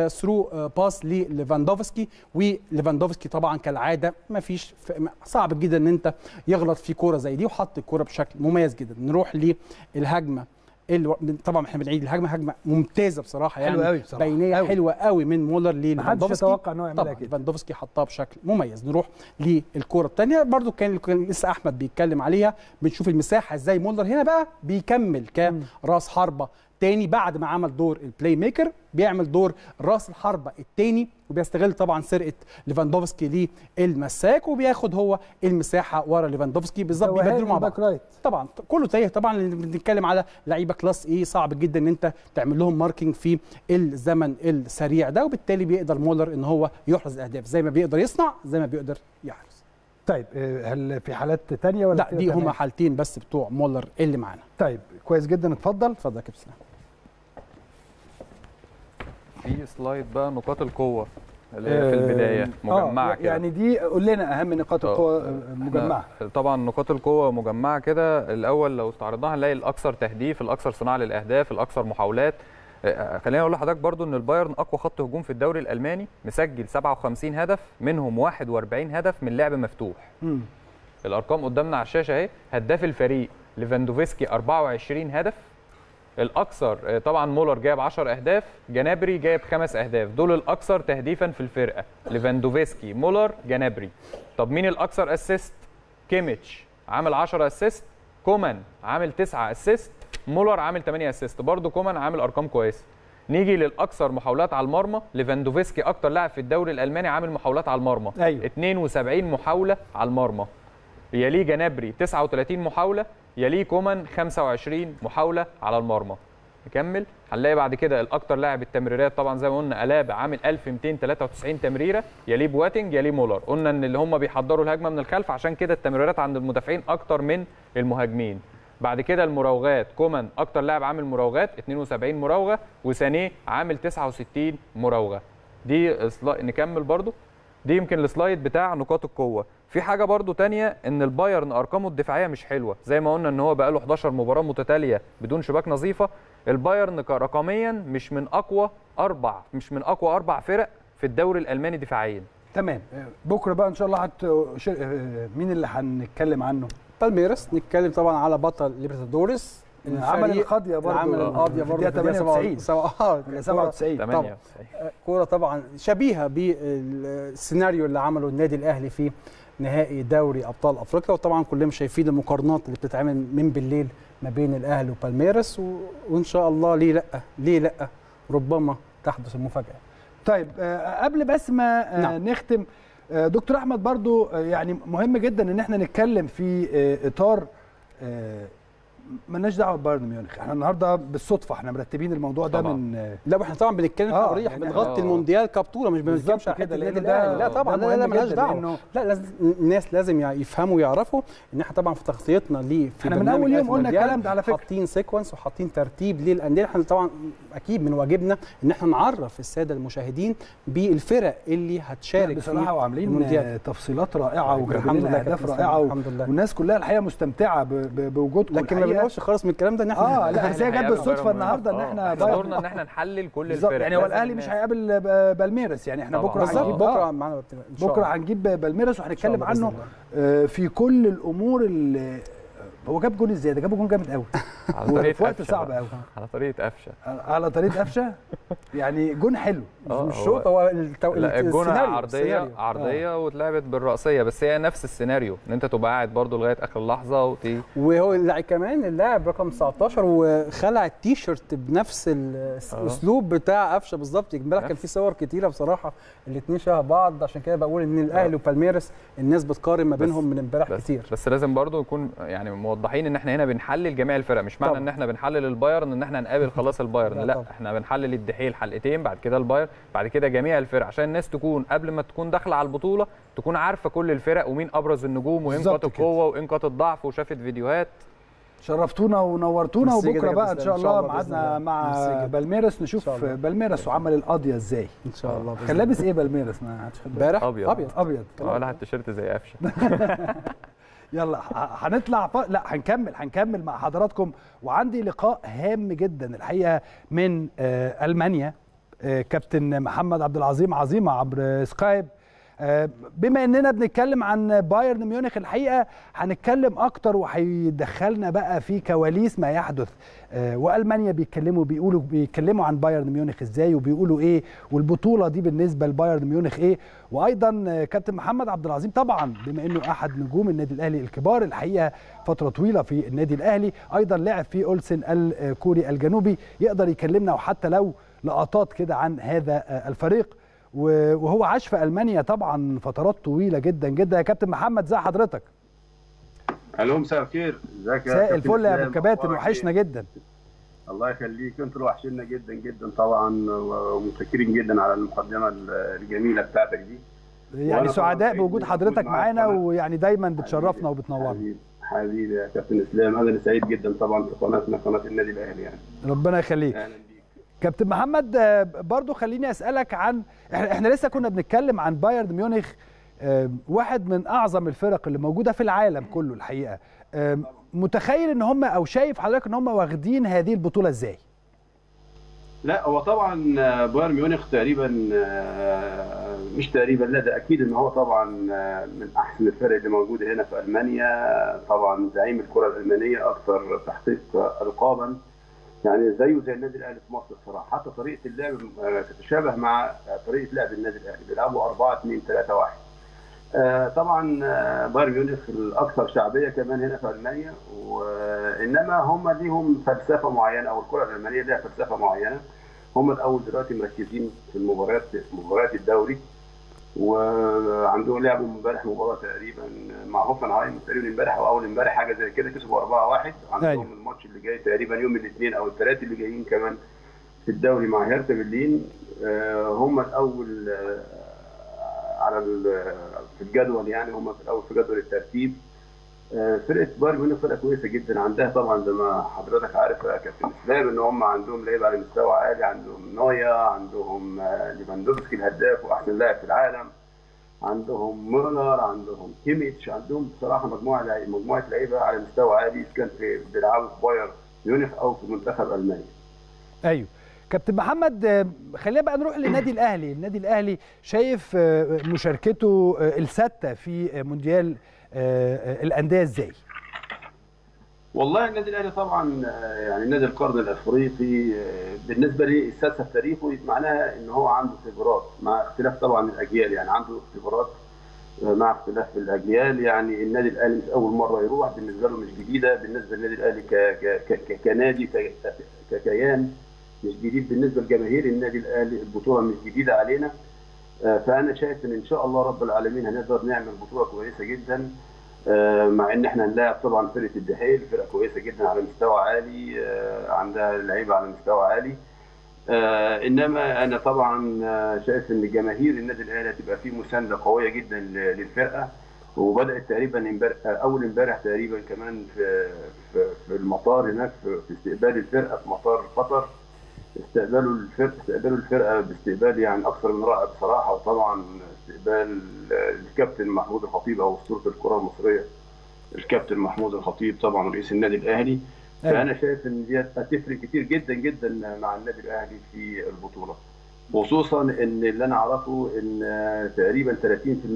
ثرو باس لليفاندوفسكي وليفاندوفسكي طبعا كالعاده ما فيش صعب جدا ان انت يغلط في كوره زي دي وحط الكوره بشكل مميز جدا نروح للهجمه اللي طبعا احنا بنعيد الهجمه هجمه ممتازه بصراحه يعني حلوة أوي بصراحة. بينيه أوي. حلوه قوي من مولر محدش لليفاندوفسكي يتوقع ان هو يعملها طبعا كده ليفاندوفسكي حطها بشكل مميز نروح للكره الثانيه برضو كان كان لسه احمد بيتكلم عليها بنشوف المساحه ازاي مولر هنا بقى بيكمل كراس حربه تاني بعد ما عمل دور البلاي ميكر بيعمل دور راس الحربه التاني وبيستغل طبعا سرقه ليفاندوفسكي للمساك وبياخد هو المساحه ورا ليفاندوفسكي بالظبط وهاني بيبدلوا مع بعض الباك رايت. طبعا كله تايه طبعا لأن بنتكلم على لعيبه كلاس ايه صعب جدا ان انت تعمل لهم ماركينج في الزمن السريع ده وبالتالي بيقدر مولر ان هو يحرز الاهداف زي ما بيقدر يصنع زي ما بيقدر يحرز طيب آه، هل في حالات تانية ولا لا كده دي تمام؟ هما حالتين بس بتوع مولر اللي معانا طيب كويس جدا اتفضل اتفضل يا كابتن في سلايد بقى نقاط القوه اللي هي في البدايه مجمعه آه كده يعني دي قول لنا اهم نقاط آه. القوه آه، مجمعه إحنا طبعا نقاط القوه مجمعه كده الاول لو استعرضناها هنلاقي الاكثر تهديف الاكثر صناعه للاهداف الاكثر محاولات آه، خليني اقول لحضرتك برضو ان البايرن اقوى خط هجوم في الدوري الالماني مسجل 57 هدف منهم 41 هدف من لعب مفتوح مم. الارقام قدامنا على الشاشه اهي هداف الفريق ليفاندوفسكي 24 هدف الاكثر آه، طبعا مولر جايب 10 اهداف جنابري جايب خمس اهداف دول الاكثر تهديفا في الفرقه ليفاندوفسكي مولر جنابري طب مين الاكثر اسيست كيميتش عامل 10 اسيست كومان عامل 9 اسيست مولر عامل 8 اسيست برضه كومان عامل ارقام كويسه نيجي للاكثر محاولات على المرمى ليفاندوفسكي اكتر لاعب في الدوري الالماني عامل محاولات على المرمى أيوة. 72 محاوله على المرمى يليه جنابري 39 محاوله يليه كومان 25 محاوله على المرمى نكمل هنلاقي بعد كده الاكتر لاعب التمريرات طبعا زي ما قلنا الابا عامل 1293 تمريره يليه بواتنج يليه مولر قلنا ان اللي هم بيحضروا الهجمه من الخلف عشان كده التمريرات عند المدافعين اكتر من المهاجمين بعد كده المراوغات كومان اكتر لاعب عامل مراوغات 72 مراوغه وسانيه عامل 69 مراوغه دي سلا... نكمل برضو دي يمكن السلايد بتاع نقاط القوه في حاجه برضو تانية ان البايرن ارقامه الدفاعيه مش حلوه زي ما قلنا ان هو بقاله 11 مباراه متتاليه بدون شباك نظيفه البايرن ك- رقميا مش من اقوى اربع مش من اقوى اربع فرق في الدوري الالماني دفاعيا تمام آه، بكره بقى ان شاء الله هت... شر... آه، مين اللي هنتكلم عنه بالميرس نتكلم طبعا على بطل ليبرتادوريس عمل الفريق القضيه برضه عمل القاضيه برضه في الدقيقه 98 اه ولا 97 98 كوره طبعا شبيهه بالسيناريو اللي عمله النادي الاهلي في نهائي دوري ابطال افريقيا وطبعا كلنا شايفين المقارنات اللي بتتعمل من بالليل ما بين الاهلي وبالميرس و... وان شاء الله ليه لا ليه لا ربما تحدث المفاجاه طيب آه، قبل بس ما آه، نعم. نختم آه، دكتور احمد برضو آه، يعني مهم جدا ان احنا نتكلم في آه، اطار آه، مالناش دعوه ببايرن ميونخ احنا النهارده بالصدفه احنا مرتبين الموضوع ده طبعا. من آه، لا واحنا طبعا بنتكلم آه، حريه يعني بنغطي آه. المونديال كبطوله مش بنتكلمش بالظبط على كده، حته لأن النادي ده- الاهلي لا طبعا ده لا لا مهم مالهاش جداً، دعوه لأنه- لا لازم الناس لازم يفهموا ويعرفوا ان احنا طبعا في تغطيتنا ليه في احنا من برنامج أول يوم ألف قلنا مونديال الكلام ده على فكرة. حاطين سيكونس وحاطين ترتيب للانديه احنا طبعا اكيد من واجبنا ان احنا نعرف الساده المشاهدين بالفرق اللي هتشارك بصراحه في وعاملين المونديال. آه، تفصيلات رائعه الحمد وجايبين لله لنا كابتن اهداف إسلام، رائعه و- الحمد لله. والناس كلها الحقيقه مستمتعه ب- ب- بوجودكم لكن ما الحقيقة. بنقولش خالص من الكلام ده ان احنا اه لا بس هي جت هيقابل بالصدفه بايرن النهارده ان ميونخ. احنا آه، بايرن- دورنا ان احنا نحلل كل بالظبط الفرق يعني هو لازم الاهلي مش الناس- هيقابل ب- بالميرس يعني احنا طبعاً. بكره بالظبط هنجيب بكره آه، معانا ان شاء بكره الله هنجيب بالميرس وهنتكلم الله بإذن عنه الله. آه، في كل الامور اللي هو جاب جون ازاي ده جاب جون جامد قوي على طريقه وفي وقت قفشة صعب بقى. قوي على طريقه قفشه على طريقه قفشه يعني جون حلو آه، مش هو- شوط هو التو... لا الجونه السيناريو- عرضيه السيناريو. عرضيه واتلعبت بالراسيه بس هي نفس السيناريو ان انت تبقى قاعد برضو لغايه اخر لحظه وتيجي وهو اللاعب كمان اللاعب رقم 19 وخلع التيشيرت بنفس ال- الاسلوب بتاع قفشه بالظبط امبارح كان نفس. في صور كتيره بصراحه الاثنين شبه بعض عشان كده بقول ان الاهلي وبالميرس الناس بتقارن ما بس- بينهم من امبارح بس كتير بس لازم برضو نكون يعني موضحين ان احنا هنا بنحلل جميع الفرق مش معنى طبعا. ان احنا بنحلل البايرن ان احنا نقابل خلاص البايرن لا لا طبعا. احنا بنحلل الدحيل حلقتين بعد كده البايرن بعد كده جميع الفرق عشان الناس تكون قبل ما تكون داخله على البطوله تكون عارفه كل الفرق ومين ابرز النجوم وايه بالظبط نقاط كده. القوه وايه نقاط الضعف وشافت فيديوهات شرفتونا ونورتونا ميرسي وبكره جدا بقى يا ان شاء إسلام. الله إن شاء الله بإذن ميعادنا الله. مع ميرسي جدا. بالميرس إن نشوف شاء الله. بالميرس وعمل القضيه ازاي ان شاء الله بإذن كان لابس ايه بالميرس ما حدش خد باله. امبارح أبيض. ابيض ابيض ولا التيشيرت زي قفشه يلا ه- هنطلع ف... لا هنكمل هنكمل مع حضراتكم وعندي لقاء هام جدا الحقيقه من آه المانيا آه كابتن محمد عبد العظيم عظيمه عبر سكايب آه بما اننا بنتكلم عن بايرن ميونخ الحقيقه هنتكلم اكتر وهيدخلنا بقى في كواليس ما يحدث آه والمانيا بيتكلموا بيقولوا بيتكلموا عن بايرن ميونخ ازاي وبيقولوا ايه والبطوله دي بالنسبه لبايرن ميونخ ايه وايضا آه، كابتن محمد عبد العظيم طبعا بما انه احد نجوم النادي الاهلي الكبار الحقيقه فتره طويله في النادي الاهلي ايضا لعب في اولسن الكوري الجنوبي يقدر يكلمنا وحتى لو لقطات كده عن هذا آه، الفريق و- وهو عاش في المانيا طبعا فترات طويله جدا جدا يا كابتن محمد زي حضرتك الو مساء الخير ازيك يا مساء كابتن الفل يا ابو إسلام؟ كباتن أخبارك وحشنا إيه؟ جدا الله يخليك انتوا اللي وحشنا جدا جدا طبعا ومتشكرين جدا على المقدمه الجميله بتاعتك دي يعني وأنا سعداء طبعاً بوجود سعيد حضرتك بوجود معاك معانا طبعاً. ويعني دايما بتشرفنا حبيبي. وبتنورنا حبيبي حبيبي يا كابتن اسلام انا اللي سعيد جدا طبعا في قناتنا قناه النادي الاهلي يعني ربنا يخليك اهلا بيك كابتن محمد آه، برضو خليني اسالك عن احنا إحنا لسه كنا بنتكلم عن بايرن ميونخ آه، واحد من اعظم الفرق اللي موجوده في العالم كله الحقيقه آه، متخيل ان هم او شايف حضرتك ان هم واخدين هذه البطوله ازاي لا هو طبعا آه، بايرن ميونخ تقريبا آه، مش تقريبا لا ده اكيد ان هو طبعا آه، من احسن الفرق اللي موجوده هنا في المانيا طبعا زعيم الكره الالمانيه اكثر تحقيق القابا يعني زيه زي النادي الاهلي في مصر الصراحه حتى طريقه اللعب آه، تتشابه مع آه، طريقه لعب النادي الاهلي بيلعبوا 4 2 3 1 آه، طبعا آه، بايرن ميونخ الاكثر شعبيه كمان هنا في المانيا وانما هم ليهم فلسفه معينه او الكره الالمانيه لها فلسفه معينه هم الاول دلوقتي مركزين في المباريات مباريات الدوري وعندهم لعبوا امبارح مباراه تقريبا مع هوفنهايم تقريبا امبارح او اول امبارح حاجه زي كده كسبوا 4-1 عندهم أيوة. الماتش اللي جاي تقريبا يوم الاثنين او الثلاث اللي جايين كمان في الدوري مع هيرتا برلين آه، هم الاول آه، على ال- في الجدول يعني هم في الاول في جدول الترتيب آه، فرقه بايرن ميونخ فرقه كويسه جدا عندها طبعا زي ما حضرتك عارف يا كابتن اسلام ان هم عندهم لعيبه على مستوى عالي عندهم نويا عندهم آه، ليفاندوفسكي الهداف واحسن لاعب في العالم عندهم مولر عندهم كيميتش عندهم بصراحه مجموعه لعي- مجموعه لعيبه على مستوى عالي إذا كان في بيلعبوا في بايرن ميونخ او في منتخب المانيا ايوه كابتن محمد آه، خلينا بقى نروح للنادي الاهلي النادي الاهلي شايف آه، مشاركته آه، السادسه في آه، مونديال آه، آه، الانديه ازاي والله النادي الاهلي طبعا آه، يعني نادي القرن الافريقي آه، بالنسبه لي السادسه في تاريخه معناها ان هو عنده خبرات مع اختلاف طبعا الاجيال يعني عنده خبرات آه، مع اختلاف الاجيال يعني النادي الاهلي مش اول مره يروح بالنسبه له مش جديده بالنسبه للنادي الاهلي ك- ك- ك- كنادي ك- ككيان مش جديد بالنسبه لجماهير النادي الاهلي البطوله مش جديده علينا آه، فانا شايف ان ان شاء الله رب العالمين هنقدر نعمل بطوله كويسه جدا آه، مع ان احنا هنلاعب طبعا فرقه الدحيل فرقه كويسه جدا على مستوى عالي آه، عندها لعيبه على مستوى عالي آه، انما انا طبعا آه، شايف ان جماهير النادي الاهلي هتبقى فيه مسانده قويه جدا ل- للفرقه وبدات تقريبا امبارح اول امبارح تقريبا كمان في في, في المطار هناك في, في استقبال الفرقه في مطار قطر استقبلوا الفرقه استقبلوا الفرقه باستقبال يعني اكثر من رائع بصراحه وطبعا استقبال الكابتن محمود الخطيب او اسطوره الكره المصريه الكابتن محمود الخطيب طبعا رئيس النادي الاهلي أيوة. فانا شايف ان دي هتفرق كتير جدا جدا مع النادي الاهلي في البطوله خصوصا ان اللي انا اعرفه ان تقريبا 30%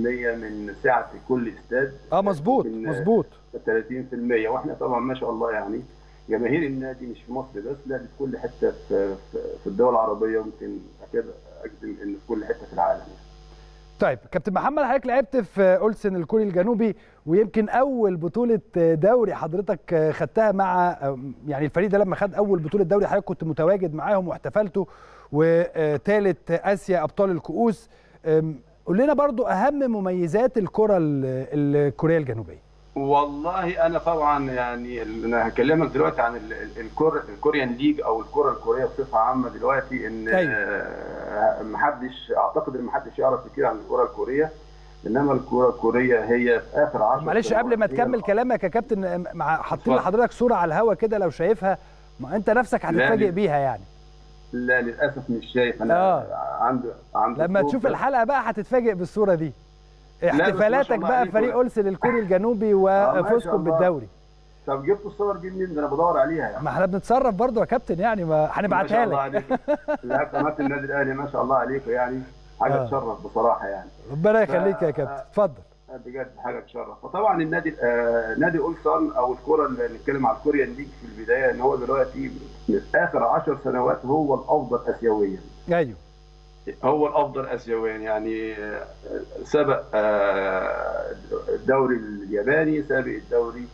من سعه كل استاد اه مظبوط ممكن- مظبوط 30% واحنا طبعا ما شاء الله يعني جماهير النادي مش في مصر بس لا دي في كل حته في في- في الدول العربيه ويمكن كده اجزم ان في كل حته في العالم يعني. طيب كابتن محمد حضرتك لعبت في اولسن الكوري الجنوبي ويمكن اول بطوله دوري حضرتك خدتها مع يعني الفريق ده لما خد اول بطوله دوري حضرتك كنت متواجد معاهم واحتفلتوا وثالث اسيا ابطال الكؤوس أم، قول لنا برضو اهم مميزات الكره ال- الكوريه الجنوبيه والله انا طبعا يعني ال- انا هكلمك دلوقتي عن ال- ال- الكور الكوريان ليج او الكره الكوريه بصفه عامه دلوقتي ان أيوة. آه، محدش اعتقد ان محدش يعرف كتير عن الكره الكوريه انما الكره الكوريه هي في اخر 10 معلش قبل ما تكمل كلامك يا كابتن مع حاطين اتفضل. لحضرتك صوره على الهوا كده لو شايفها ما انت نفسك هتتفاجئ لا. بيها يعني لا للاسف مش شايف انا آه. عنده عنده لما صوت تشوف بس. الحلقه بقى هتتفاجئ بالصوره دي بس ما شاء احتفالاتك الله بقى عليكم. فريق اولسن الكوري الجنوبي ما شاء وفوزكم الله. بالدوري طب جبتوا الصور دي منين ده انا بدور عليها يعني ما احنا بنتصرف برضو يا كابتن يعني ما ما شاء هنبعتها الله لك عليك لا قناه النادي الاهلي ما شاء الله عليكم يعني حاجه آه. تشرف بصراحه يعني ربنا يخليك يا ف- كابتن اتفضل بجد حاجه تشرف وطبعا النادي آه نادي اولسان او الكره اللي نتكلم على الكوريان ليج في البدايه ان هو دلوقتي من اخر 10 سنوات هو الافضل اسيويا ايوه هو الافضل اسيويا يعني آه، سبق آه، الدوري الياباني سابق الدوري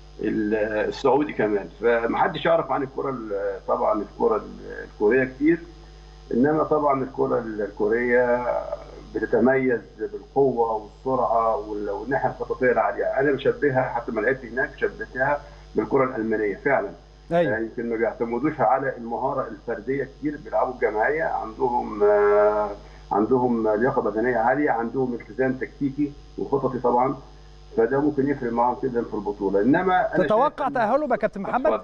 ال- السعودي كمان فمحدش يعرف عن الكره ال- طبعا الكره الكوريه كتير انما طبعا الكره الكوريه بتتميز بالقوه والسرعه وال- والناحيه الخططيه العاليه انا بشبهها حتى ما لعبت هناك شبهتها بالكره الالمانيه فعلا ايوه يعني يمكن ما بيعتمدوش على المهاره الفرديه كتير بيلعبوا الجماعيه عندهم آه، عندهم لياقه بدنيه عاليه عندهم التزام تكتيكي وخططي طبعا فده ممكن يفرق معاهم جدا في البطوله انما أنا تتوقع شايف إن- تاهله يا كابتن محمد اتفضل.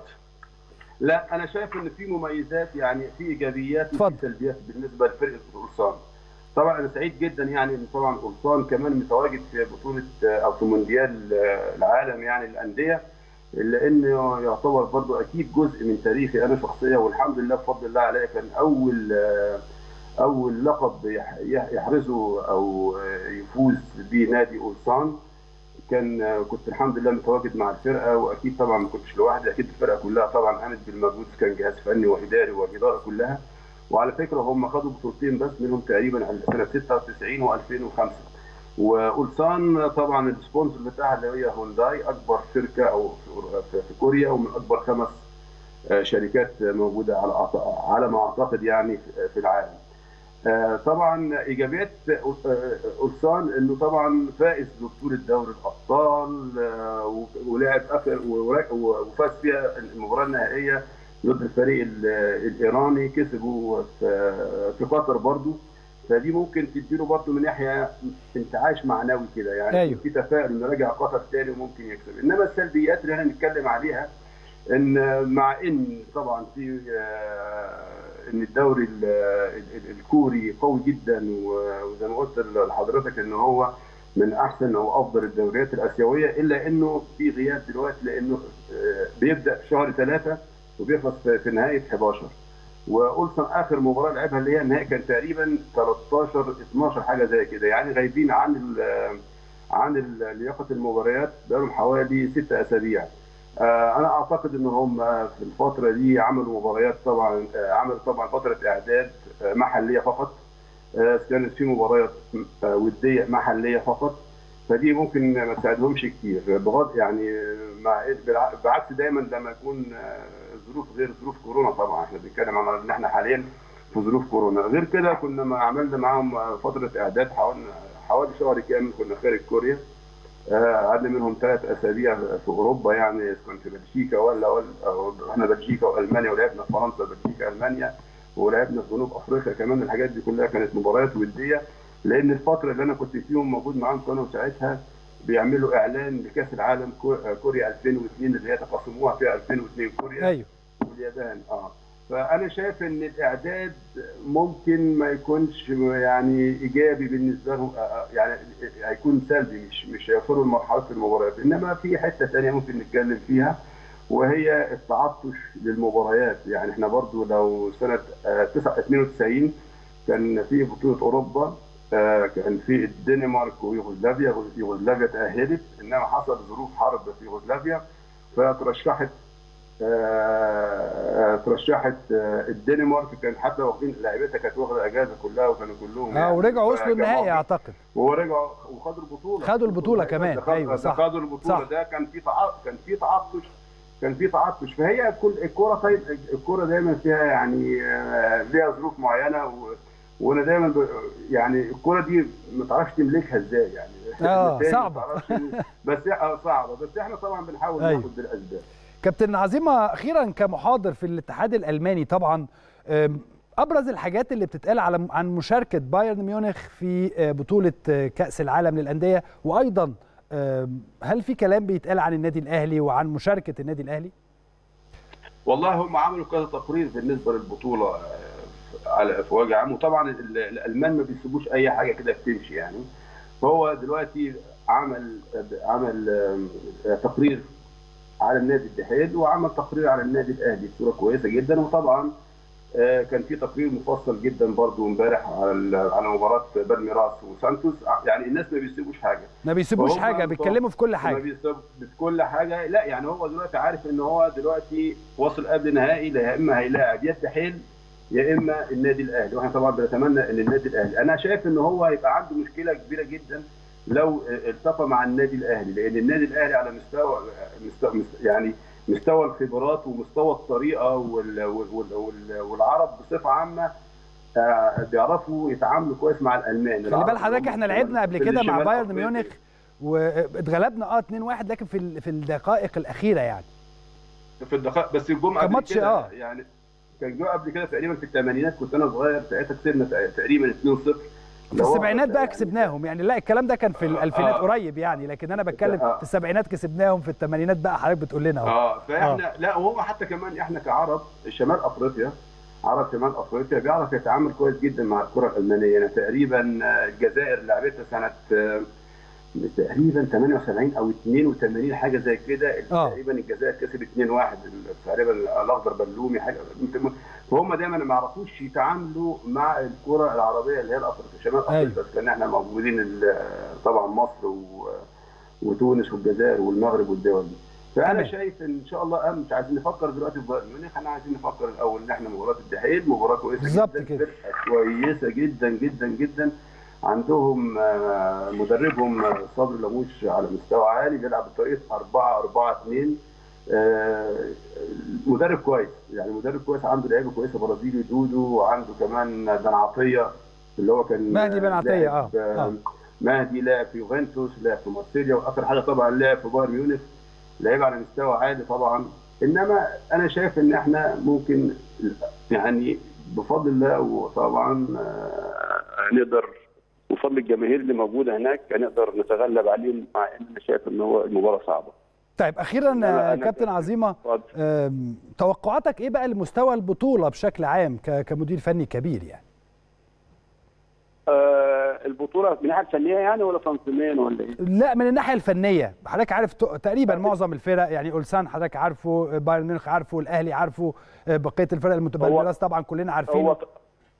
لا انا شايف ان في مميزات يعني في ايجابيات اتفضل. وفي سلبيات بالنسبه لفرقه قرصان طبعا انا سعيد جدا يعني ان طبعا قرصان كمان متواجد في بطوله آه، او في مونديال آه، العالم يعني الانديه الا انه يعتبر برضه اكيد جزء من تاريخي انا شخصيا والحمد لله بفضل الله عليا كان اول آه، اول لقب يح- يح- يحرزه او آه، يفوز به نادي اولسان كان آه، كنت الحمد لله متواجد مع الفرقه واكيد طبعا ما كنتش لوحدي اكيد الفرقه كلها طبعا قامت بالمجهود كان جهاز فني واداري والاداره كلها وعلى فكره هم خدوا بطولتين بس منهم تقريبا سنه 96 و2005 واولسان طبعا السبونسر بتاعها اللي هي هونداي اكبر شركه او في في كوريا ومن اكبر خمس آه، شركات موجوده على أعت- على ما اعتقد يعني في- في العالم. آه، طبعا ايجابيات آه، اولسان انه طبعا فائز ببطوله دوري الابطال آه، و- ولعب اخر ورا- وفاز فيها المباراه النهائيه ضد الفريق ال- الايراني كسبوا في في قطر برضو فدي ممكن تديله برضو من ناحيه انتعاش معنوي كده يعني أيوه. في تفاؤل انه راجع قطر تاني وممكن يكسب انما السلبيات اللي احنا بنتكلم عليها ان مع ان طبعا في آه، ان الدوري ال- ال- الكوري قوي جدا و- وزي ما قلت لحضرتك ان هو من احسن او افضل الدوريات الاسيويه الا انه في غياب دلوقتي لانه آه، بيبدا في شهر ثلاثه وبيخلص في في نهايه 11 واولسن اخر مباراه لعبها اللي هي النهائي كان تقريبا 13 12 حاجه زي كده يعني غايبين عن ال- عن ال- لياقه المباريات بقالهم حوالي ست اسابيع آه، انا اعتقد ان هم في الفتره دي عملوا مباريات طبعا آه، عملوا طبعا فتره اعداد آه، محليه فقط آه، كانت في مباريات آه، وديه محليه فقط فدي ممكن ما تساعدهمش كتير بغض يعني مع بالع- بعكس دايما لما يكون آه، ظروف غير ظروف كورونا طبعا احنا بنتكلم عن ان احنا حاليا في ظروف كورونا غير كده كنا ما عملنا معاهم آه، فتره اعداد حوالي حوالي شهر كامل كنا خارج كوريا آه، قعدنا منهم ثلاث اسابيع في اوروبا يعني كنت في بلجيكا ولا ولا أو احنا بلجيكا والمانيا ولعبنا في فرنسا بلجيكا المانيا ولعبنا في جنوب افريقيا كمان الحاجات دي كلها كانت مباريات وديه لان الفتره اللي انا كنت فيهم موجود معاهم كانوا ساعتها بيعملوا اعلان لكاس العالم كو- آه، كوريا 2002 اللي هي تقاسموها فيها 2002 كوريا ايوه واليابان اه فانا شايف ان الاعداد ممكن ما يكونش يعني ايجابي بالنسبه لهم آه، آه، يعني هيكون سلبي مش مش هيوصلوا لمرحله المباريات انما في حته ثانيه ممكن نتكلم فيها وهي التعطش للمباريات يعني احنا برضو لو سنه آه، 9 92 كان في بطوله اوروبا آه، كان في الدنمارك ويوغوسلافيا يوغوسلافيا تاهلت انما حصل ظروف حرب في يوغوسلافيا فترشحت آه، ترشحت آه، الدنمارك كان حتى واخدين لعيبتها كانت واخده اجازه كلها وكانوا كلهم اه ورجعوا وصلوا النهائي جمعوا- اعتقد ورجعوا وخدوا البطوله خدوا البطولة كمان، ده خد- أيوة، ده صح. خدوا البطوله صح. ده كان في تع... كان في تعطش كان في تعطش فهي كل الكوره طيب الكوره دايما فيها يعني آه، ليها ظروف معينه و... وانا دايما ب... يعني الكوره دي ما تعرفش تملكها ازاي يعني آه، بالتالي ما صعبة. تعرفش تملك- بس آه، صعبه بس احنا طبعا بنحاول أيوة. ناخد بالاسباب كابتن عظيمه اخيرا كمحاضر في الاتحاد الالماني طبعا أم، ابرز الحاجات اللي بتتقال على عن مشاركه بايرن ميونخ في آه، بطوله آه، كاس العالم للانديه وايضا آم، هل في كلام بيتقال عن النادي الاهلي وعن مشاركه النادي الاهلي والله هم عملوا كذا تقرير بالنسبه للبطوله آه، على في وجه عام وطبعا ال- الالمان ما بيسيبوش اي حاجه كده بتمشي يعني فهو دلوقتي عمل عمل آه، تقرير على النادي الاتحاد وعمل تقرير على النادي الاهلي بصوره كويسه جدا وطبعا آه، كان في تقرير مفصل جدا برضو امبارح على ال- على مباراه بالميراس وسانتوس يعني الناس ما بيسيبوش حاجه ما بيسيبوش وهم حاجه بيتكلموا في كل ما حاجه بيسيب في كل حاجه لا يعني هو دلوقتي عارف ان هو دلوقتي واصل قبل نهائي يا اما هيلاعب يا التحيل يا اما النادي الاهلي واحنا طبعا بنتمنى ان النادي الاهلي انا شايف ان هو هيبقى عنده مشكله كبيره جدا لو التقى مع النادي الاهلي لان النادي الاهلي على مستوى مستوى يعني مستوى الخبرات ومستوى الطريقه وال وال وال والعرب بصفه عامه آه، بيعرفوا يتعاملوا كويس مع الالمان خلي بال حضرتك احنا لعبنا قبل كده مع بايرن ميونخ واتغلبنا اه 2-1 لكن في ال- في الدقائق الاخيره يعني في الدقائق بس الجمعه كان قبل ماتش كده آه. يعني كان جو قبل كده تقريبا في الثمانينات كنت انا صغير ساعتها كسبنا تق- تقريبا 2-0 في السبعينات بقى كسبناهم يعني لا الكلام ده كان في الالفينات آه. قريب يعني لكن انا بتكلم آه. في السبعينات كسبناهم في الثمانينات بقى حضرتك بتقول لنا اهو اه فاحنا لا وهو حتى كمان احنا كعرب شمال افريقيا عرب شمال افريقيا بيعرف يتعامل كويس جدا مع الكره الالمانيه يعني تقريبا آه، الجزائر لعبتها سنه آه، تقريبا 78 او 82 حاجه زي كده آه. تقريبا الجزائر كسبت 2-1 تقريبا الاخضر بلومي حاجه فهم دايما ما يعرفوش يتعاملوا مع الكره العربيه اللي هي الافريقيه شمال أيوة. افريقيا كان احنا موجودين ال- طبعا مصر و- وتونس والجزائر والمغرب والدول دي فانا تمام. شايف ان شاء الله أه مش عايزين نفكر دلوقتي في بايرن ميونخ احنا عايزين نفكر الاول ان احنا مباراه الدحيل مباراه كويسه بالظبط جدا كده. فرقه كويسه جدا جدا جدا عندهم آه، مدربهم آه، صبري لموش على مستوى عالي بيلعب بطريقه 4 4 2 مدرب كويس يعني مدرب كويس عنده لعيبه كويسه برازيلي دودو وعنده كمان بن عطيه اللي هو كان مهدي بن عطية، لاعب، آه، آه. مهدي لعب في يوفنتوس لعب في مارسيليا واخر حاجه طبعا لعب في بايرن ميونخ لعيب على مستوى عالي طبعا انما انا شايف ان احنا ممكن يعني بفضل الله وطبعا آه، نقدر بفضل الجماهير اللي موجوده هناك هنقدر نتغلب عليهم مع ان انا شايف ان هو المباراه صعبه. طيب اخيرا لا، آه، أنا- كابتن عظيمه اتفضل. آم، توقعاتك ايه بقى لمستوى البطوله بشكل عام ك- كمدير فني كبير يعني آه، البطوله من الناحيه الفنيه يعني ولا تنظيميا ولا ايه؟ لا من الناحيه الفنيه حضرتك عارف ت- تقريبا معظم الفرق يعني اولسان حضرتك عارفه بايرن ميونخ عارفه الاهلي عارفه آه، بقيه الفرق المتبلوره طبعا كلنا عارفينه هو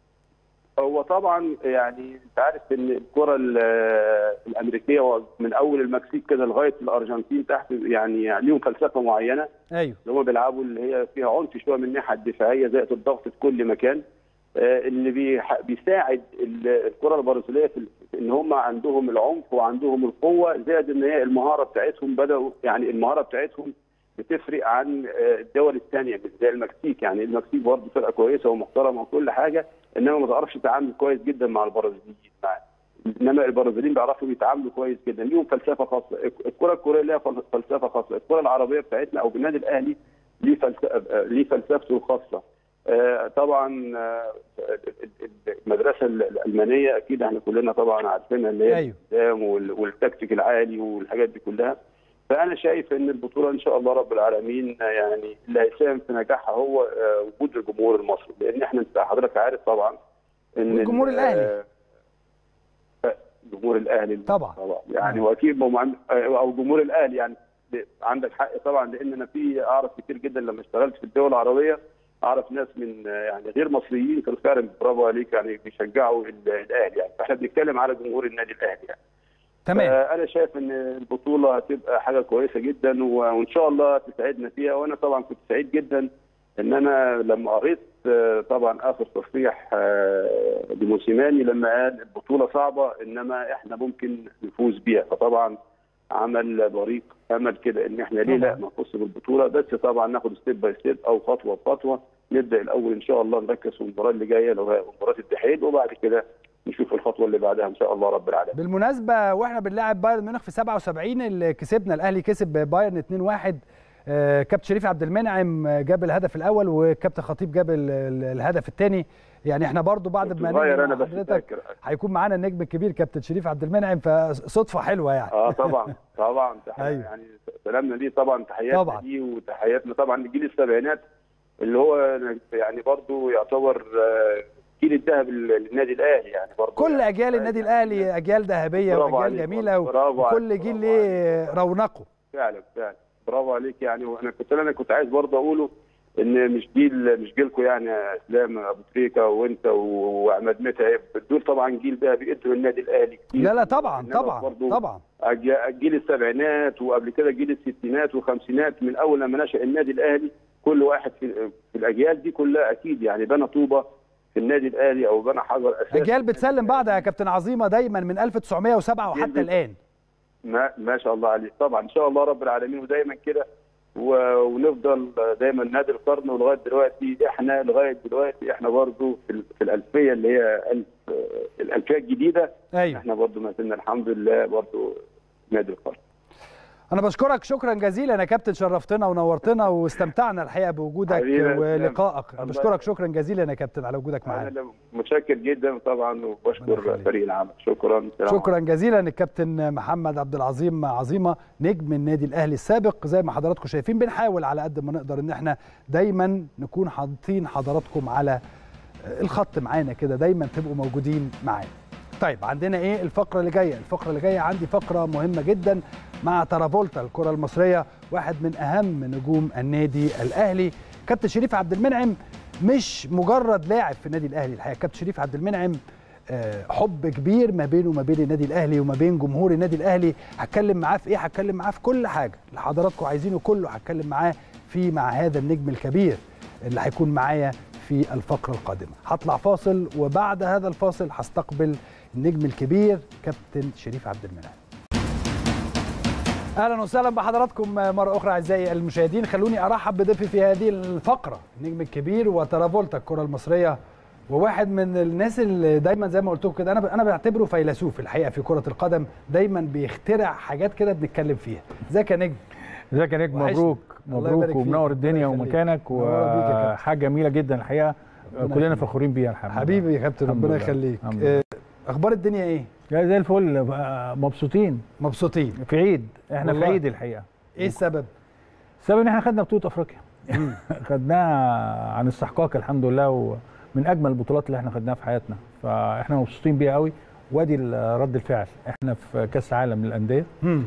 هو طبعا يعني انت عارف ان الكره ال- الامريكيه من اول المكسيك كده لغايه الارجنتين تحت يعني ليهم فلسفه معينه ايوه اللي هم بيلعبوا اللي هي فيها عنف شويه من الناحيه الدفاعيه زائد الضغط في كل مكان آه، اللي بيح- بيساعد ال- الكره البرازيليه في ال- في ان هم عندهم العنف وعندهم القوه زائد ان هي المهاره بتاعتهم بداوا يعني المهاره بتاعتهم بتفرق عن آه، الدول الثانيه زي المكسيك يعني المكسيك برضه فرقه كويسه ومحترمه وكل حاجه انما ما تعرفش تتعامل كويس جدا مع البرازيليين مع- انما البرازيليين بيعرفوا يتعاملوا كويس جدا ليهم فلسفه خاصه الكره الكوريه ليها فل- فلسفه خاصه الكره العربيه بتاعتنا او بالنادي الاهلي ليه فلسفه ليه فلسفته الخاصه آه، طبعا آه، المدرسه الالمانيه اكيد احنا كلنا طبعا عارفينها اللي هي أيوه. الالتزام وال- والتكتيك العالي والحاجات دي كلها فانا شايف ان البطوله ان شاء الله رب العالمين آه، يعني اللي هيساهم في نجاحها هو آه، وجود الجمهور المصري لان احنا انت حضرتك عارف طبعا ان والجمهور ال- الأهلي. آه، جمهور الاهلي طبعا. طبعا يعني واكيد هم عند- او جمهور الاهلي يعني عندك حق طبعا لان انا في اعرف كتير جدا لما اشتغلت في الدول العربيه اعرف ناس من يعني غير مصريين كانوا فعلا برافو عليك يعني بيشجعوا ال- الاهلي يعني فاحنا بنتكلم على جمهور النادي الاهلي يعني تمام انا شايف ان البطوله هتبقى حاجه كويسه جدا و- وان شاء الله تسعدنا فيها وانا طبعا كنت سعيد جدا ان انا لما قريت آه، طبعا اخر تصريح آه، لموسيماني لما قال البطوله صعبه انما احنا ممكن نفوز بيها فطبعا عمل بريق امل كده ان احنا ليه لا طبعاً. نفوز بالبطوله بس طبعا ناخد ستيب باي ستيب او خطوه بخطوه نبدا الاول ان شاء الله نركز في المباراه اللي جايه لو هي مباراه الدحيل وبعد كده نشوف الخطوه اللي بعدها ان شاء الله رب العالمين بالمناسبه واحنا بنلاعب بايرن ميونخ في 77 اللي كسبنا الاهلي كسب بايرن 2-1 آه، كابتن شريف عبد المنعم جاب الهدف الاول وكابتن خطيب جاب ال- ال- الهدف الثاني يعني احنا برضو بعد كنت ما صغير نيجي انا مع بس حضرتك فاكر هيكون معانا النجم الكبير كابتن شريف عبد المنعم فصدفه حلوه يعني اه طبعا طبعا تح- أيوة. يعني سلامنا ليه طبعا تحياتنا طبعاً. ليه وتحياتنا طبعا لجيل السبعينات اللي هو يعني برضو يعتبر آه، جيل الذهب للنادي الاهلي يعني برضو كل يعني اجيال النادي الاهلي اجيال ذهبيه برافو واجيال عليك، جميله برافو وكل عليك، جيل برافو ليه رونقه فعلا فعلا برافو عليك يعني وانا كنت انا كنت عايز برضه اقوله ان مش جيل مش جيلكم يعني يا اسلام ابو تريكه وانت و- وعماد متعب دول طبعا جيل ده بيقدروا النادي الاهلي كتير لا لا طبعا إنما طبعا برضه طبعا أج- جيل السبعينات وقبل كده جيل الستينات والخمسينات من اول لما نشا النادي الاهلي كل واحد في, في الاجيال دي كلها اكيد يعني بنى طوبه في النادي الاهلي او بنى حجر اساس اجيال بتسلم بعض يا كابتن عظيمه دايما من 1907 وحتى جيل- الان ما, ما شاء الله عليك طبعا ان شاء الله رب العالمين ودايما كده و- ونفضل دايما نادي القرن ولغايه دلوقتي احنا لغايه دلوقتي احنا برضو في, ال- في الالفيه اللي هي ألف الالفيه الجديده ايوه احنا برضو ما زلنا الحمد لله برضو نادي القرن انا بشكرك شكرا جزيلا يا كابتن شرفتنا ونورتنا واستمتعنا الحقيقه بوجودك حبيبي يا إسلام. ولقائك انا الله بشكرك شكرا جزيلا يا كابتن على وجودك معانا انا متشكر جدا طبعا ربنا وبشكر يخليك. فريق العمل شكرا سلام شكرا جزيلا الكابتن محمد عبد العظيم عظيمه نجم النادي الاهلي السابق زي ما حضراتكم شايفين بنحاول على قد ما نقدر ان احنا دايما نكون حاطين حضراتكم على الخط معانا كده دايما تبقوا موجودين معانا طيب عندنا ايه الفقره اللي جايه الفقره اللي جايه عندي فقره مهمه جدا مع ترافولتا الكره المصريه واحد من اهم نجوم النادي الاهلي كابتن شريف عبد المنعم مش مجرد لاعب في النادي الاهلي الحقيقه كابتن شريف عبد المنعم آه، حب كبير ما بينه وما بين النادي الاهلي وما بين جمهور النادي الاهلي هتكلم معاه في ايه هتكلم معاه في كل حاجه اللي حضراتكم عايزينه كله هتكلم معاه في مع هذا النجم الكبير اللي هيكون معايا في الفقره القادمه هطلع فاصل وبعد هذا الفاصل هستقبل النجم الكبير كابتن شريف عبد المنعم اهلا وسهلا بحضراتكم مره اخرى اعزائي المشاهدين خلوني ارحب بضيفي في هذه الفقره النجم الكبير وترافولتا الكره المصريه وواحد من الناس اللي دايما زي ما قلت لكم كده انا انا بعتبره فيلسوف الحقيقه في كره القدم دايما بيخترع حاجات كده بنتكلم فيها ازيك يا نجم ازيك يا نجم وحشني. مبروك الله مبروك يبارك فيك. ومنور الدنيا ربنا يخليك. ومكانك منورة بيك يا كابتن. وحاجه جميله جدا الحقيقه ربنا كلنا يخليك. فخورين بيها الحمد لله حبيبي يا كابتن الحمد ربنا لله. يخليك الحمد لله. آه، اخبار الدنيا ايه يا زي الفل بقى مبسوطين مبسوطين في عيد احنا والله. في عيد الحقيقه ايه السبب السبب ان احنا خدنا بطوله افريقيا خدناها عن استحقاق الحمد لله ومن اجمل البطولات اللي احنا خدناها في حياتنا فاحنا مبسوطين بيها قوي وادي ال- رد الفعل احنا في كاس عالم للانديه مم.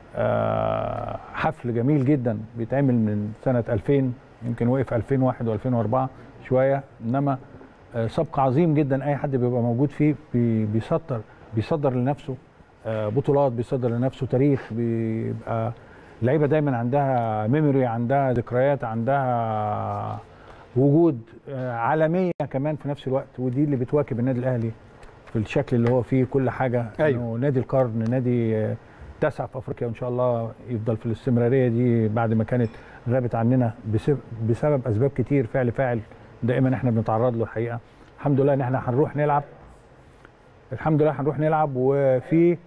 آه، حفل جميل جدا بيتعمل من سنة 2000 يمكن وقف 2001 و2004 شوية إنما آه، سبق عظيم جدا أي حد بيبقى موجود فيه بي- بيسطر بيصدر لنفسه آه، بطولات بيصدر لنفسه تاريخ بيبقى اللعيبة دايما عندها ميموري عندها ذكريات عندها وجود آه، عالمية كمان في نفس الوقت ودي اللي بتواكب النادي الأهلي في الشكل اللي هو فيه كل حاجة أيوة. إنه نادي القرن نادي آه، تسعة في افريقيا وان شاء الله يفضل في الاستمراريه دي بعد ما كانت غابت عننا بسبب, بسبب اسباب كتير فعل فاعل دائما احنا بنتعرض له الحقيقه الحمد لله ان احنا هنروح نلعب الحمد لله هنروح نلعب وفي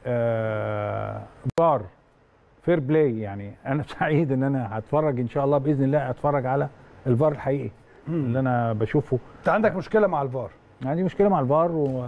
آه بار فير بلاي يعني انا سعيد ان انا هتفرج ان شاء الله باذن الله اتفرج على الفار الحقيقي اللي انا بشوفه انت عندك مشكله مع الفار عندي مشكله مع الفار و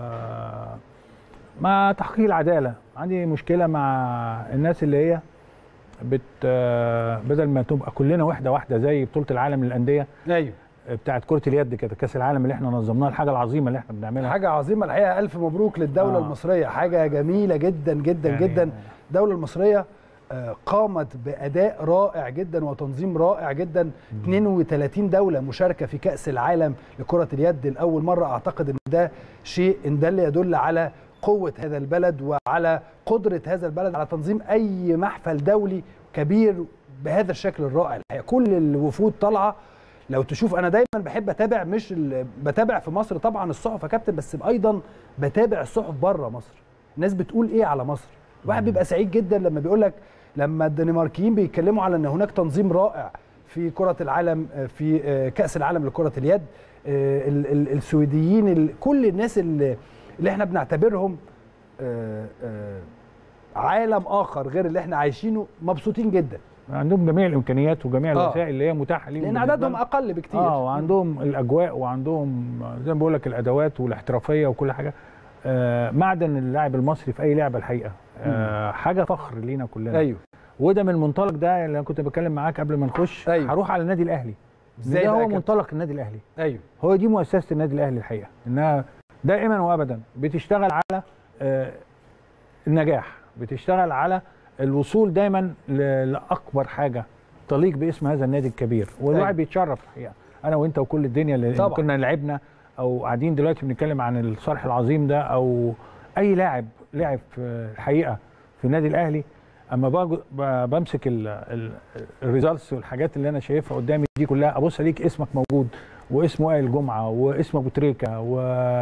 مع تحقيق العداله عندي مشكله مع الناس اللي هي بت بدل ما تبقى كلنا وحده واحده زي بطوله العالم للانديه ايوه بتاعت كره اليد كده كاس العالم اللي احنا نظمناها الحاجه العظيمه اللي احنا بنعملها حاجه عظيمه الحقيقه الف مبروك للدوله آه. آه. المصريه حاجه جميله جدا جدا يعني- جدا الدوله المصريه آه، قامت باداء رائع جدا وتنظيم رائع جدا 32 دوله مشاركه في كاس العالم لكره اليد لاول مره اعتقد ان ده شيء ان ده اللي يدل على قوه هذا البلد وعلى قدره هذا البلد على تنظيم اي محفل دولي كبير بهذا الشكل الرائع الحقيقه كل الوفود طالعه لو تشوف انا دايما بحب اتابع مش ال- بتابع في مصر طبعا الصحف يا كابتن بس ايضا بتابع الصحف بره مصر الناس بتقول ايه على مصر الواحد بيبقى سعيد جدا لما بيقول لك لما الدنماركيين بيتكلموا على ان هناك تنظيم رائع في كره العالم آه، في آه، كاس العالم لكره اليد آه، ال- ال- السويديين ال- كل الناس اللي, اللي احنا بنعتبرهم آه، آه، عالم اخر غير اللي احنا عايشينه مبسوطين جدا عندهم جميع الامكانيات وجميع آه. الوسائل اللي هي متاحه ليهم لان بالنسبة عددهم لهم. اقل بكتير اه وعندهم الاجواء وعندهم زي ما بقول لك الادوات والاحترافيه وكل حاجه آه معدن اللاعب المصري في اي لعبه الحقيقه آه حاجه فخر لينا كلنا ايوه وده من المنطلق ده اللي انا كنت بتكلم معاك قبل ما نخش أيوة. هروح على النادي الاهلي ازاي ده بقى هو يا كابتن؟ منطلق النادي الاهلي ايوه هو دي مؤسسه النادي الاهلي الحقيقه انها دائما وابدا بتشتغل على آه، النجاح بتشتغل على الوصول دايما ل- لاكبر حاجه تليق باسم هذا النادي الكبير أيوة. والواحد بيتشرف الحقيقه انا وانت وكل الدنيا اللي طبعا. كنا لعبنا او قاعدين دلوقتي بنتكلم عن الصرح العظيم ده او اي لاعب لعب في الحقيقه في النادي الاهلي اما باجي ب- بمسك الريزلتس والحاجات اللي انا شايفها قدامي دي كلها ابص عليك اسمك موجود واسم وائل جمعه واسم ابو تريكه و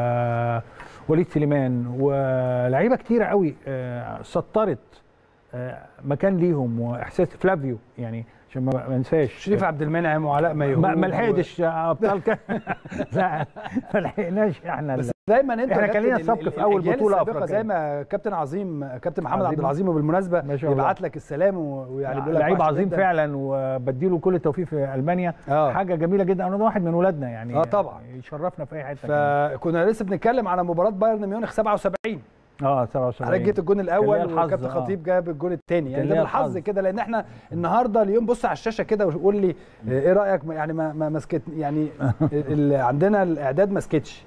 وليد سليمان ولاعيبه كتيره قوي آه، سطرت آه، مكان ليهم واحساس فلافيو يعني عشان ما ما انساش شريف عبد المنعم وعلاء ميهوب ما ما لحقتش ابطال كده لا ما لحقناش احنا بس ال- دايما انت احنا يا كان لينا كابتن سبق ال- في اول الأجيال بطوله السابقة افريقيه زي ما كابتن عظيم كابتن محمد عظيم. عبد العظيم وبالمناسبه ما شاء الله. يبعت لك السلام و- ويعني بيقول لك لعيب وحش عظيم جداً. فعلا وبديله كل التوفيق في المانيا آه. حاجه جميله جدا انا ده واحد من ولادنا يعني آه طبعا. يشرفنا في اي حته كمان. فكنا لسه بنتكلم على مباراه بايرن ميونخ 77 اه 77 حضرتك جبت الجون الاول كان ليا الحظ، وكابتن آه. خطيب جاب الجون الثاني يعني كان ده ليا بالحظ الحظ. كده لان احنا النهارده اليوم بص على الشاشه كده وقول لي آه، ايه رايك يعني ما ما ما سكت يعني ال- عندنا الاعداد ما سكتش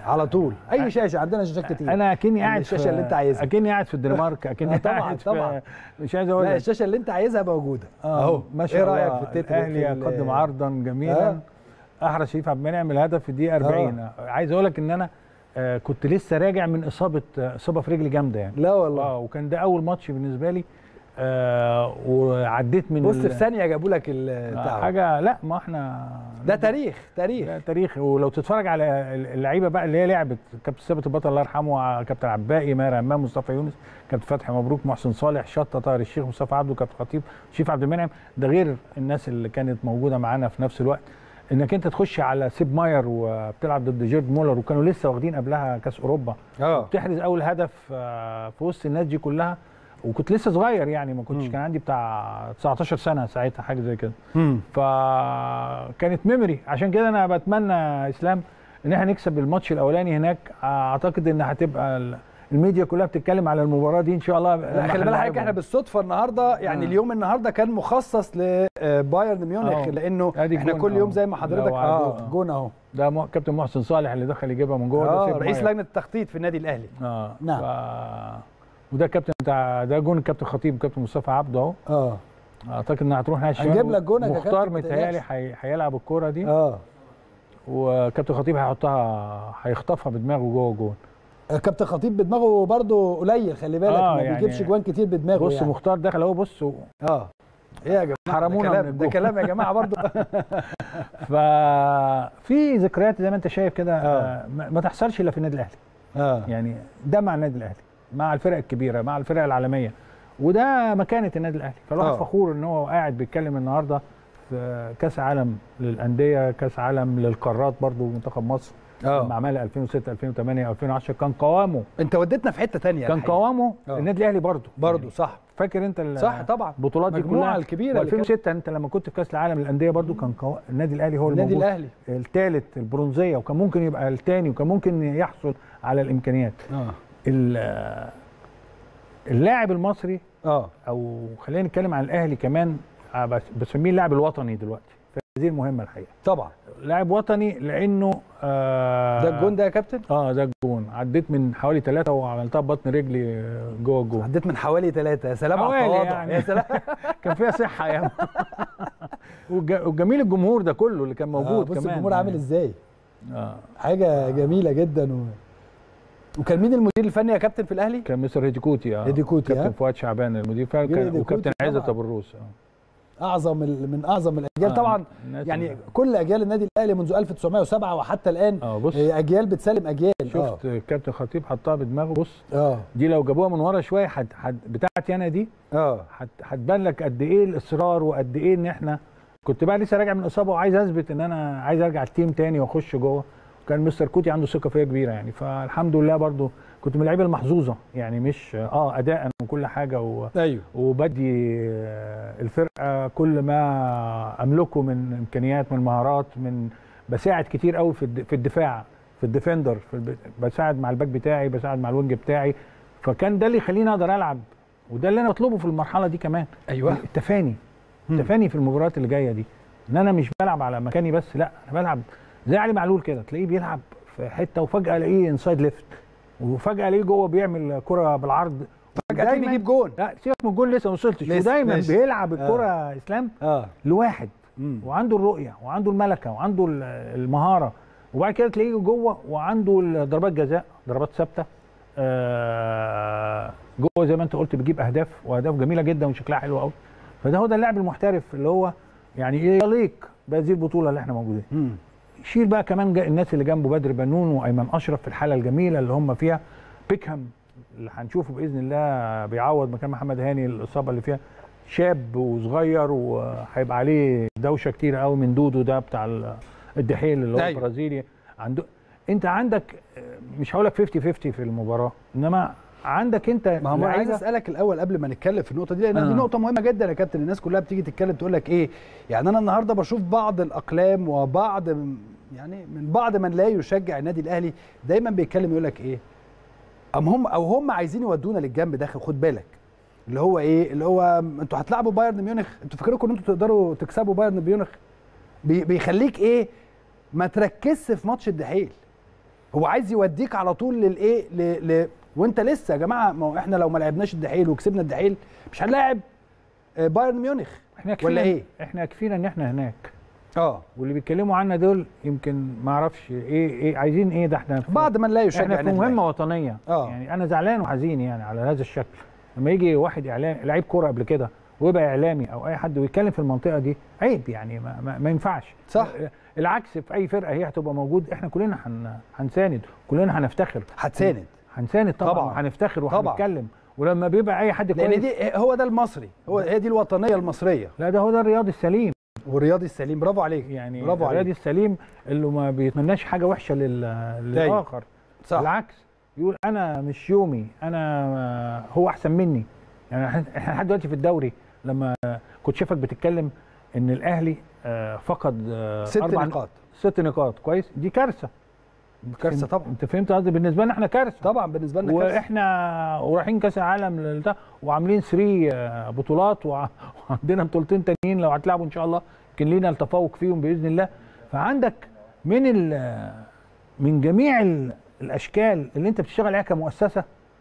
على طول اي شاشه عندنا شاشات كتير انا اكني قاعد الشاشه في- اللي انت عايزها اكني قاعد في الدنمارك اكني آه، طبعاً، قاعد في- طبعاً. مش عايز اقول لا لك الشاشه اللي انت عايزها موجوده اه اهو ما شاء ايه رايك الله في التتر الاهلي في ال- يقدم عرضا جميلا آه. احرز شريف عبد المنعم الهدف في الدقيقه 40 عايز اقول لك ان انا آه كنت لسه راجع من اصابه آه، اصابه في رجلي جامده يعني لا والله اه وكان ده اول ماتش بالنسبه لي آه وعديت من بص ال- في ثانيه جابوا لك ال- آه، بتاع حاجه لا ما احنا ده تاريخ تاريخ ده تاريخ ولو تتفرج على اللعيبه بقى اللي هي لعبت كابتن ثابت البطل الله يرحمه كابتن عباقي ماهر امام مصطفى يونس كابتن فتحي مبروك محسن صالح شطه طاهر الشيخ مصطفى عبده كابتن خطيب شريف عبد المنعم ده غير الناس اللي كانت موجوده معانا في نفس الوقت انك انت تخش على سيب ماير وبتلعب ضد جيرد مولر وكانوا لسه واخدين قبلها كاس اوروبا اه بتحرز اول هدف آه، في وسط الناس دي كلها وكنت لسه صغير يعني ما كنتش مم. كان عندي بتاع 19 سنه ساعتها حاجه زي كده مم. فكانت ميموري عشان كده انا بتمنى اسلام ان احنا نكسب الماتش الاولاني هناك اعتقد ان هتبقى ال- الميديا كلها بتتكلم على المباراه دي ان شاء الله لا خلي بالك حضرتك احنا بالصدفه النهارده يعني آه. اليوم النهارده كان مخصص لبايرن ميونخ آه. لانه أدي احنا جون كل يوم أهو. زي ما حضرتك لو اه عدوا. جون اهو ده م- كابتن محسن صالح اللي دخل يجيبها من جوه ده اه سيب رئيس ماير. لجنه التخطيط في النادي الاهلي اه نعم. ف... وده كابتن بتاع ده جون الكابتن خطيب كابتن مصطفى عبده اهو اه اعتقد انها هتروح ناحيه الشمال هنجيب لك جونك يا مختار كابتن، ما متهيألي تقلقش. هي- هيلعب الكوره دي اه وكابتن خطيب هيحطها هيخطفها بدماغه جوه الجون كابتن خطيب بدماغه برضو قليل خلي بالك آه، ما يعني بيجيبش جوان كتير بدماغه بص يعني. مختار دخل اهو بص و- اه ايه يا جماعه حرمونا ده من كلام, ده الجون. كلام يا جماعه برضو ففي ذكريات زي ما انت شايف كده آه. آه، ما ما تحصلش الا في النادي الاهلي اه يعني ده مع النادي الاهلي مع الفرق الكبيره مع الفرق العالميه وده مكانه النادي الاهلي فالواحد آه. فخور ان هو قاعد بيتكلم النهارده في كاس عالم للانديه كاس عالم للقارات برضو منتخب مصر لما اه عملها 2006 2008 2010 كان قوامه انت وديتنا في حته تانية كان الحقيقة. قوامه آه. النادي الاهلي برضو برضو يعني صح فاكر انت ال- صح طبعا البطولات دي المجموعة كلها الكبيرة اللي كانت- 2006 انت لما كنت في كاس العالم للانديه برضو كان قو... النادي الاهلي هو النادي الموجود الاهلي الثالث البرونزيه وكان ممكن يبقى الثاني وكان ممكن يحصل على الامكانيات اه ال- اللاعب المصري اه او خلينا نتكلم عن الاهلي كمان آه، بس- بسميه اللاعب الوطني دلوقتي هذه المهمه الحقيقه طبعا لاعب وطني لانه آه ده الجون ده يا كابتن اه ده الجون عديت من حوالي ثلاثة وعملتها ببطن رجلي آه، جوه الجون عديت من حوالي ثلاثة يا سلام على حوالي التواضع يعني. يا سلام كان فيها صحه يا والج- والجميل الجمهور ده كله اللي كان موجود آه بص كمان الجمهور عامل ازاي آه. حاجه جميله جدا و... وكان مين المدير الفني يا كابتن في الاهلي كان مستر هيديكوتي اه هيديكوتي، كابتن ها؟ فؤاد شعبان المدير فعلا جيل كان هيديكوتي وكابتن عزت طبعاً. ابو الروس اه اعظم ال- من اعظم الاجيال آه، طبعا الناس يعني اللي- كل اجيال النادي الاهلي منذ 1907 وحتى الان اه بص هي اجيال بتسلم اجيال شفت كابتن خطيب حطها بدماغه بص اه دي لو جابوها من ورا شويه حد حد بتاعتي انا دي اه هت- هتبان لك قد ايه الاصرار وقد ايه ان احنا كنت بقى لسه راجع من اصابه وعايز اثبت ان انا عايز ارجع التيم تاني واخش جوه كان مستر كوتي عنده ثقه فيا كبيره يعني فالحمد لله برضو كنت من اللعيبه المحظوظه يعني مش اه اداء وكل حاجه و ايوه وبدي آه، الفرقه كل ما املكه من امكانيات من مهارات من بساعد كتير قوي في الد- في الدفاع في الديفندر في الب... بساعد مع الباك بتاعي بساعد مع الوينج بتاعي فكان ده اللي يخليني اقدر العب وده اللي انا بطلبه في المرحله دي كمان ايوه التفاني مم. التفاني في المباريات اللي جايه دي ان انا مش بلعب على مكاني بس لا انا بلعب زي علي معلول كده تلاقيه بيلعب في حته وفجاه الاقيه انسايد ليفت وفجاه الاقيه جوه بيعمل كره بالعرض فجاه تلاقيه دايماً- بيجيب جون لا سيبك من الجول لسه ما وصلتش لسه، ودايما ماشي. بيلعب الكره اسلام اه لواحد مم. وعنده الرؤيه وعنده الملكه وعنده ال- المهاره وبعد كده تلاقيه جوه وعنده ضربات جزاء ضربات ثابته آه جوه زي ما انت قلت بيجيب اهداف واهداف جميله جدا وشكلها حلو قوي فده هو ده اللاعب المحترف اللي هو يعني ايه يليق بهذه البطوله اللي احنا موجودين مم. شيل بقى كمان جا- الناس اللي جنبه بدر بنون وايمن اشرف في الحاله الجميله اللي هم فيها بيكهام اللي هنشوفه باذن الله بيعوض مكان محمد هاني الاصابه اللي فيها شاب وصغير وهيبقى عليه دوشه كتير قوي من دودو ده بتاع ال- الدحيل اللي هو أيوة. البرازيلي عنده انت عندك آه، مش هقول لك 50 50 في المباراه انما عندك انت ما هو أنا عايز لعيبة- اسالك الاول قبل ما نتكلم في النقطه دي لان آه. دي نقطه مهمه جدا يا كابتن الناس كلها بتيجي تتكلم تقول لك ايه يعني انا النهارده بشوف بعض الاقلام وبعض م- يعني من بعض من لا يشجع النادي الاهلي دايما بيتكلم يقول لك ايه ام هم او هم عايزين يودونا للجنب ده خد بالك اللي هو ايه اللي هو انتوا هتلعبوا بايرن ميونخ انتوا فاكرينكم ان انتوا تقدروا تكسبوا بايرن ميونخ بي- بيخليك ايه ما تركزش في ماتش الدحيل هو عايز يوديك على طول للايه ل... ل... وانت لسه يا جماعه ما هو احنا لو ما لعبناش الدحيل وكسبنا الدحيل مش هنلاعب آه، بايرن ميونخ احنا كفينا ولا ايه احنا يكفينا ان احنا هناك اه واللي بيتكلموا عنا دول يمكن ما اعرفش ايه ايه عايزين ايه ده احنا في- بعد ما نلاقي يشجع احنا في النادي مهمه وطنيه آه. يعني انا زعلان وحزين يعني على هذا الشكل لما يجي واحد اعلام لعيب كوره قبل كده ويبقى اعلامي او اي حد ويتكلم في المنطقه دي عيب يعني ما, ما, ما ينفعش صح. العكس في اي فرقه هي هتبقى موجود احنا كلنا هن هنساند كلنا هنفتخر هتساند هنساند طبعا, طبعاً. طبعا. هنفتخر طبعاً. وهنتكلم ولما بيبقى اي حد لان كويس دي هو ده المصري هو هي دي الوطنيه المصريه لا ده هو ده الرياضي السليم والرياضي السليم برافو عليك يعني برافو الرياضي عليك السليم اللي ما بيتمناش حاجه وحشه لل... للاخر صح بالعكس يقول انا مش يومي انا هو احسن مني يعني إحنا- احنا لحد دلوقتي في الدوري لما كنت شايفك بتتكلم ان الاهلي آه، فقد آه، ست أربع- نقاط ست نقاط كويس دي كارثه كارثه طبعا انت فهمت قصدي بالنسبه لنا احنا كارثه طبعا بالنسبه لنا كارثه واحنا ورايحين كاس العالم للبتاع وعاملين 3 بطولات وع- وعندنا بطولتين تانيين لو هتلعبوا ان شاء الله يمكن لينا التفوق فيهم باذن الله فعندك من ال من جميع ال- الاشكال اللي انت بتشتغل عليها كمؤسسه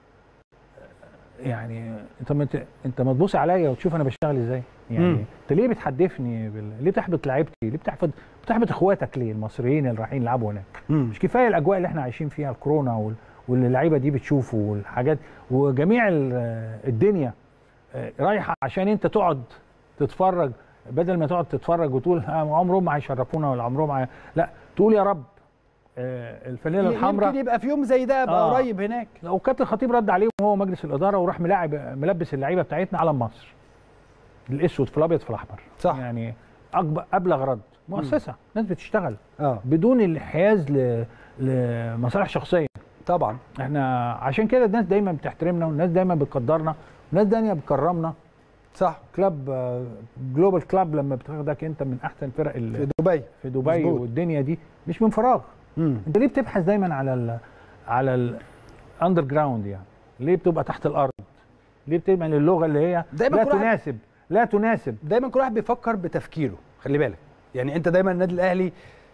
يعني انت ما ت- انت ما تبص عليا وتشوف انا بشتغل ازاي يعني مم. انت ليه بتحدفني بال... ليه بتحبط لعيبتي ليه بتحبط بتحبط اخواتك ليه المصريين اللي رايحين يلعبوا هناك مم. مش كفايه الاجواء اللي احنا عايشين فيها الكورونا وال... واللي اللعيبه دي بتشوفه والحاجات وجميع ال- الدنيا آه، رايحه عشان انت تقعد تتفرج بدل ما تقعد تتفرج وتقول آه، عمرهم ما هيشرفونا ولا عمرهم ما هي- لا تقول يا رب آه، الفانيله الحمراء يمكن يبقى في يوم زي ده ابقى آه. قريب هناك لو كابتن الخطيب رد عليهم هو مجلس الاداره وراح ملاعب ملبس اللعيبه بتاعتنا علم مصر الاسود في الابيض في الاحمر صح. يعني أكبر ابلغ رد مؤسسه ناس بتشتغل اه بدون الانحياز ل... لمصالح شخصيه طبعا احنا عشان كده الناس دايما بتحترمنا والناس دايما بتقدرنا والناس دايما بتكرمنا صح كلاب آه، جلوبال كلاب لما بتاخدك انت من احسن فرق ال- في دبي في دبي مظبوط. والدنيا دي مش من فراغ مم. انت ليه بتبحث دايما على ال على الاندر جراوند يعني ليه بتبقى تحت الارض ليه بتعمل اللغه اللي هي دايما لا كل واحد- تناسب لا تناسب دايما كل واحد بيفكر بتفكيره خلي بالك يعني انت دايما النادي الاهلي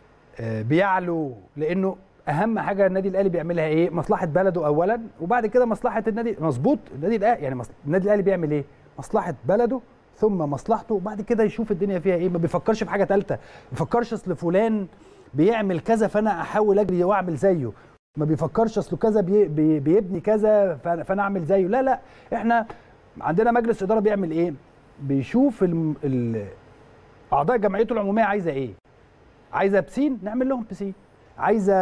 آه، بيعلو لانه اهم حاجه النادي الاهلي بيعملها ايه مصلحه بلده اولا وبعد كده مصلحه النادي مظبوط النادي الاهلي يعني مص- النادي الاهلي بيعمل ايه مصلحه بلده ثم مصلحته وبعد كده يشوف الدنيا فيها ايه ما بيفكرش في حاجه ثالثه ما بيفكرش اصل فلان بيعمل كذا فانا احاول اجري واعمل زيه ما بيفكرش اصله كذا بي بي بيبني كذا فانا فأنا اعمل زيه لا لا احنا عندنا مجلس اداره بيعمل ايه بيشوف الم... ال... اعضاء جمعيته العموميه عايزه ايه عايزه بسين نعمل لهم بسين عايزه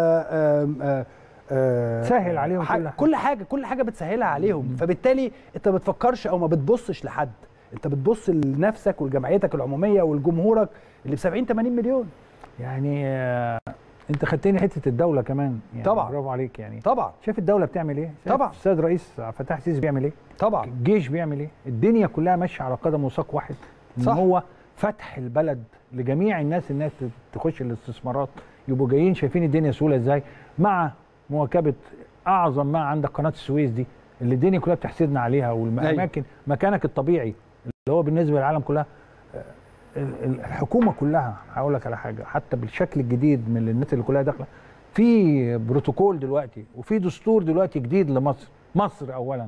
آم، آه، آه، سهل عليهم ح- كل حاجة. كل حاجه كل حاجه بتسهلها عليهم فبالتالي انت ما بتفكرش او ما بتبصش لحد انت بتبص لنفسك ولجمعيتك العموميه ولجمهورك اللي ب 70 80 مليون يعني آه، انت خدتني حته الدوله كمان يعني طبعا. برافو عليك يعني طبعا شايف الدوله بتعمل ايه شايف طبعا. السيد رئيس عبد الفتاح السيسي بيعمل ايه طبعا الجيش بيعمل ايه الدنيا كلها ماشيه على قدم وساق واحد ان صح. هو فتح البلد لجميع الناس انها ت- تخش الاستثمارات يبقوا جايين شايفين الدنيا سهوله ازاي مع مواكبه اعظم ما عندك قناه السويس دي اللي الدنيا كلها بتحسدنا عليها والاماكن مكانك الطبيعي اللي هو بالنسبه للعالم كلها آه، ال- ال- الحكومه كلها هقول لك على حاجه حتى بالشكل الجديد من الناس اللي كلها داخله في بروتوكول دلوقتي وفي دستور دلوقتي جديد لمصر مصر اولا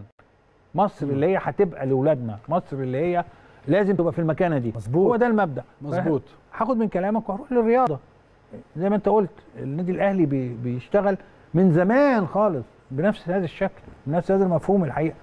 مصر اللي هي هتبقى لاولادنا مصر اللي هي لازم تبقى في المكانه دي مظبوط. هو ده المبدا مظبوط هاخد من كلامك وهروح للرياضه زي ما انت قلت النادي الاهلي بي بيشتغل من زمان خالص بنفس هذا الشكل بنفس هذا المفهوم الحقيقه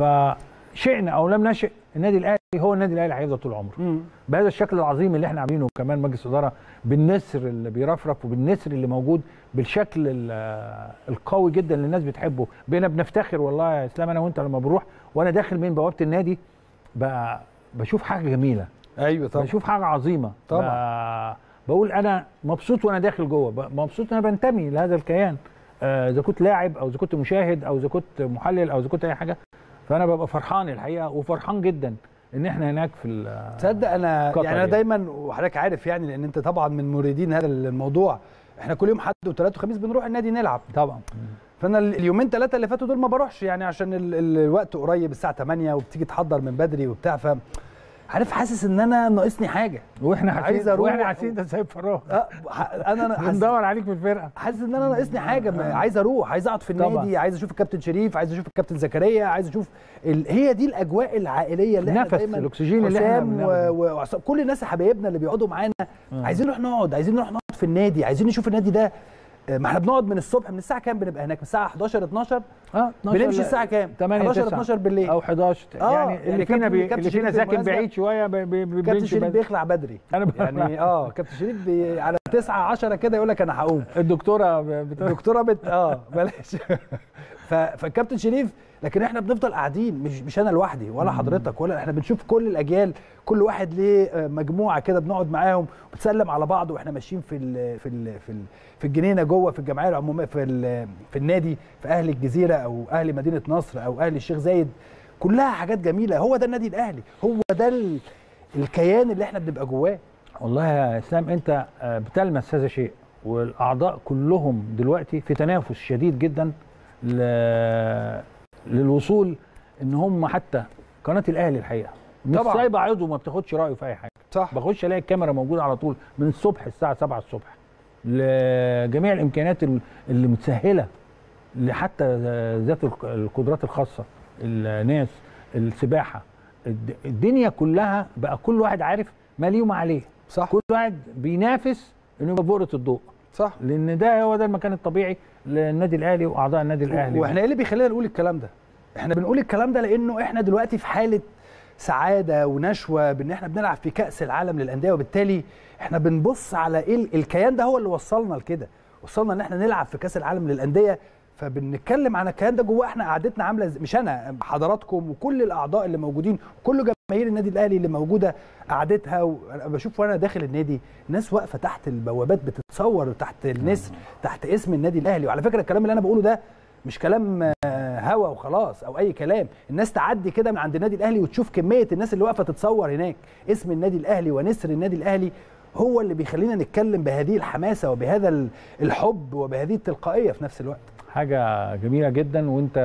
فشئنا او لم نشئ النادي الاهلي هو النادي الاهلي هيفضل طول عمره مم. بهذا الشكل العظيم اللي احنا عاملينه كمان مجلس اداره بالنسر اللي بيرفرف وبالنسر اللي موجود بالشكل ال- القوي جدا اللي الناس بتحبه بقينا بنفتخر والله يا اسلام انا وانت لما بنروح وانا داخل من بوابه النادي بقى بشوف حاجه جميله ايوه طبعا بشوف حاجه عظيمه طبعا. بقى بقول انا مبسوط وانا داخل جوه بقى مبسوط انا بنتمي لهذا الكيان آه، اذا كنت لاعب او اذا كنت مشاهد او اذا كنت محلل او اذا كنت اي حاجه فانا ببقى فرحان الحقيقه وفرحان جدا ان احنا هناك في ال- تصدق انا قطر يعني انا يعني. دايما وحضرتك عارف يعني لان انت طبعا من مريدين هذا الموضوع احنا كل يوم حد وثلاث وخميس بنروح النادي نلعب طبعا فانا ال- اليومين ثلاثه اللي فاتوا دول ما بروحش يعني عشان ال- ال- الوقت قريب الساعه 8 وبتيجي تحضر من بدري وبتاع ف عارف حاسس ان انا ناقصني حاجه واحنا عايز حاسين أروح. واحنا حاسين انت سايب فراغ اه ح- انا انا حاسس بندور عليك في الفرقه حاسس ان انا ناقصني حاجه ما- عايز اروح عايز اقعد في طبعا. النادي عايز اشوف الكابتن شريف عايز اشوف الكابتن زكريا عايز اشوف ال... هي دي الاجواء العائليه اللي النفس، احنا دايما الأكسجين اللي إحنا حسام بناخده. و... وعصام كل الناس حبايبنا اللي بيقعدوا معانا عايزين نروح نقعد عايزين نروح نقعد في النادي عايزين نشوف النادي ده آه، ما احنا بنقعد من الصبح من الساعه كام بنبقى هناك من الساعه 11 12 اه 12 بنمشي ل- الساعه كام 8 11 9 12 بالليل او 11 آه، يعني يعني اللي فينا كابتن- بي... كابتن اللي فينا شريف ساكن بالمناسبة بعيد شويه بي... بي... بي... كابتن بيمشي شريف بدري. بيخلع بدري انا بخلع. يعني اه كابتن شريف بي... على 9 10 كده يقول لك انا هقوم الدكتوره ب- بت... الدكتوره بت اه بلاش ف... فالكابتن شريف لكن احنا بنفضل قاعدين مش مش انا لوحدي ولا حضرتك ولا احنا بنشوف كل الاجيال كل واحد ليه آه، مجموعه كده بنقعد معاهم بتسلم على بعض واحنا ماشيين في ال... في ال... في ال... في الجنينه جوه في الجمعيه العموميه في ال... في النادي في اهل الجزيره او اهل مدينه نصر او اهل الشيخ زايد كلها حاجات جميله هو ده النادي الاهلي هو ده ال... الكيان اللي احنا بنبقى جواه والله يا اسلام انت آه، بتلمس هذا الشيء والاعضاء كلهم دلوقتي في تنافس شديد جدا ل... للوصول ان هم حتى قناه الاهلي الحقيقه مش طبعاً. سايبه عضو ما بتاخدش رايه في اي حاجه صح بخش الاقي الكاميرا موجوده على طول من الصبح الساعه 7 الصبح لجميع الامكانيات ال- اللي متسهله لحتى ذات الق- القدرات الخاصه الناس السباحه الد- الدنيا كلها بقى كل واحد عارف ما ليه وما عليه صح كل واحد بينافس انه يبقى بؤره الضوء صح لان ده هو ده المكان الطبيعي للنادي الاهلي واعضاء النادي الاهلي واحنا ايه اللي بيخلينا نقول الكلام ده؟ احنا بنقول الكلام ده لانه احنا دلوقتي في حاله سعاده ونشوه بان احنا بنلعب في كاس العالم للانديه وبالتالي احنا بنبص على ايه ال- الكيان ده هو اللي وصلنا لكده وصلنا ان احنا نلعب في كاس العالم للانديه فبنتكلم عن الكيان ده جوه احنا قعدتنا عامله إزاي؟ مش انا حضراتكم وكل الاعضاء اللي موجودين وكل جماهير النادي الاهلي اللي موجوده قعدتها وانا بشوف وانا داخل النادي ناس واقفه تحت البوابات بتتصور تحت النسر تحت اسم النادي الاهلي وعلى فكره الكلام اللي انا بقوله ده مش كلام آه، هوا وخلاص او اي كلام الناس تعدي كده من عند النادي الاهلي وتشوف كميه الناس اللي واقفه تتصور هناك اسم النادي الاهلي ونسر النادي الاهلي هو اللي بيخلينا نتكلم بهذه الحماسه وبهذا ال- الحب وبهذه التلقائيه في نفس الوقت حاجه جميله جدا وانت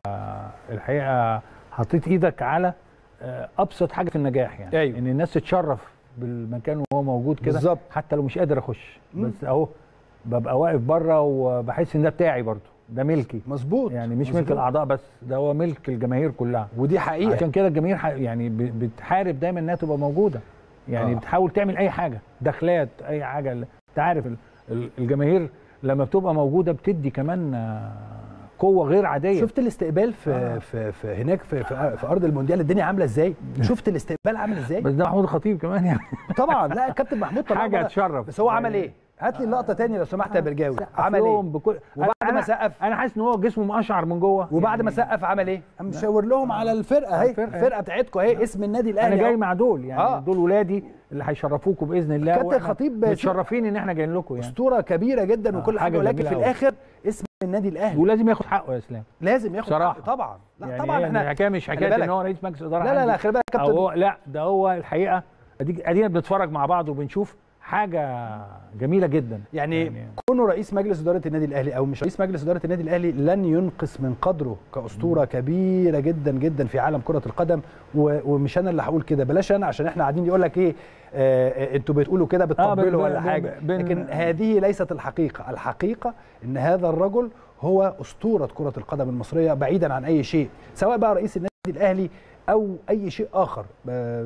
الحقيقه حطيت ايدك على آه، ابسط حاجه في النجاح يعني أيوة. ان الناس تتشرف بالمكان وهو موجود كده بالظبط. حتى لو مش قادر اخش مم. بس اهو ببقى واقف بره وبحس ان ده بتاعي برضو ده ملكي مظبوط يعني مش مظبوط. ملك الاعضاء بس ده هو ملك الجماهير كلها ودي حقيقه عشان كده الجماهير ح- يعني ب- بتحارب دايما انها تبقى موجوده يعني آه. آه. بتحاول تعمل اي حاجه دخلات اي حاجه انت عارف ال- ال- الجماهير لما بتبقى موجوده بتدي كمان آه، قوه غير عاديه شفت الاستقبال في آه. في, في هناك في, في, في ارض المونديال الدنيا عامله ازاي شفت الاستقبال عامل ازاي بس ده محمود الخطيب كمان يعني طبعا لا الكابتن محمود طبعا حاجه تشرف بس هو عمل ايه هات لي اللقطه تاني لو سمحت يا برجاوي عمل ايه لهم بكل وبعد أنا- ما سقف انا حاسس ان هو جسمه مقشعر من جوه وبعد ما سقف عمل ايه قام مشاور لهم على الفرقه اهي الفرقة. الفرقه بتاعتكم اهي اسم النادي الاهلي انا جاي أهو. مع دول يعني آه. آه. دول ولادي اللي هيشرفوكم باذن الله كابتن وإحنا خطيب متشرفين ان احنا جايين لكم يعني اسطوره كبيره جدا آه، وكل حاجه حاجة ولكن جميلة في أوي. الاخر اسم النادي الاهلي ولازم ياخد حقه يا اسلام لازم ياخد بصراحة. حقه طبعا لا يعني طبعا هي احنا الحكايه مش خلي حكايه بالك. ان هو رئيس مجلس اداره لا لا لا عندي. خلي بالك يا أو كابتن هو لا ده هو الحقيقه أديك- ادينا بنتفرج مع بعض وبنشوف حاجه جميله جدا يعني, يعني- كونه رئيس مجلس اداره النادي الاهلي او مش رئيس مجلس اداره النادي الاهلي لن ينقص من قدره كاسطوره كبيره جدا جدا في عالم كره القدم و- ومش انا اللي هقول كده بلاش انا عشان احنا قاعدين يقول لك ايه آه آه، انتوا بتقولوا كده بن- بتطبلوا بن- ولا بن- حاجه بن- لكن هذه ليست الحقيقه الحقيقه ان هذا الرجل هو اسطوره كره القدم المصريه بعيدا عن اي شيء سواء بقى رئيس النادي الاهلي او اي شيء اخر آه،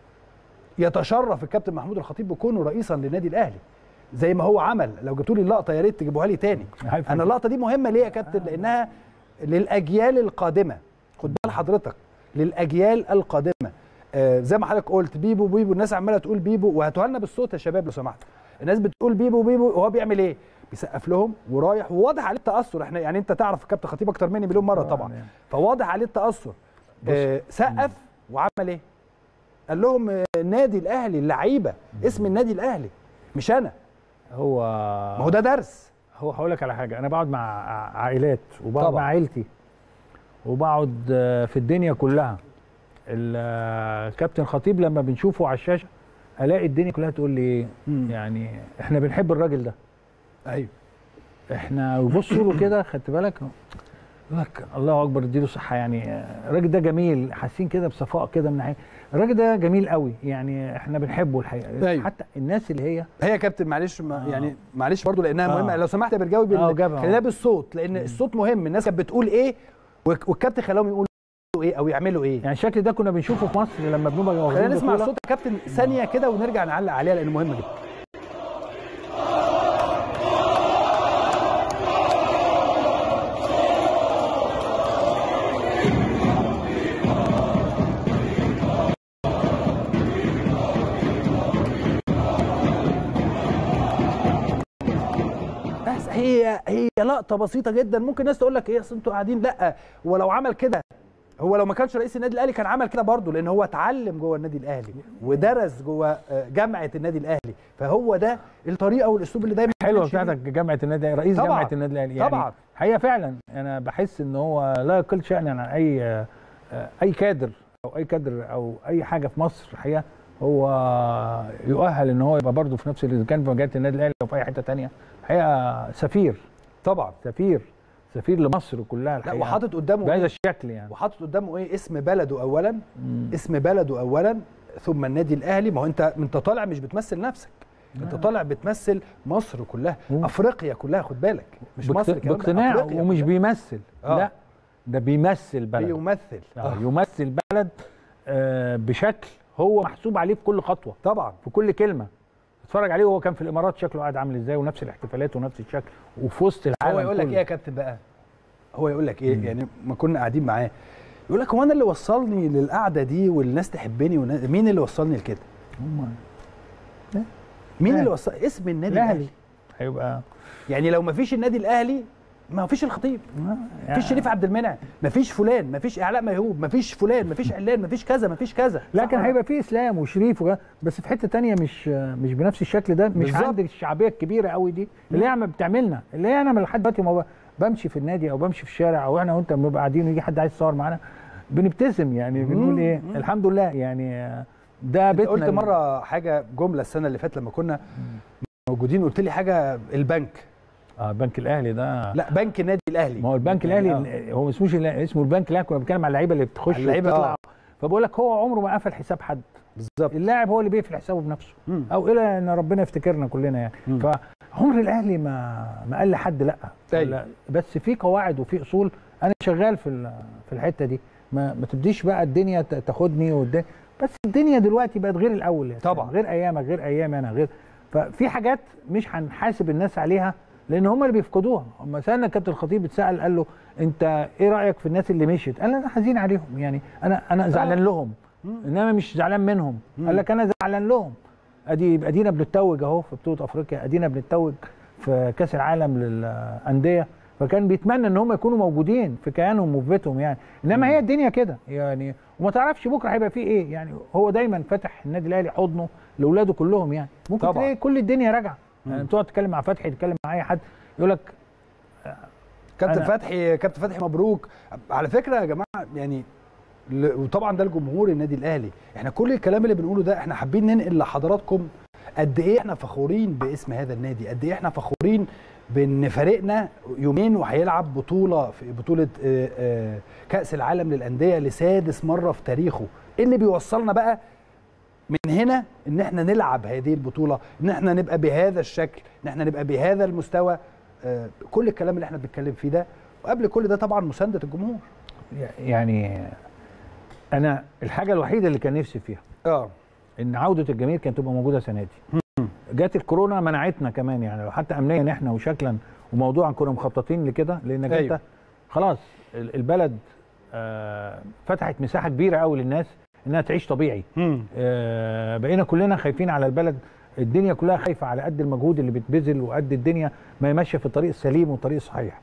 يتشرف الكابتن محمود الخطيب بكونه رئيسا للنادي الاهلي زي ما هو عمل لو جبتوا لي اللقطه يا ريت تجيبوها لي تاني عارف انا اللقطه دي مهمه ليه يا كابتن لانها للاجيال القادمه خد بال حضرتك للاجيال القادمه آه زي ما حضرتك قلت بيبو بيبو الناس عماله تقول بيبو وهاتوها لنا بالصوت يا شباب لو سمحت الناس بتقول بيبو بيبو وهو بيعمل ايه بيسقف لهم ورايح وواضح عليه التاثر احنا يعني انت تعرف الكابتن خطيب اكتر مني مليون مره طبعا يعني. فواضح عليه التاثر آه سقف وعمل ايه قال لهم آه، النادي الاهلي اللعيبه اسم النادي الاهلي مش انا هو ما هو ده درس هو هقول لك على حاجه انا بقعد مع عائلات وبقعد طبعا. مع عيلتي وبقعد آه، في الدنيا كلها الكابتن خطيب لما بنشوفه على الشاشه الاقي الدنيا كلها تقول لي ايه مم. يعني احنا بنحب الراجل ده ايوه احنا وبصوا له كده خدت بالك يقول لك الله اكبر اديله صحه يعني آه، الراجل ده جميل حاسين كده بصفاء كده من ناحيه الراجل ده جميل قوي يعني احنا بنحبه الحقيقه أيوة. حتى الناس اللي هي هي يا كابتن معلش ما يعني معلش برضو لانها آه. مهمه لو سمحت يا برجاوي آه، بال... جابها. خلينا بالصوت لان الصوت مهم الناس كانت بتقول ايه والك- والكابتن خلاهم يقولوا ايه او يعملوا ايه يعني الشكل ده كنا بنشوفه في مصر لما بنبقى واخدين خلينا نسمع بطولة. الصوت يا كابتن ثانيه كده ونرجع نعلق عليها لانه مهم جدا بس هي هي لقطه بسيطه جدا ممكن الناس تقول لك ايه اصل انتوا قاعدين لا ولو عمل كده هو لو ما كانش رئيس النادي الاهلي كان عمل كده برضه لان هو اتعلم جوه النادي الاهلي ودرس جوه آه، جامعه النادي الاهلي فهو ده الطريقه والاسلوب اللي دايما حلوه ماشي بيه. بتاعتك جامعه النادي الأهلي، رئيس طبعاً. جامعه النادي الاهلي يعني طبعاً. حقيقه فعلا انا بحس ان هو لا يقل شأنا عن اي آه، اي كادر او اي كادر او اي حاجه في مصر الحقيقه هو يؤهل ان هو يبقى برضه في نفس اذا كان في مجال النادي الاهلي او في اي حته تانية الحقيقه سفير طبعا سفير سفير لمصر كلها لا الحقيقه وحاطط قدامه بهذا إيه؟ الشكل يعني وحاطط قدامه ايه اسم بلده اولا اسم بلده اولا ثم النادي الاهلي ما هو انت انت طالع مش بتمثل نفسك انت طالع بتمثل مصر كلها افريقيا كلها خد بالك مش باقت- مصر كمان ده باقتناع أفريقيا ومش كلها. بيمثل آه. لا ده بيمثل بلد بيمثل آه. يمثل بلد آه بشكل هو محسوب عليه في كل خطوه طبعا في كل كلمه اتفرج عليه وهو كان في الامارات شكله قاعد عامل ازاي ونفس الاحتفالات ونفس الشكل وفي وسط العالم هو يقول لك كله. ايه يا كابتن بقى هو يقول لك ايه يعني ما كنا قاعدين معاه يقول لك هو انا اللي وصلني للقعده دي والناس تحبني والناس مين اللي وصلني لكده هم مين الأهلي. اللي وصل اسم النادي الأهلي. الاهلي هيبقى يعني لو ما فيش النادي الاهلي ما فيش الخطيب ما فيش شريف عبد المنعم ما فيش فلان ما فيش اعلاء ميهوب ما فيش فلان ما فيش علان ما فيش كذا ما فيش كذا لكن صح؟ هيبقى فيه اسلام وشريف وغ- بس في حته تانية مش مش بنفس الشكل ده مش بالظبط. عندك الشعبيه الكبيره قوي دي اللي هي عم بتعملنا اللي هي انا لحد دلوقتي ما ب- بمشي في النادي او بمشي في الشارع او احنا وانت بنبقى قاعدين ويجي حد عايز يصور معانا بنبتسم يعني بنقول ايه الحمد لله يعني ده انت بيتنا قلت مره حاجه جمله السنه اللي فاتت لما كنا موجودين قلت لي حاجه البنك اه البنك الاهلي ده لا بنك النادي الاهلي ما هو البنك يعني الاهلي هو ما اسموش الأهلي، اسمه البنك الاهلي كنا بنتكلم على اللعيبه اللي بتخش اللعيبة، وبتطلع آه. فبقول لك هو عمره ما قفل حساب حد بالظبط اللاعب هو اللي بيقفل حسابه بنفسه مم. او الى ان ربنا يفتكرنا كلنا يعني مم. فعمر الاهلي ما ما قال لحد لا أيوة. لا، بس في قواعد وفي اصول انا شغال في ال- في الحته دي ما ما تبديش بقى الدنيا ت- تاخدني والدنيا بس الدنيا دلوقتي بقت غير الاول يعني طبعا. غير ايامك غير ايامي انا غير ففي حاجات مش هنحاسب الناس عليها لان هم اللي بيفقدوها اما سالنا كابتن الخطيب اتسال قال له انت ايه رايك في الناس اللي مشيت قال انا حزين عليهم يعني انا انا زعلان لهم انما مش زعلان منهم قال لك انا زعلان لهم ادي ادينا بنتوج اهو في بطوله افريقيا ادينا بنتوج في كاس العالم للانديه فكان بيتمنى ان هم يكونوا موجودين في كيانهم وفي بيتهم يعني انما هي الدنيا كده يعني وما تعرفش بكره هيبقى فيه ايه يعني هو دايما فاتح النادي الاهلي حضنه لاولاده كلهم يعني ممكن طبعاً. تلاقي كل الدنيا راجعه يعني بتقعد تتكلم مع فتحي تتكلم مع اي حد يقول لك كابتن أنا- فتحي كابتن فتحي مبروك على فكره يا جماعه يعني ل- وطبعا ده الجمهور النادي الاهلي احنا كل الكلام اللي بنقوله ده احنا حابين ننقل لحضراتكم قد ايه احنا فخورين باسم هذا النادي قد ايه احنا فخورين بان فريقنا يومين وهيلعب بطوله في بطوله آه، آه، كاس العالم للانديه لسادس مره في تاريخه ايه اللي بيوصلنا بقى من هنا ان احنا نلعب هذه البطوله ان احنا نبقى بهذا الشكل ان احنا نبقى بهذا المستوى آه، كل الكلام اللي احنا بنتكلم فيه ده وقبل كل ده طبعا مسانده الجمهور يعني انا الحاجه الوحيده اللي كان نفسي فيها اه ان عوده الجماهير كانت تبقى موجوده السنه دي جت الكورونا منعتنا كمان يعني لو حتى امنيا احنا وشكلا وموضوعا كنا مخططين لكده لانك أيوة. أيوه. انت خلاص ال- البلد آه فتحت مساحه كبيره قوي للناس انها تعيش طبيعي آه بقينا كلنا خايفين على البلد الدنيا كلها خايفه على قد المجهود اللي بيتبذل وقد الدنيا ما هي ماشيه في الطريق السليم والطريق الصحيح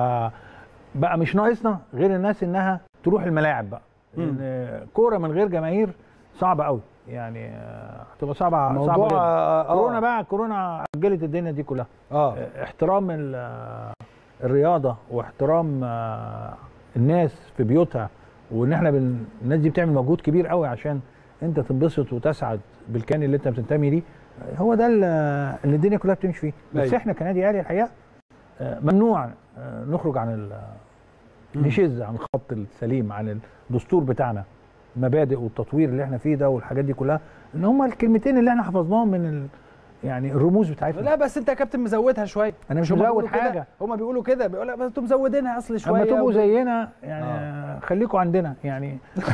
فبقى مش ناقصنا غير الناس انها تروح الملاعب بقى لان كوره من غير جماهير صعبه قوي يعني آه، هتبقى صعبه موضوع صعبه جدا. آه، آه. كورونا بقى كورونا عجلت الدنيا دي كلها اه احترام ال- آه، الرياضه واحترام آه، الناس في بيوتها وان احنا بن... الناس دي بتعمل مجهود كبير قوي عشان انت تنبسط وتسعد بالكيان اللي انت بتنتمي ليه هو ده ال- اللي الدنيا كلها بتمشي فيه بس أيوة. احنا كنادي اهلي الحقيقه آه، ممنوع آه، نخرج عن ال- نشذ عن الخط السليم عن الدستور بتاعنا المبادئ والتطوير اللي احنا فيه ده والحاجات دي كلها ان هم الكلمتين اللي احنا حفظناهم من ال... يعني الرموز بتاعتنا لا بس انت يا كابتن مزودها شويه انا مش هما مزود بيقولوا كده- حاجه هما بيقولوا كده بيقول لك بس انتوا مزودينها اصل شويه اما تبقوا و- زينا يعني آه. خليكوا عندنا يعني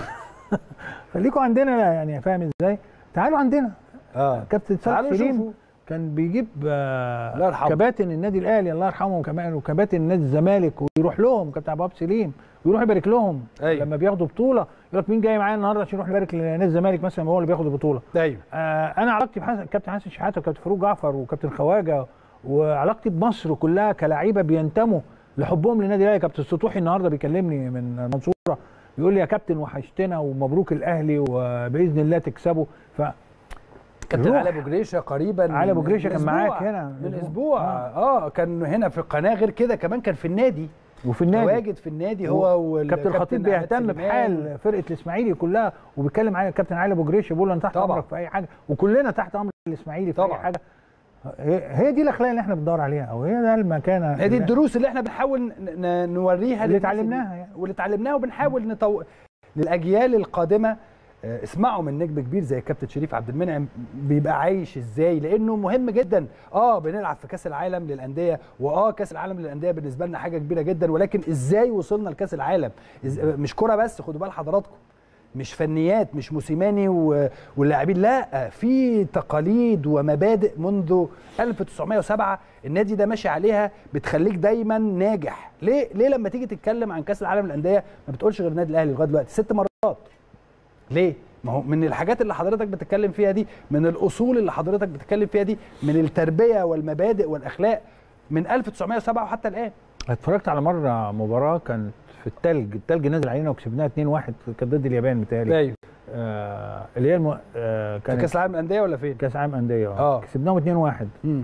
خليكوا عندنا يعني فاهم ازاي تعالوا عندنا اه كابتن تعالوا صالح سليم شوفوا. كان بيجيب آه الله يرحمه. كباتن النادي الاهلي الله يرحمهم كمان وكباتن نادي الزمالك ويروح لهم كابتن عبد الوهاب سليم ويروح يبارك لهم أيوة. لما بياخدوا بطوله يقول لك مين جاي معايا النهارده عشان يروح يبارك لنادي الزمالك مثلا هو اللي بياخد البطوله ايوه آه انا علاقتي بحسن كابتن حسن شحاته وكابتن فاروق جعفر وكابتن خواجه وعلاقتي بمصر كلها كلاعيبه بينتموا لحبهم للنادي الاهلي كابتن سطوحي النهارده بيكلمني من المنصوره بيقول لي يا كابتن وحشتنا ومبروك الاهلي وباذن الله تكسبوا ف كابتن الروح. علي ابو جريشه قريبا علي أبو من- جريشة من كان أسبوع. معاك هنا. من أسبوع. اسبوع اه كان هنا في القناه غير كده كمان كان في النادي وفي النادي تواجد في النادي هو كابتن الخطيب أحمد بيهتم سليمان. بحال فرقه الاسماعيلي كلها وبيتكلم على كابتن علي ابو جريشه بيقول له انا تحت طبعا. امرك في اي حاجه وكلنا تحت امر الاسماعيلي في طبعا. اي حاجه هي هي دي الاخلاق اللي احنا بندور عليها او هي ده المكانه هي دي الدروس اللي احنا بنحاول ن- ن- نوريها اللي للناس اتعلمناها يعني. واللي اتعلمناها وبنحاول نطو... للاجيال القادمه آه، اسمعوا من نجم كبير زي كابتن شريف عبد المنعم بيبقى عايش ازاي لانه مهم جدا اه بنلعب في كاس العالم للانديه واه كاس العالم للانديه بالنسبه لنا حاجه كبيره جدا ولكن ازاي وصلنا لكاس العالم إز... مش كره بس خدوا بال حضراتكم مش فنيات مش موسيماني و- واللاعبين لا في تقاليد ومبادئ منذ 1907 النادي ده ماشي عليها بتخليك دايما ناجح ليه ليه لما تيجي تتكلم عن كاس العالم للانديه ما بتقولش غير النادي الاهلي لغايه دلوقتي ست مرات ليه ما هو من الحاجات اللي حضرتك بتتكلم فيها دي من الاصول اللي حضرتك بتتكلم فيها دي من التربيه والمبادئ والاخلاق من 1907 وحتى الان اتفرجت على مره مباراه كانت في التلج التلج نزل علينا وكسبناها 2-1 كانت ضد اليابان متهيألي ايوه آه اللي هي الم... آه في كانت كاس العالم للانديه ولا فين كاس عالم انديه آه. اه كسبناهم 2-1 مم.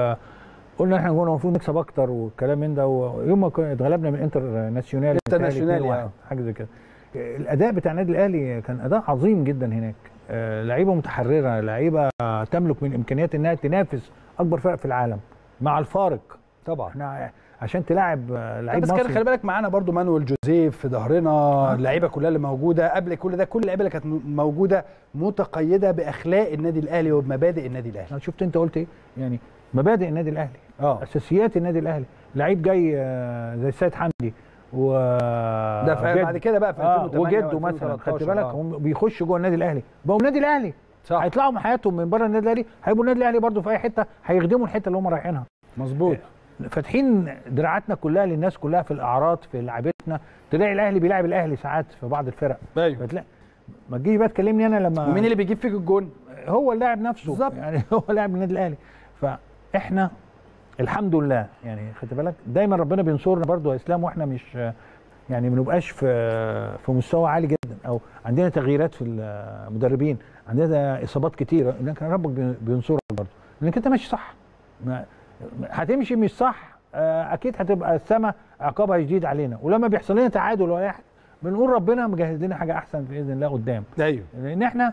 وقلنا احنا كنا المفروض نكسب اكتر والكلام من ده ويوم ما كنا- اتغلبنا من انتر ناسيونال انتر متهيألي ناسيونال، 2-1 آه. حاجه زي كده الاداء بتاع النادي الاهلي كان اداء عظيم جدا هناك آه، لعيبه متحرره لعيبه تملك من امكانيات انها تنافس اكبر فرق في العالم مع الفارق طبعا احنا عشان تلاعب آه، لا لعيب بس كان مصري خلي بالك معانا برضو مانويل جوزيف في ظهرنا اللعيبه كلها اللي موجوده قبل كل ده كل اللعيبه اللي كانت م- موجوده متقيده باخلاق النادي الاهلي وبمبادئ النادي الاهلي أنا شفت انت قلت ايه يعني مبادئ النادي الاهلي اه اساسيات النادي الاهلي لعيب جاي آه، زي السيد حمدي و ده في- جد. بعد كده بقى في آه 2008 وجده مثلا خدت 2013 بالك آه. هم بيخشوا جوه النادي الاهلي بقوا النادي الاهلي صح هيطلعوا من حياتهم من بره النادي الاهلي هيبقوا النادي الاهلي برضه في اي حته هيخدموا الحته اللي هم رايحينها مظبوط فاتحين دراعاتنا كلها للناس كلها في الاعراض في لعبتنا تلاقي الاهلي بيلعب الاهلي ساعات في بعض الفرق ايوه فتلاقي ما تجيش بقى تكلمني انا لما ومين اللي بيجيب فيك الجون هو اللاعب نفسه بالظبط. يعني هو لاعب النادي الاهلي فاحنا الحمد لله يعني خدت بالك دايما ربنا بينصرنا برضو يا اسلام واحنا مش يعني ما بنبقاش في في مستوى عالي جدا او عندنا تغييرات في المدربين عندنا اصابات كتيره لكن ربك بي- بينصرك برضو لانك انت ماشي صح ما هتمشي مش صح آه، اكيد هتبقى السما عقابها شديد علينا ولما بيحصل لنا تعادل ولا حاجه بنقول ربنا مجهز لنا حاجه احسن باذن الله قدام ايوه لان احنا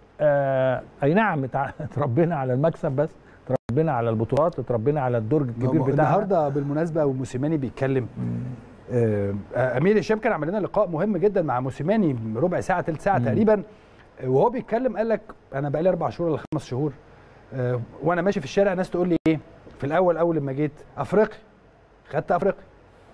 آه اي نعم اتع- اتربينا على المكسب بس اتربينا على البطولات اتربينا على الدرج الكبير بتاعنا النهارده بالمناسبه وموسيماني بيتكلم آه، آه، امير هشام كان عمل لنا لقاء مهم جدا مع موسيماني ربع ساعه ثلث ساعه مم. تقريبا آه، وهو بيتكلم قال لك انا بقى لي اربع شهور ولا خمس شهور آه، وانا ماشي في الشارع ناس تقول لي ايه في الاول اول لما جيت افريقي خدت افريقي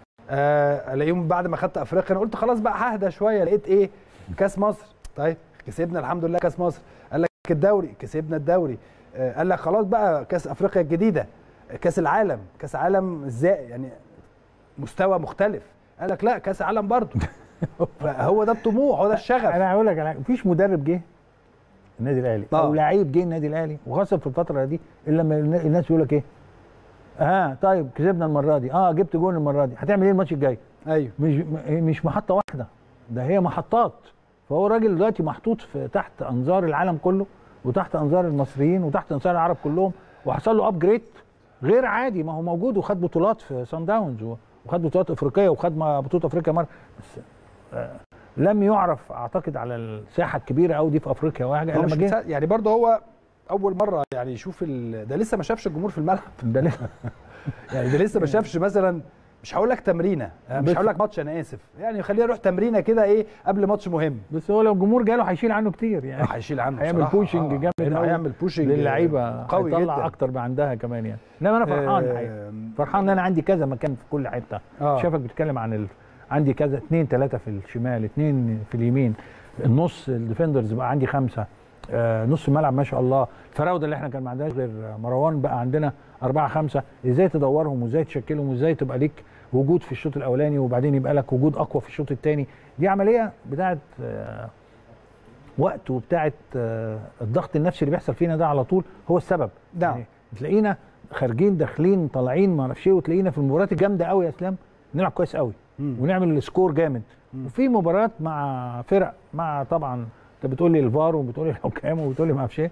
آه، الاقيهم بعد ما خدت افريقيا انا قلت خلاص بقى ههدى شويه لقيت ايه كاس مصر طيب كسبنا الحمد لله كاس مصر قال لك الدوري كسبنا الدوري آه، قال لك خلاص بقى كاس افريقيا الجديده كاس العالم كاس عالم ازاي يعني مستوى مختلف قال لك لا كاس عالم برضه فهو ده الطموح هو ده الشغف انا هقول لك على حاجة، مفيش مدرب جه النادي الاهلي آه. او لعيب جه النادي الاهلي وخاصه في الفتره دي الا لما النا- الناس يقول لك ايه اه طيب كسبنا المره دي اه جبت جون المره دي هتعمل ايه الماتش الجاي ايوه مش م- مش محطه واحده ده هي محطات فهو الراجل دلوقتي محطوط في تحت انظار العالم كله وتحت انظار المصريين وتحت انظار العرب كلهم وحصل له ابجريد غير عادي ما هو موجود وخد بطولات في سان داونز و- وخد بطولات افريقيه وخد ما- بطوله افريقيا مره بس آه لم يعرف اعتقد على الساحه الكبيره قوي دي في افريقيا ولا حاجه هو الا مش لما جه مسا- يعني برضه هو اول مره يعني يشوف ال... ده لسه ما شافش الجمهور في الملعب ده ليه؟ يعني ده لسه ما شافش مثلا مش هقول لك تمرينه مش بس- هقول لك ماتش انا اسف يعني خلينا نروح تمرينه كده ايه قبل ماتش مهم بس هو لو الجمهور جاله هيشيل عنه كتير يعني هيشيل عنه هيعمل بصراحة. بوشنج آه. جامد هنا قوي هيعمل بوشنج للعيبه قوي هيطلع جدا. اكتر ما عندها كمان يعني انما انا فرحان الحقيقه آم، فرحان ان انا عندي كذا مكان في كل حته آه. شافك بتتكلم عن ال... عندي كذا اثنين ثلاثه في الشمال اثنين في اليمين النص الديفندرز بقى عندي خمسه آه نص الملعب ما شاء الله الفراوده اللي احنا كان ما عندناش غير مروان بقى عندنا اربعه خمسه ازاي تدورهم وازاي تشكلهم وازاي تبقى ليك وجود في الشوط الاولاني وبعدين يبقى لك وجود اقوى في الشوط الثاني دي عمليه بتاعت آه وقت وبتاعت آه الضغط النفسي اللي بيحصل فينا ده على طول هو السبب نعم. يعني تلاقينا خارجين داخلين طالعين ما اعرفش ايه وتلاقينا في المباريات الجامده قوي يا اسلام نلعب كويس قوي مم. ونعمل سكور جامد وفي مباريات مع فرق مع طبعا انت بتقول لي الفار وبتقول لي الحكام وبتقول لي ما اعرفش ايه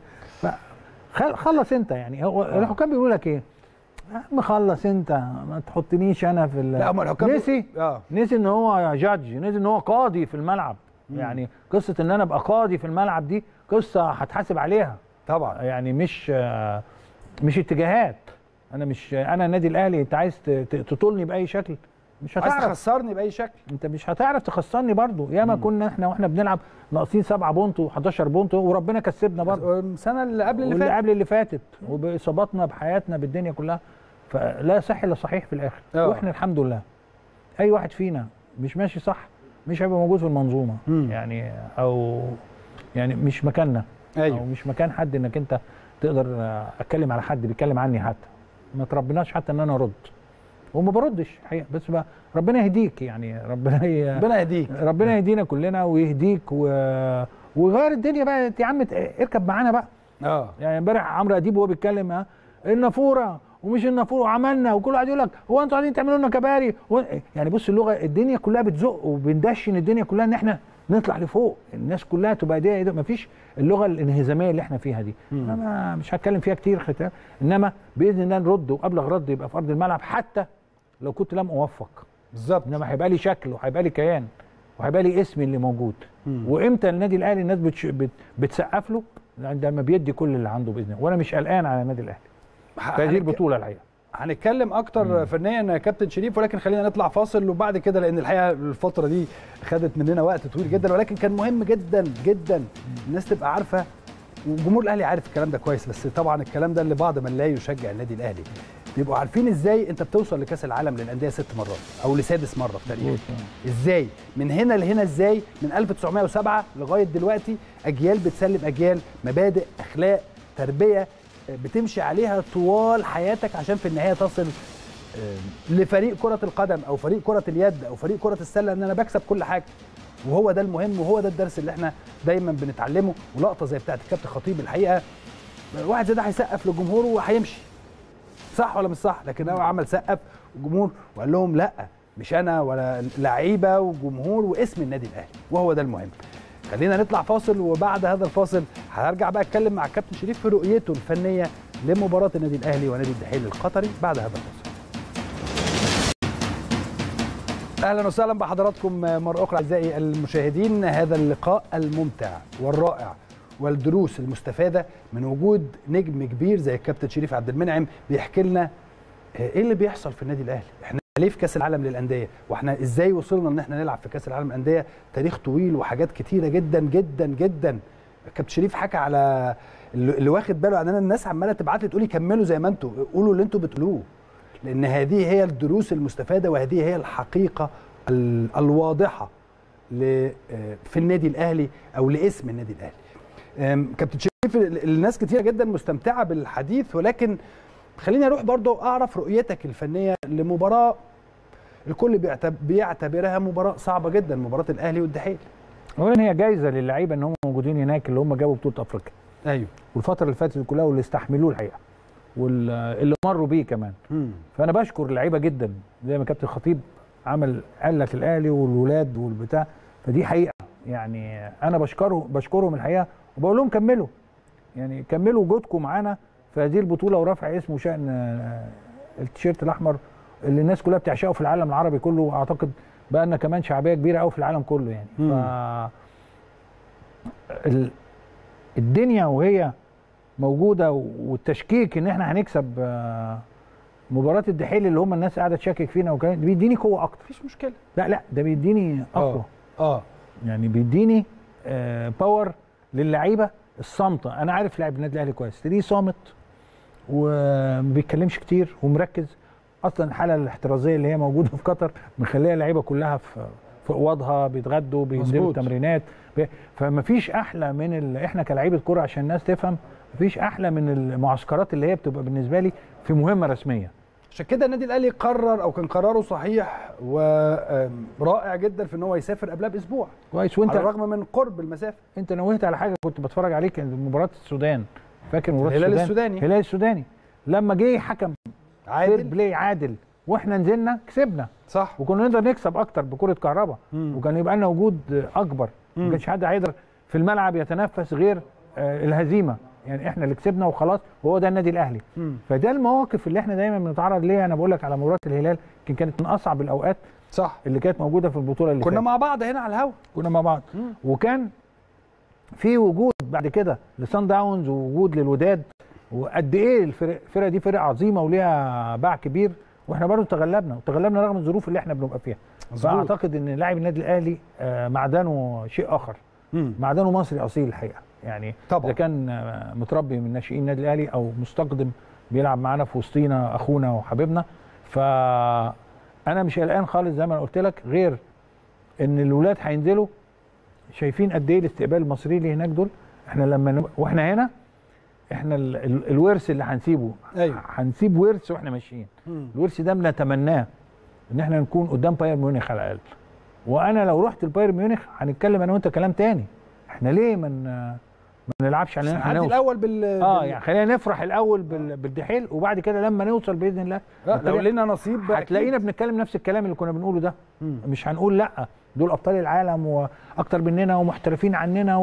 فخل- خلص انت يعني هو الحكام بيقولوا لك ايه يا عم خلص انت ما تحطنيش انا في ال- لا هم الحكام نسي اه نسي ان هو جادج نسي ان هو قاضي في الملعب يعني قصه ان انا ابقى قاضي في الملعب دي قصه هتحاسب عليها طبعا يعني مش آه، مش اتجاهات انا مش انا النادي الاهلي انت عايز ت- ت- تطولني باي شكل مش عايز هتعرف تخسرني باي شكل انت مش هتعرف تخسرني برضو ياما كنا احنا واحنا بنلعب ناقصين 7 بونت و11 بونت وربنا كسبنا برضو السنه اللي قبل اللي واللي فاتت قبل اللي فاتت وباصاباتنا بحياتنا بالدنيا كلها فلا صح الا صحيح في الاخر اه. واحنا الحمد لله اي واحد فينا مش ماشي صح مش هيبقى موجود في المنظومه مم. يعني او يعني مش مكاننا ايوه او مش مكان حد انك انت تقدر آه، اتكلم على حد بيتكلم عني حتى ما تربناش حتى ان انا ارد وما بردش حقيقة بس بقى ربنا يهديك يعني ربنا ي... ربنا يهديك ربنا يهدينا كلنا ويهديك و... ويغير الدنيا بقى يا عم اركب معانا بقى اه يعني امبارح عمرو اديب وهو بيتكلم ها النافوره ومش النافوره وعملنا وكل واحد يقول لك هو انتوا عايزين تعملوا لنا كباري و... يعني بص اللغه الدنيا كلها بتزق وبندشن الدنيا كلها ان احنا نطلع لفوق الناس كلها تبقى ايديها ايديها مفيش اللغه الانهزاميه اللي احنا فيها دي انا مش هتكلم فيها كتير ختام انما باذن الله نرد وابلغ رد يبقى في ارض الملعب حتى لو كنت لم اوفق بالظبط انما هيبقى لي شكل وهيبقى لي كيان وهيبقى لي اسمي اللي موجود وامتى النادي الاهلي الناس بتش... بت... بتسقف له عندما بيدي كل اللي عنده باذن الله وانا مش قلقان على النادي الاهلي في هذه هنك- البطوله الحقيقه هنتكلم اكتر فنيا يا كابتن شريف ولكن خلينا نطلع فاصل وبعد كده لان الحقيقه الفتره دي خدت مننا وقت طويل جدا ولكن كان مهم جدا جدا الناس تبقى عارفه وجمهور الاهلي عارف الكلام ده كويس بس طبعا الكلام ده لبعض من لا يشجع النادي الاهلي يبقوا عارفين ازاي انت بتوصل لكاس العالم للانديه ست مرات او لسادس مره في تاريخك ازاي من هنا لهنا ازاي من 1907 لغايه دلوقتي اجيال بتسلم اجيال مبادئ اخلاق تربيه آه، بتمشي عليها طوال حياتك عشان في النهايه تصل آه، لفريق كره القدم او فريق كره اليد او فريق كره السله ان انا بكسب كل حاجه وهو ده المهم وهو ده الدرس اللي احنا دايما بنتعلمه ولقطه زي بتاعت الكابتن خطيب الحقيقه واحد زي ده هيسقف لجمهوره وهيمشي صح ولا مش صح لكن هو عمل سقف وجمهور وقال لهم لا مش انا ولا لعيبه وجمهور واسم النادي الاهلي وهو ده المهم خلينا نطلع فاصل وبعد هذا الفاصل هرجع بقى اتكلم مع الكابتن شريف في رؤيته الفنيه لمباراه النادي الاهلي ونادي الدحيل القطري بعد هذا الفاصل اهلا وسهلا بحضراتكم مره اخرى اعزائي المشاهدين هذا اللقاء الممتع والرائع والدروس المستفاده من وجود نجم كبير زي الكابتن شريف عبد المنعم بيحكي لنا ايه اللي بيحصل في النادي الاهلي احنا ليه في كاس العالم للانديه واحنا ازاي وصلنا ان احنا نلعب في كاس العالم للانديه تاريخ طويل وحاجات كتيره جدا جدا جدا كابتن شريف حكى على اللي اللي واخد باله يعني انا الناس عماله تبعت لي تقول لي كملوا زي ما انتوا قولوا اللي انتوا بتقولوه لان هذه هي الدروس المستفاده وهذه هي الحقيقه ال- الواضحه ل- آه، في النادي الاهلي او لاسم النادي الاهلي أم، كابتن شريف ال- الناس كتيره جدا مستمتعه بالحديث ولكن خليني اروح برضو اعرف رؤيتك الفنيه لمباراه الكل بيعتب- بيعتبرها مباراه صعبه جدا مباراه الاهلي والدحيل اولا هي جايزه للعيبه ان هم موجودين هناك اللي هم جابوا بطوله افريقيا ايوه والفتره اللي فاتت كلها واللي استحملوه الحقيقه واللي مروا بيه كمان مم. فانا بشكر اللعيبه جدا زي ما كابتن خطيب عمل قال لك الاهلي والولاد والبتاع فدي حقيقه يعني انا بشكره بشكرهم الحقيقه وبقول لهم كملوا يعني كملوا وجودكم معانا في هذه البطوله ورفع اسم وشان آه، التيشيرت الاحمر اللي الناس كلها بتعشقه في العالم العربي كله واعتقد بقى لنا كمان شعبيه كبيره قوي في العالم كله يعني ف ال- الدنيا وهي موجوده والتشكيك ان احنا هنكسب آه، مباراه الدحيل اللي هم الناس قاعده تشكك فينا وكان بيديني قوه اكتر مفيش مشكله لا لا ده بيديني اقوى اه يعني بيديني آه باور للعيبه الصامته انا عارف لاعب النادي الاهلي كويس تلاقيه صامت وما بيتكلمش كتير ومركز اصلا الحاله الاحترازيه اللي هي موجوده في قطر مخليه اللعيبه كلها في في اوضها بيتغدوا بينزلوا مظبوط. تمرينات بي- فمفيش احلى من ال... احنا كلاعيبه كوره عشان الناس تفهم مفيش احلى من المعسكرات اللي هي بتبقى بالنسبه لي في مهمه رسميه عشان كده النادي الاهلي قرر او كان قراره صحيح ورائع جدا في ان هو يسافر قبلها باسبوع كويس وانت على الرغم من قرب المسافه انت نوهت على حاجه كنت بتفرج عليه كان مباراه السودان فاكر مباراه الهلال السودان السوداني. الهلال السوداني لما جه حكم فير عادل بلاي عادل واحنا نزلنا كسبنا صح وكنا نقدر نكسب اكتر بكره كهرباء مم. وكان يبقى لنا وجود اكبر ما مم. كانش حد هيقدر في الملعب يتنفس غير آه، الهزيمه يعني احنا اللي كسبنا وخلاص وهو ده النادي الاهلي مم. فده المواقف اللي احنا دايما بنتعرض ليها انا بقول لك على مباراه الهلال يمكن كانت من اصعب الاوقات صح اللي كانت موجوده في البطوله اللي كنا فاتت. مع بعض هنا على الهوا كنا مع بعض مم. وكان في وجود بعد كده لسان داونز ووجود للوداد وقد ايه الفرق الفرقه دي فرقه عظيمه وليها باع كبير واحنا برضه تغلبنا وتغلبنا رغم الظروف اللي احنا بنبقى فيها مظبوط. فاعتقد ان لاعب النادي الاهلي آه، معدنه شيء اخر مم. معدنه مصري اصيل الحقيقه يعني طبعا. اذا كان آه، متربي من ناشئين النادي الاهلي او مستقدم بيلعب معانا في وسطينا اخونا وحبيبنا فانا مش قلقان خالص زي ما انا قلت لك غير ان الولاد هينزلوا شايفين قد ايه الاستقبال المصري اللي هناك دول احنا لما نبقى واحنا هنا احنا ال- ال- الورث اللي هنسيبه ايوه هنسيب ورث واحنا ماشيين مم. الورث ده بنتمناه ان احنا نكون قدام بايرن ميونخ على الاقل وانا لو رحت البايرن ميونخ هنتكلم انا وانت كلام تاني احنا ليه ما من ما نلعبش على ان احنا نعدي نوصل الاول بال اه بال- يعني خلينا نفرح الاول بال- بالدحيل وبعد كده لما نوصل باذن الله لا، لو نبتدي- لنا نصيب بقى هتلاقينا بنتكلم نفس الكلام اللي كنا بنقوله ده مم. مش هنقول لا دول ابطال العالم واكتر مننا ومحترفين عننا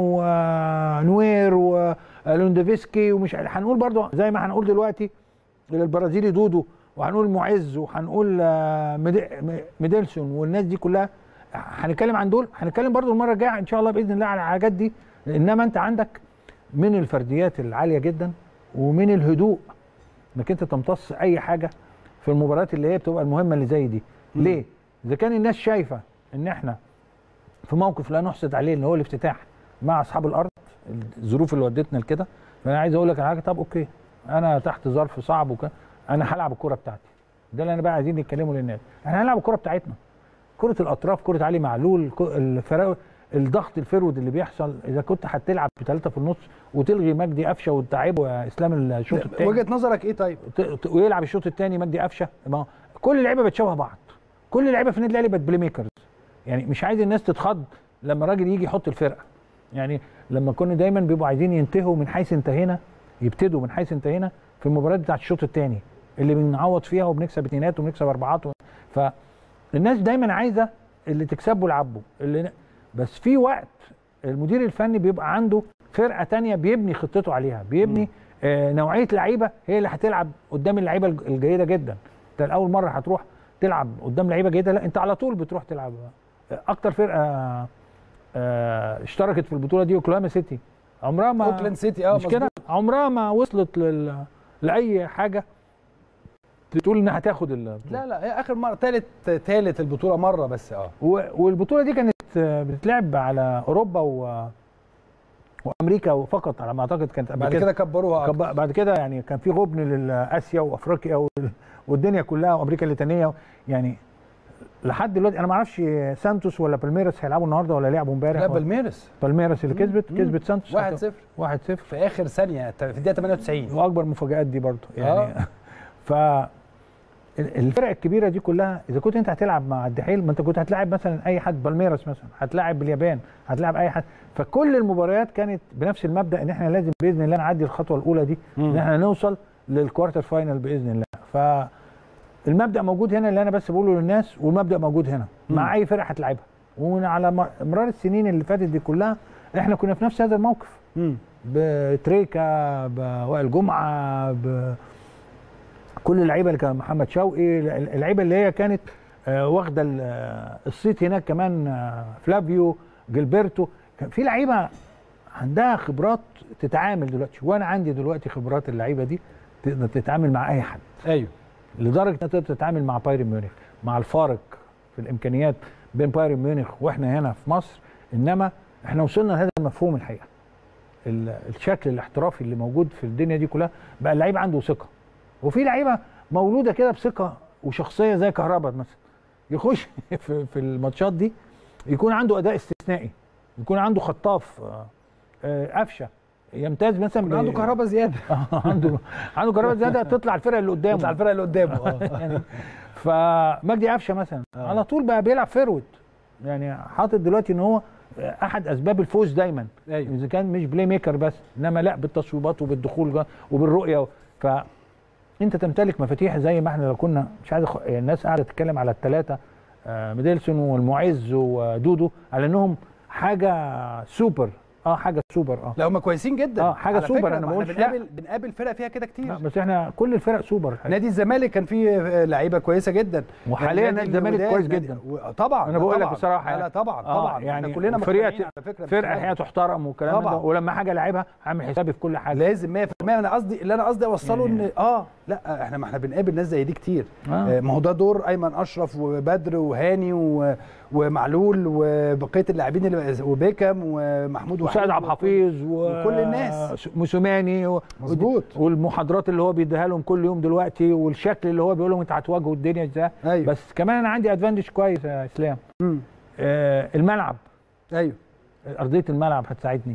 ونوير ولوندوفسكي ومش هنقول برضو زي ما هنقول دلوقتي البرازيلي دودو وهنقول معز وهنقول آه، ميدي- ميدلسون والناس دي كلها هنتكلم عن دول هنتكلم برضو المره الجايه ان شاء الله باذن الله على الحاجات دي انما انت عندك من الفرديات العاليه جدا ومن الهدوء انك انت تمتص اي حاجه في المباريات اللي هي بتبقى المهمه اللي زي دي ليه اذا كان الناس شايفه ان احنا في موقف لا نحسد عليه ان هو الافتتاح مع اصحاب الارض الظروف اللي ودتنا لكده فانا عايز اقول لك على حاجه طب اوكي انا تحت ظرف صعب وكده انا هلعب الكره بتاعتي ده اللي انا بقى عايزين نتكلموا للناس احنا هنلعب الكره بتاعتنا كره الاطراف كره علي معلول ك- الفرا- الضغط الفرود اللي بيحصل اذا كنت هتلعب بثلاثه في النص وتلغي مجدي قفشه وتلعبه يا اسلام الشوط الثاني وجهه نظرك ايه طيب؟ ت- ت- ويلعب الشوط الثاني مجدي قفشه ما هو كل اللعيبه بتشابه بعض كل اللعيبه في النادي الاهلي بقت بلاي ميكرز يعني مش عايز الناس تتخض لما راجل يجي يحط الفرقه يعني لما كنا دايما بيبقوا عايزين ينتهوا من حيث انتهينا يبتدوا من حيث انتهينا في المباريات بتاعت الشوط الثاني اللي بنعوض فيها وبنكسب اثنينات وبنكسب اربعات و... فالناس دايما عايزه اللي تكسبه لعبه اللي بس في وقت المدير الفني بيبقى عنده فرقه تانية بيبني خطته عليها بيبني آه نوعيه لعيبه هي اللي هتلعب قدام اللعيبه الج- الجيده جدا انت اول مره هتروح تلعب قدام لعيبه جيده لا انت على طول بتروح تلعب آه، اكتر فرقه آه اشتركت في البطوله دي اوكلاهوما سيتي عمرها ما اوكلاند سيتي اه مش كده عمرها ما وصلت لل... لاي حاجه تقول انها هتاخد البطوله لا لا هي اخر مره ثالث ثالث البطوله مره بس اه و- والبطوله دي كانت آه، بتتلعب على اوروبا و... وامريكا فقط على ما اعتقد كانت قبل بعد كده كبروها أكتر. كب- بعد كده يعني كان في غبن لاسيا وافريقيا وال- والدنيا كلها وامريكا اللاتينيه يعني لحد دلوقتي انا ما اعرفش سانتوس ولا بالميراس هيلعبوا النهارده ولا لعبوا امبارح لا ولا- بالميرس بالميراس اللي كسبت مم. كسبت سانتوس 1-0 1-0 في اخر ثانيه في الدقيقه 98 واكبر مفاجات دي برضه يعني آه. ف ال- الفرق الكبيره دي كلها اذا كنت انت هتلعب مع الدحيل ما انت كنت هتلاعب مثلا اي حد بالميراس مثلا هتلاعب باليابان هتلاعب اي حد فكل المباريات كانت بنفس المبدا ان احنا لازم باذن الله نعدي الخطوه الاولى دي ان احنا نوصل للكوارتر فاينل باذن الله ف المبدا موجود هنا اللي انا بس بقوله للناس والمبدا موجود هنا مع اي فرقه هتلعبها ومن على مر- مرار السنين اللي فاتت دي كلها احنا كنا في نفس هذا الموقف مم. بتريكا بوائل جمعه ب كل اللعيبه اللي كان محمد شوقي اللعيبه اللي هي كانت آه، واخده ال- آه، الصيت هناك كمان آه، فلافيو جilberto كان في لعيبه عندها خبرات تتعامل دلوقتي وانا عندي دلوقتي خبرات اللعيبه دي تقدر تتعامل مع اي حد ايوه لدرجه انها تقدر تتعامل مع بايرن ميونخ مع الفارق في الامكانيات بين بايرن ميونخ واحنا هنا في مصر انما احنا وصلنا لهذا المفهوم الحقيقه ال- الشكل الاحترافي اللي موجود في الدنيا دي كلها بقى اللعيب عنده ثقه وفي لعيبه مولوده كده بثقه وشخصيه زي كهربا مثلا يخش في, في الماتشات دي يكون عنده اداء استثنائي يكون عنده خطاف آه، آه، قفشه يمتاز مثلا يكون عنده كهربا زياده عنده عنده كهرباء زياده تطلع الفرقه اللي قدامه تطلع الفرقه اللي قدامه آه. يعني فمجدي قفشه مثلا على طول بقى بيلعب فيرود يعني حاطط دلوقتي ان هو احد اسباب الفوز دايما أيوة. اذا كان مش بلاي ميكر بس انما لا بالتصويبات وبالدخول جا- وبالرؤيه ف انت تمتلك مفاتيح زي ما احنا لو كنا مش عايز أخ... يعني الناس قاعده تتكلم على الثلاثه ميدلسون والمعز ودودو على انهم حاجه سوبر اه حاجه سوبر اه لا هم كويسين جدا اه حاجه على سوبر فكرة، انا ما ما احنا بقولش لا بنقابل بنقابل فرق فيها كده كتير لا، بس احنا كل الفرق سوبر الحقيقة. نادي الزمالك كان فيه لعيبه كويسه جدا وحاليا نادي الزمالك الوداد، كويس نادي- جدا. و- طبعا انا بقول لك طبعاً. بصراحه لا لا طبعا آه، طبعا يعني احنا كلنا فرقه مقتنعين على فكره فرقه بالكلام هي ده. تحترم والكلام طبعاً. ده ولما حاجه لعبها عامل حسابي في كل حاجه لازم 100% انا قصدي اللي انا قصدي اوصله ان اه لا احنا ما احنا بنقابل ناس زي دي كتير آه. آه. ما هو ده دور ايمن اشرف وبدر وهاني و... ومعلول وبقيه اللاعبين اللي وبيكم ومحمود وسيد عبد الحفيظ و... وكل الناس. موسوماني و... مظبوط. والمحاضرات اللي هو بيديها لهم كل يوم دلوقتي والشكل اللي هو بيقول لهم انت هتواجهوا الدنيا ازاي أيوة. بس كمان انا عندي ادفانتج كويس يا اسلام مم. آه الملعب ايوه ارضيه الملعب هتساعدني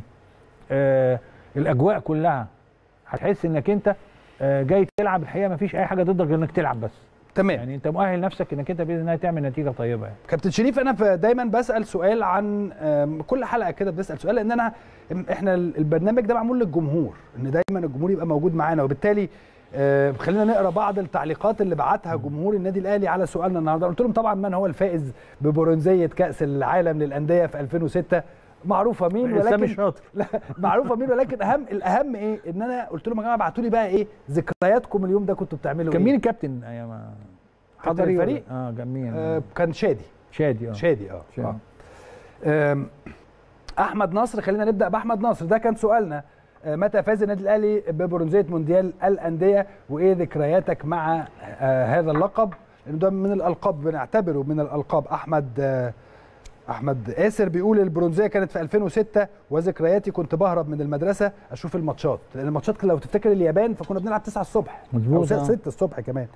آه الاجواء كلها هتحس انك انت آه جاي تلعب الحقيقه مفيش اي حاجه ضدك غير انك تلعب بس تمام يعني انت مؤهل نفسك انك انت باذن الله تعمل نتيجه طيبه يعني. كابتن شريف انا ف- دايما بسال سؤال عن آم، كل حلقه كده بنسال سؤال لان انا احنا ال- البرنامج ده معمول للجمهور ان دايما الجمهور يبقى موجود معانا وبالتالي آه، خلينا نقرا بعض التعليقات اللي بعتها جمهور النادي الاهلي على سؤالنا النهارده قلت لهم طبعا من هو الفائز ببرونزيه كاس العالم للانديه في 2006 معروفه مين اسلام ولكن الشاطر لا معروفه مين ولكن اهم الاهم ايه ان انا قلت لهم يا جماعه ابعتوا لي بقى ايه ذكرياتكم اليوم ده كنتوا بتعملوا كان ايه مين الكابتن ايام كابتن حضري ولا- الفريق؟ اه كان مين آه كان شادي شادي اه شادي اه شادي. آه. آم، احمد نصر خلينا نبدا باحمد نصر ده كان سؤالنا آه، متى فاز النادي الاهلي ببرونزيه مونديال الانديه وايه ذكرياتك مع آه هذا اللقب لأن ده من الالقاب بنعتبره من الالقاب احمد آه احمد قاسر بيقول البرونزيه كانت في 2006 وذكرياتي كنت بهرب من المدرسه اشوف الماتشات لان الماتشات لو تفتكر اليابان فكنا بنلعب 9 الصبح او مظبوط، آه. 6 الصبح كمان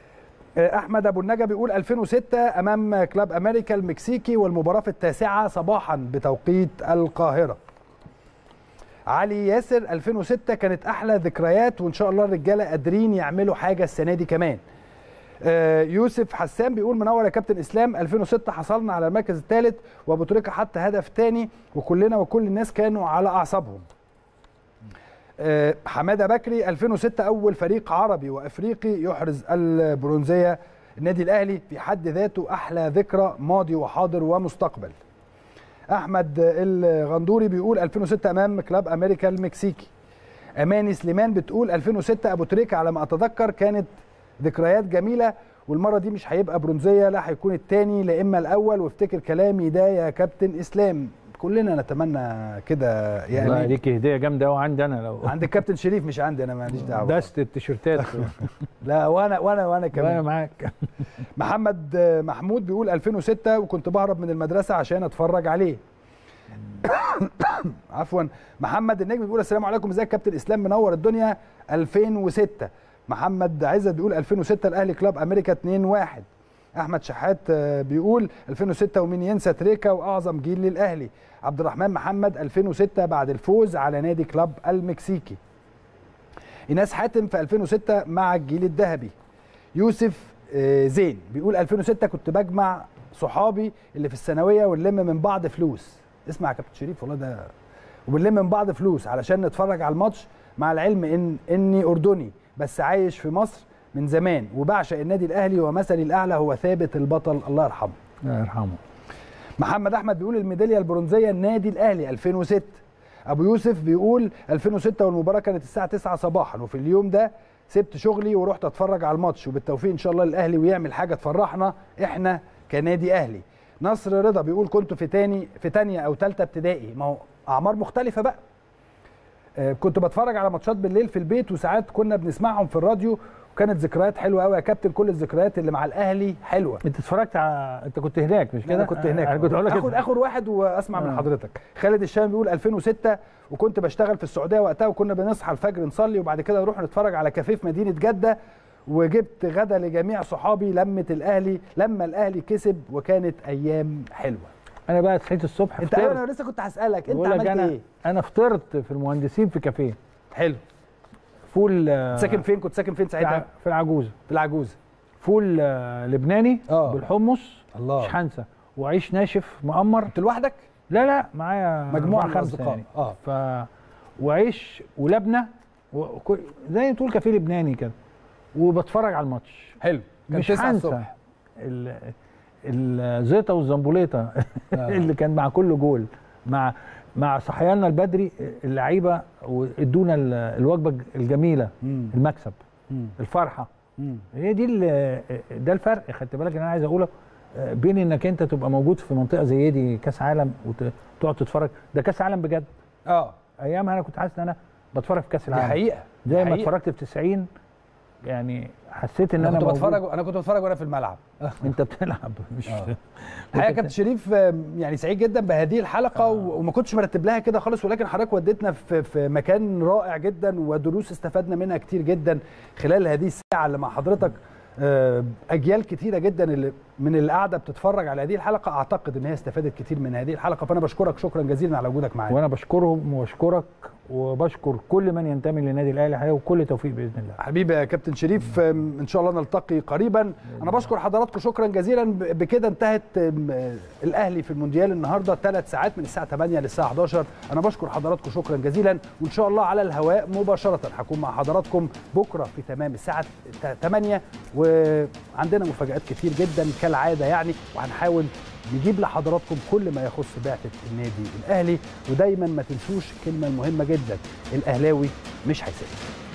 احمد ابو النجا بيقول 2006 امام كلاب امريكا المكسيكي والمباراه في التاسعه صباحا بتوقيت القاهره علي ياسر 2006 كانت احلى ذكريات وان شاء الله الرجاله قادرين يعملوا حاجه السنه دي كمان آه، يوسف حسان بيقول منور يا كابتن اسلام 2006 حصلنا على المركز الثالث وابو تريكه حط هدف ثاني وكلنا وكل الناس كانوا على اعصابهم آه، حماده بكري 2006 اول فريق عربي وافريقي يحرز البرونزيه النادي الاهلي في حد ذاته احلى ذكرى ماضي وحاضر ومستقبل احمد الغندوري بيقول 2006 امام كلاب امريكا المكسيكي اماني سليمان بتقول 2006 ابو تريكه على ما اتذكر كانت ذكريات جميله والمره دي مش هيبقى برونزيه لا هيكون الثاني لا اما الاول وافتكر كلامي ده يا كابتن اسلام كلنا نتمنى كده والله يعني ليك هديه جامده قوي عندي انا لو عند الكابتن شريف مش عندي انا ماليش دعوه دست التيشيرتات لا وانا وانا وانا وانا كمان معاك محمد محمود بيقول 2006 وكنت بهرب من المدرسه عشان اتفرج عليه عفوا محمد النجم بيقول السلام عليكم ازيك كابتن اسلام منور الدنيا 2006 محمد عزت بيقول 2006 الاهلي كلاب امريكا 2-1 احمد شحات آه، بيقول 2006 ومين ينسى تريكا واعظم جيل للاهلي عبد الرحمن محمد 2006 بعد الفوز على نادي كلاب المكسيكي ايناس حاتم في 2006 مع الجيل الذهبي يوسف آه، زين بيقول 2006 كنت بجمع صحابي اللي في الثانويه ونلم من بعض فلوس اسمع يا كابتن شريف والله ده وبنلم من بعض فلوس علشان نتفرج على الماتش مع العلم ان اني اردني بس عايش في مصر من زمان وبعشق النادي الاهلي ومثلي الاعلى هو ثابت البطل الله يرحمه الله يرحمه محمد احمد بيقول الميداليه البرونزيه النادي الاهلي 2006 ابو يوسف بيقول 2006 والمباراه كانت الساعه 9 صباحا وفي اليوم ده سبت شغلي ورحت اتفرج على الماتش وبالتوفيق ان شاء الله للاهلي ويعمل حاجه تفرحنا احنا كنادي اهلي نصر رضا بيقول كنت في تاني في تانية او ثالثه ابتدائي ما هو اعمار مختلفه بقى آه، كنت بتفرج على ماتشات بالليل في البيت وساعات كنا بنسمعهم في الراديو وكانت ذكريات حلوه قوي يا كابتن كل الذكريات اللي مع الاهلي حلوه انت اتفرجت على انت كنت هناك مش كده انا كنت هناك انا كنت هقول لك اخد كده. اخر واحد واسمع من آه. حضرتك خالد الشام بيقول 2006 وكنت بشتغل في السعوديه وقتها وكنا بنصحى الفجر نصلي وبعد كده نروح نتفرج على كافيه في مدينه جده وجبت غدا لجميع صحابي لمه الاهلي لما الاهلي كسب وكانت ايام حلوه انا بقى صحيت الصبح انت فطرت. ايوه انا لسه كنت هسالك انت بقول لك عملت انا ايه انا فطرت في المهندسين في كافيه حلو فول آه، ساكن فين كنت ساكن فين في الع- ساعتها في العجوزه في العجوزه فول آه، لبناني آه. بالحمص الله مش هنسى وعيش ناشف مقمر انت لوحدك لا لا معايا مجموعة أربعة من خمسة الأصدقاء. يعني. آه. ف وعيش ولبنه وكل... زي ما تقول كافيه لبناني كده وبتفرج على الماتش حلو كان مش 9 هنسى الصبح ال- الزيطه والزنبوليطه آه. اللي كان مع كل جول مع مع صحياننا البدري اللعيبه وادونا ال- الوجبه الجميله مم. المكسب مم. الفرحه مم. هي دي ال- ده الفرق خدت بالك ان انا عايز اقوله آه، بين انك انت تبقى موجود في منطقه زي دي كاس عالم وتقعد تتفرج ده كاس عالم بجد اه ايامها انا كنت حاسس ان انا بتفرج في كاس دي العالم حقيقه دي زي ما حقيقة. اتفرجت في 90 يعني حسيت ان انا انا, كنت موجود. بتفرج انا كنت بتفرج وانا في الملعب انت بتلعب مش آه. الحقيقه كابتن شريف آم، يعني سعيد جدا بهذه الحلقه آه. وما كنتش مرتب لها كده خالص ولكن حضرتك وديتنا في في مكان رائع جدا ودروس استفدنا منها كتير جدا خلال هذه الساعه اللي مع حضرتك آه، اجيال كتيره جدا اللي من اللي قاعده بتتفرج على هذه الحلقه اعتقد ان هي استفادت كتير من هذه الحلقه فانا بشكرك شكرا جزيلا على وجودك معانا وانا بشكرهم واشكرك وبشكر كل من ينتمي للنادي الاهلي حقيقة وكل توفيق باذن الله حبيبي يا كابتن شريف أم، ان شاء الله نلتقي قريبا انا بشكر حضراتكم شكرا جزيلا ب- بكده انتهت أم، آه، الاهلي في المونديال النهارده ثلاث ساعات من الساعه 8 للساعه 11 انا بشكر حضراتكم شكرا جزيلا وان شاء الله على الهواء مباشره هكون مع حضراتكم بكره في تمام الساعه 8 وعندنا مفاجات كتير جدا كالعاده يعني وهنحاول نجيب لحضراتكم كل ما يخص بعثه النادي الاهلي ودايما ما تنسوش الكلمه المهمه جدا الاهلاوي مش هيسيبك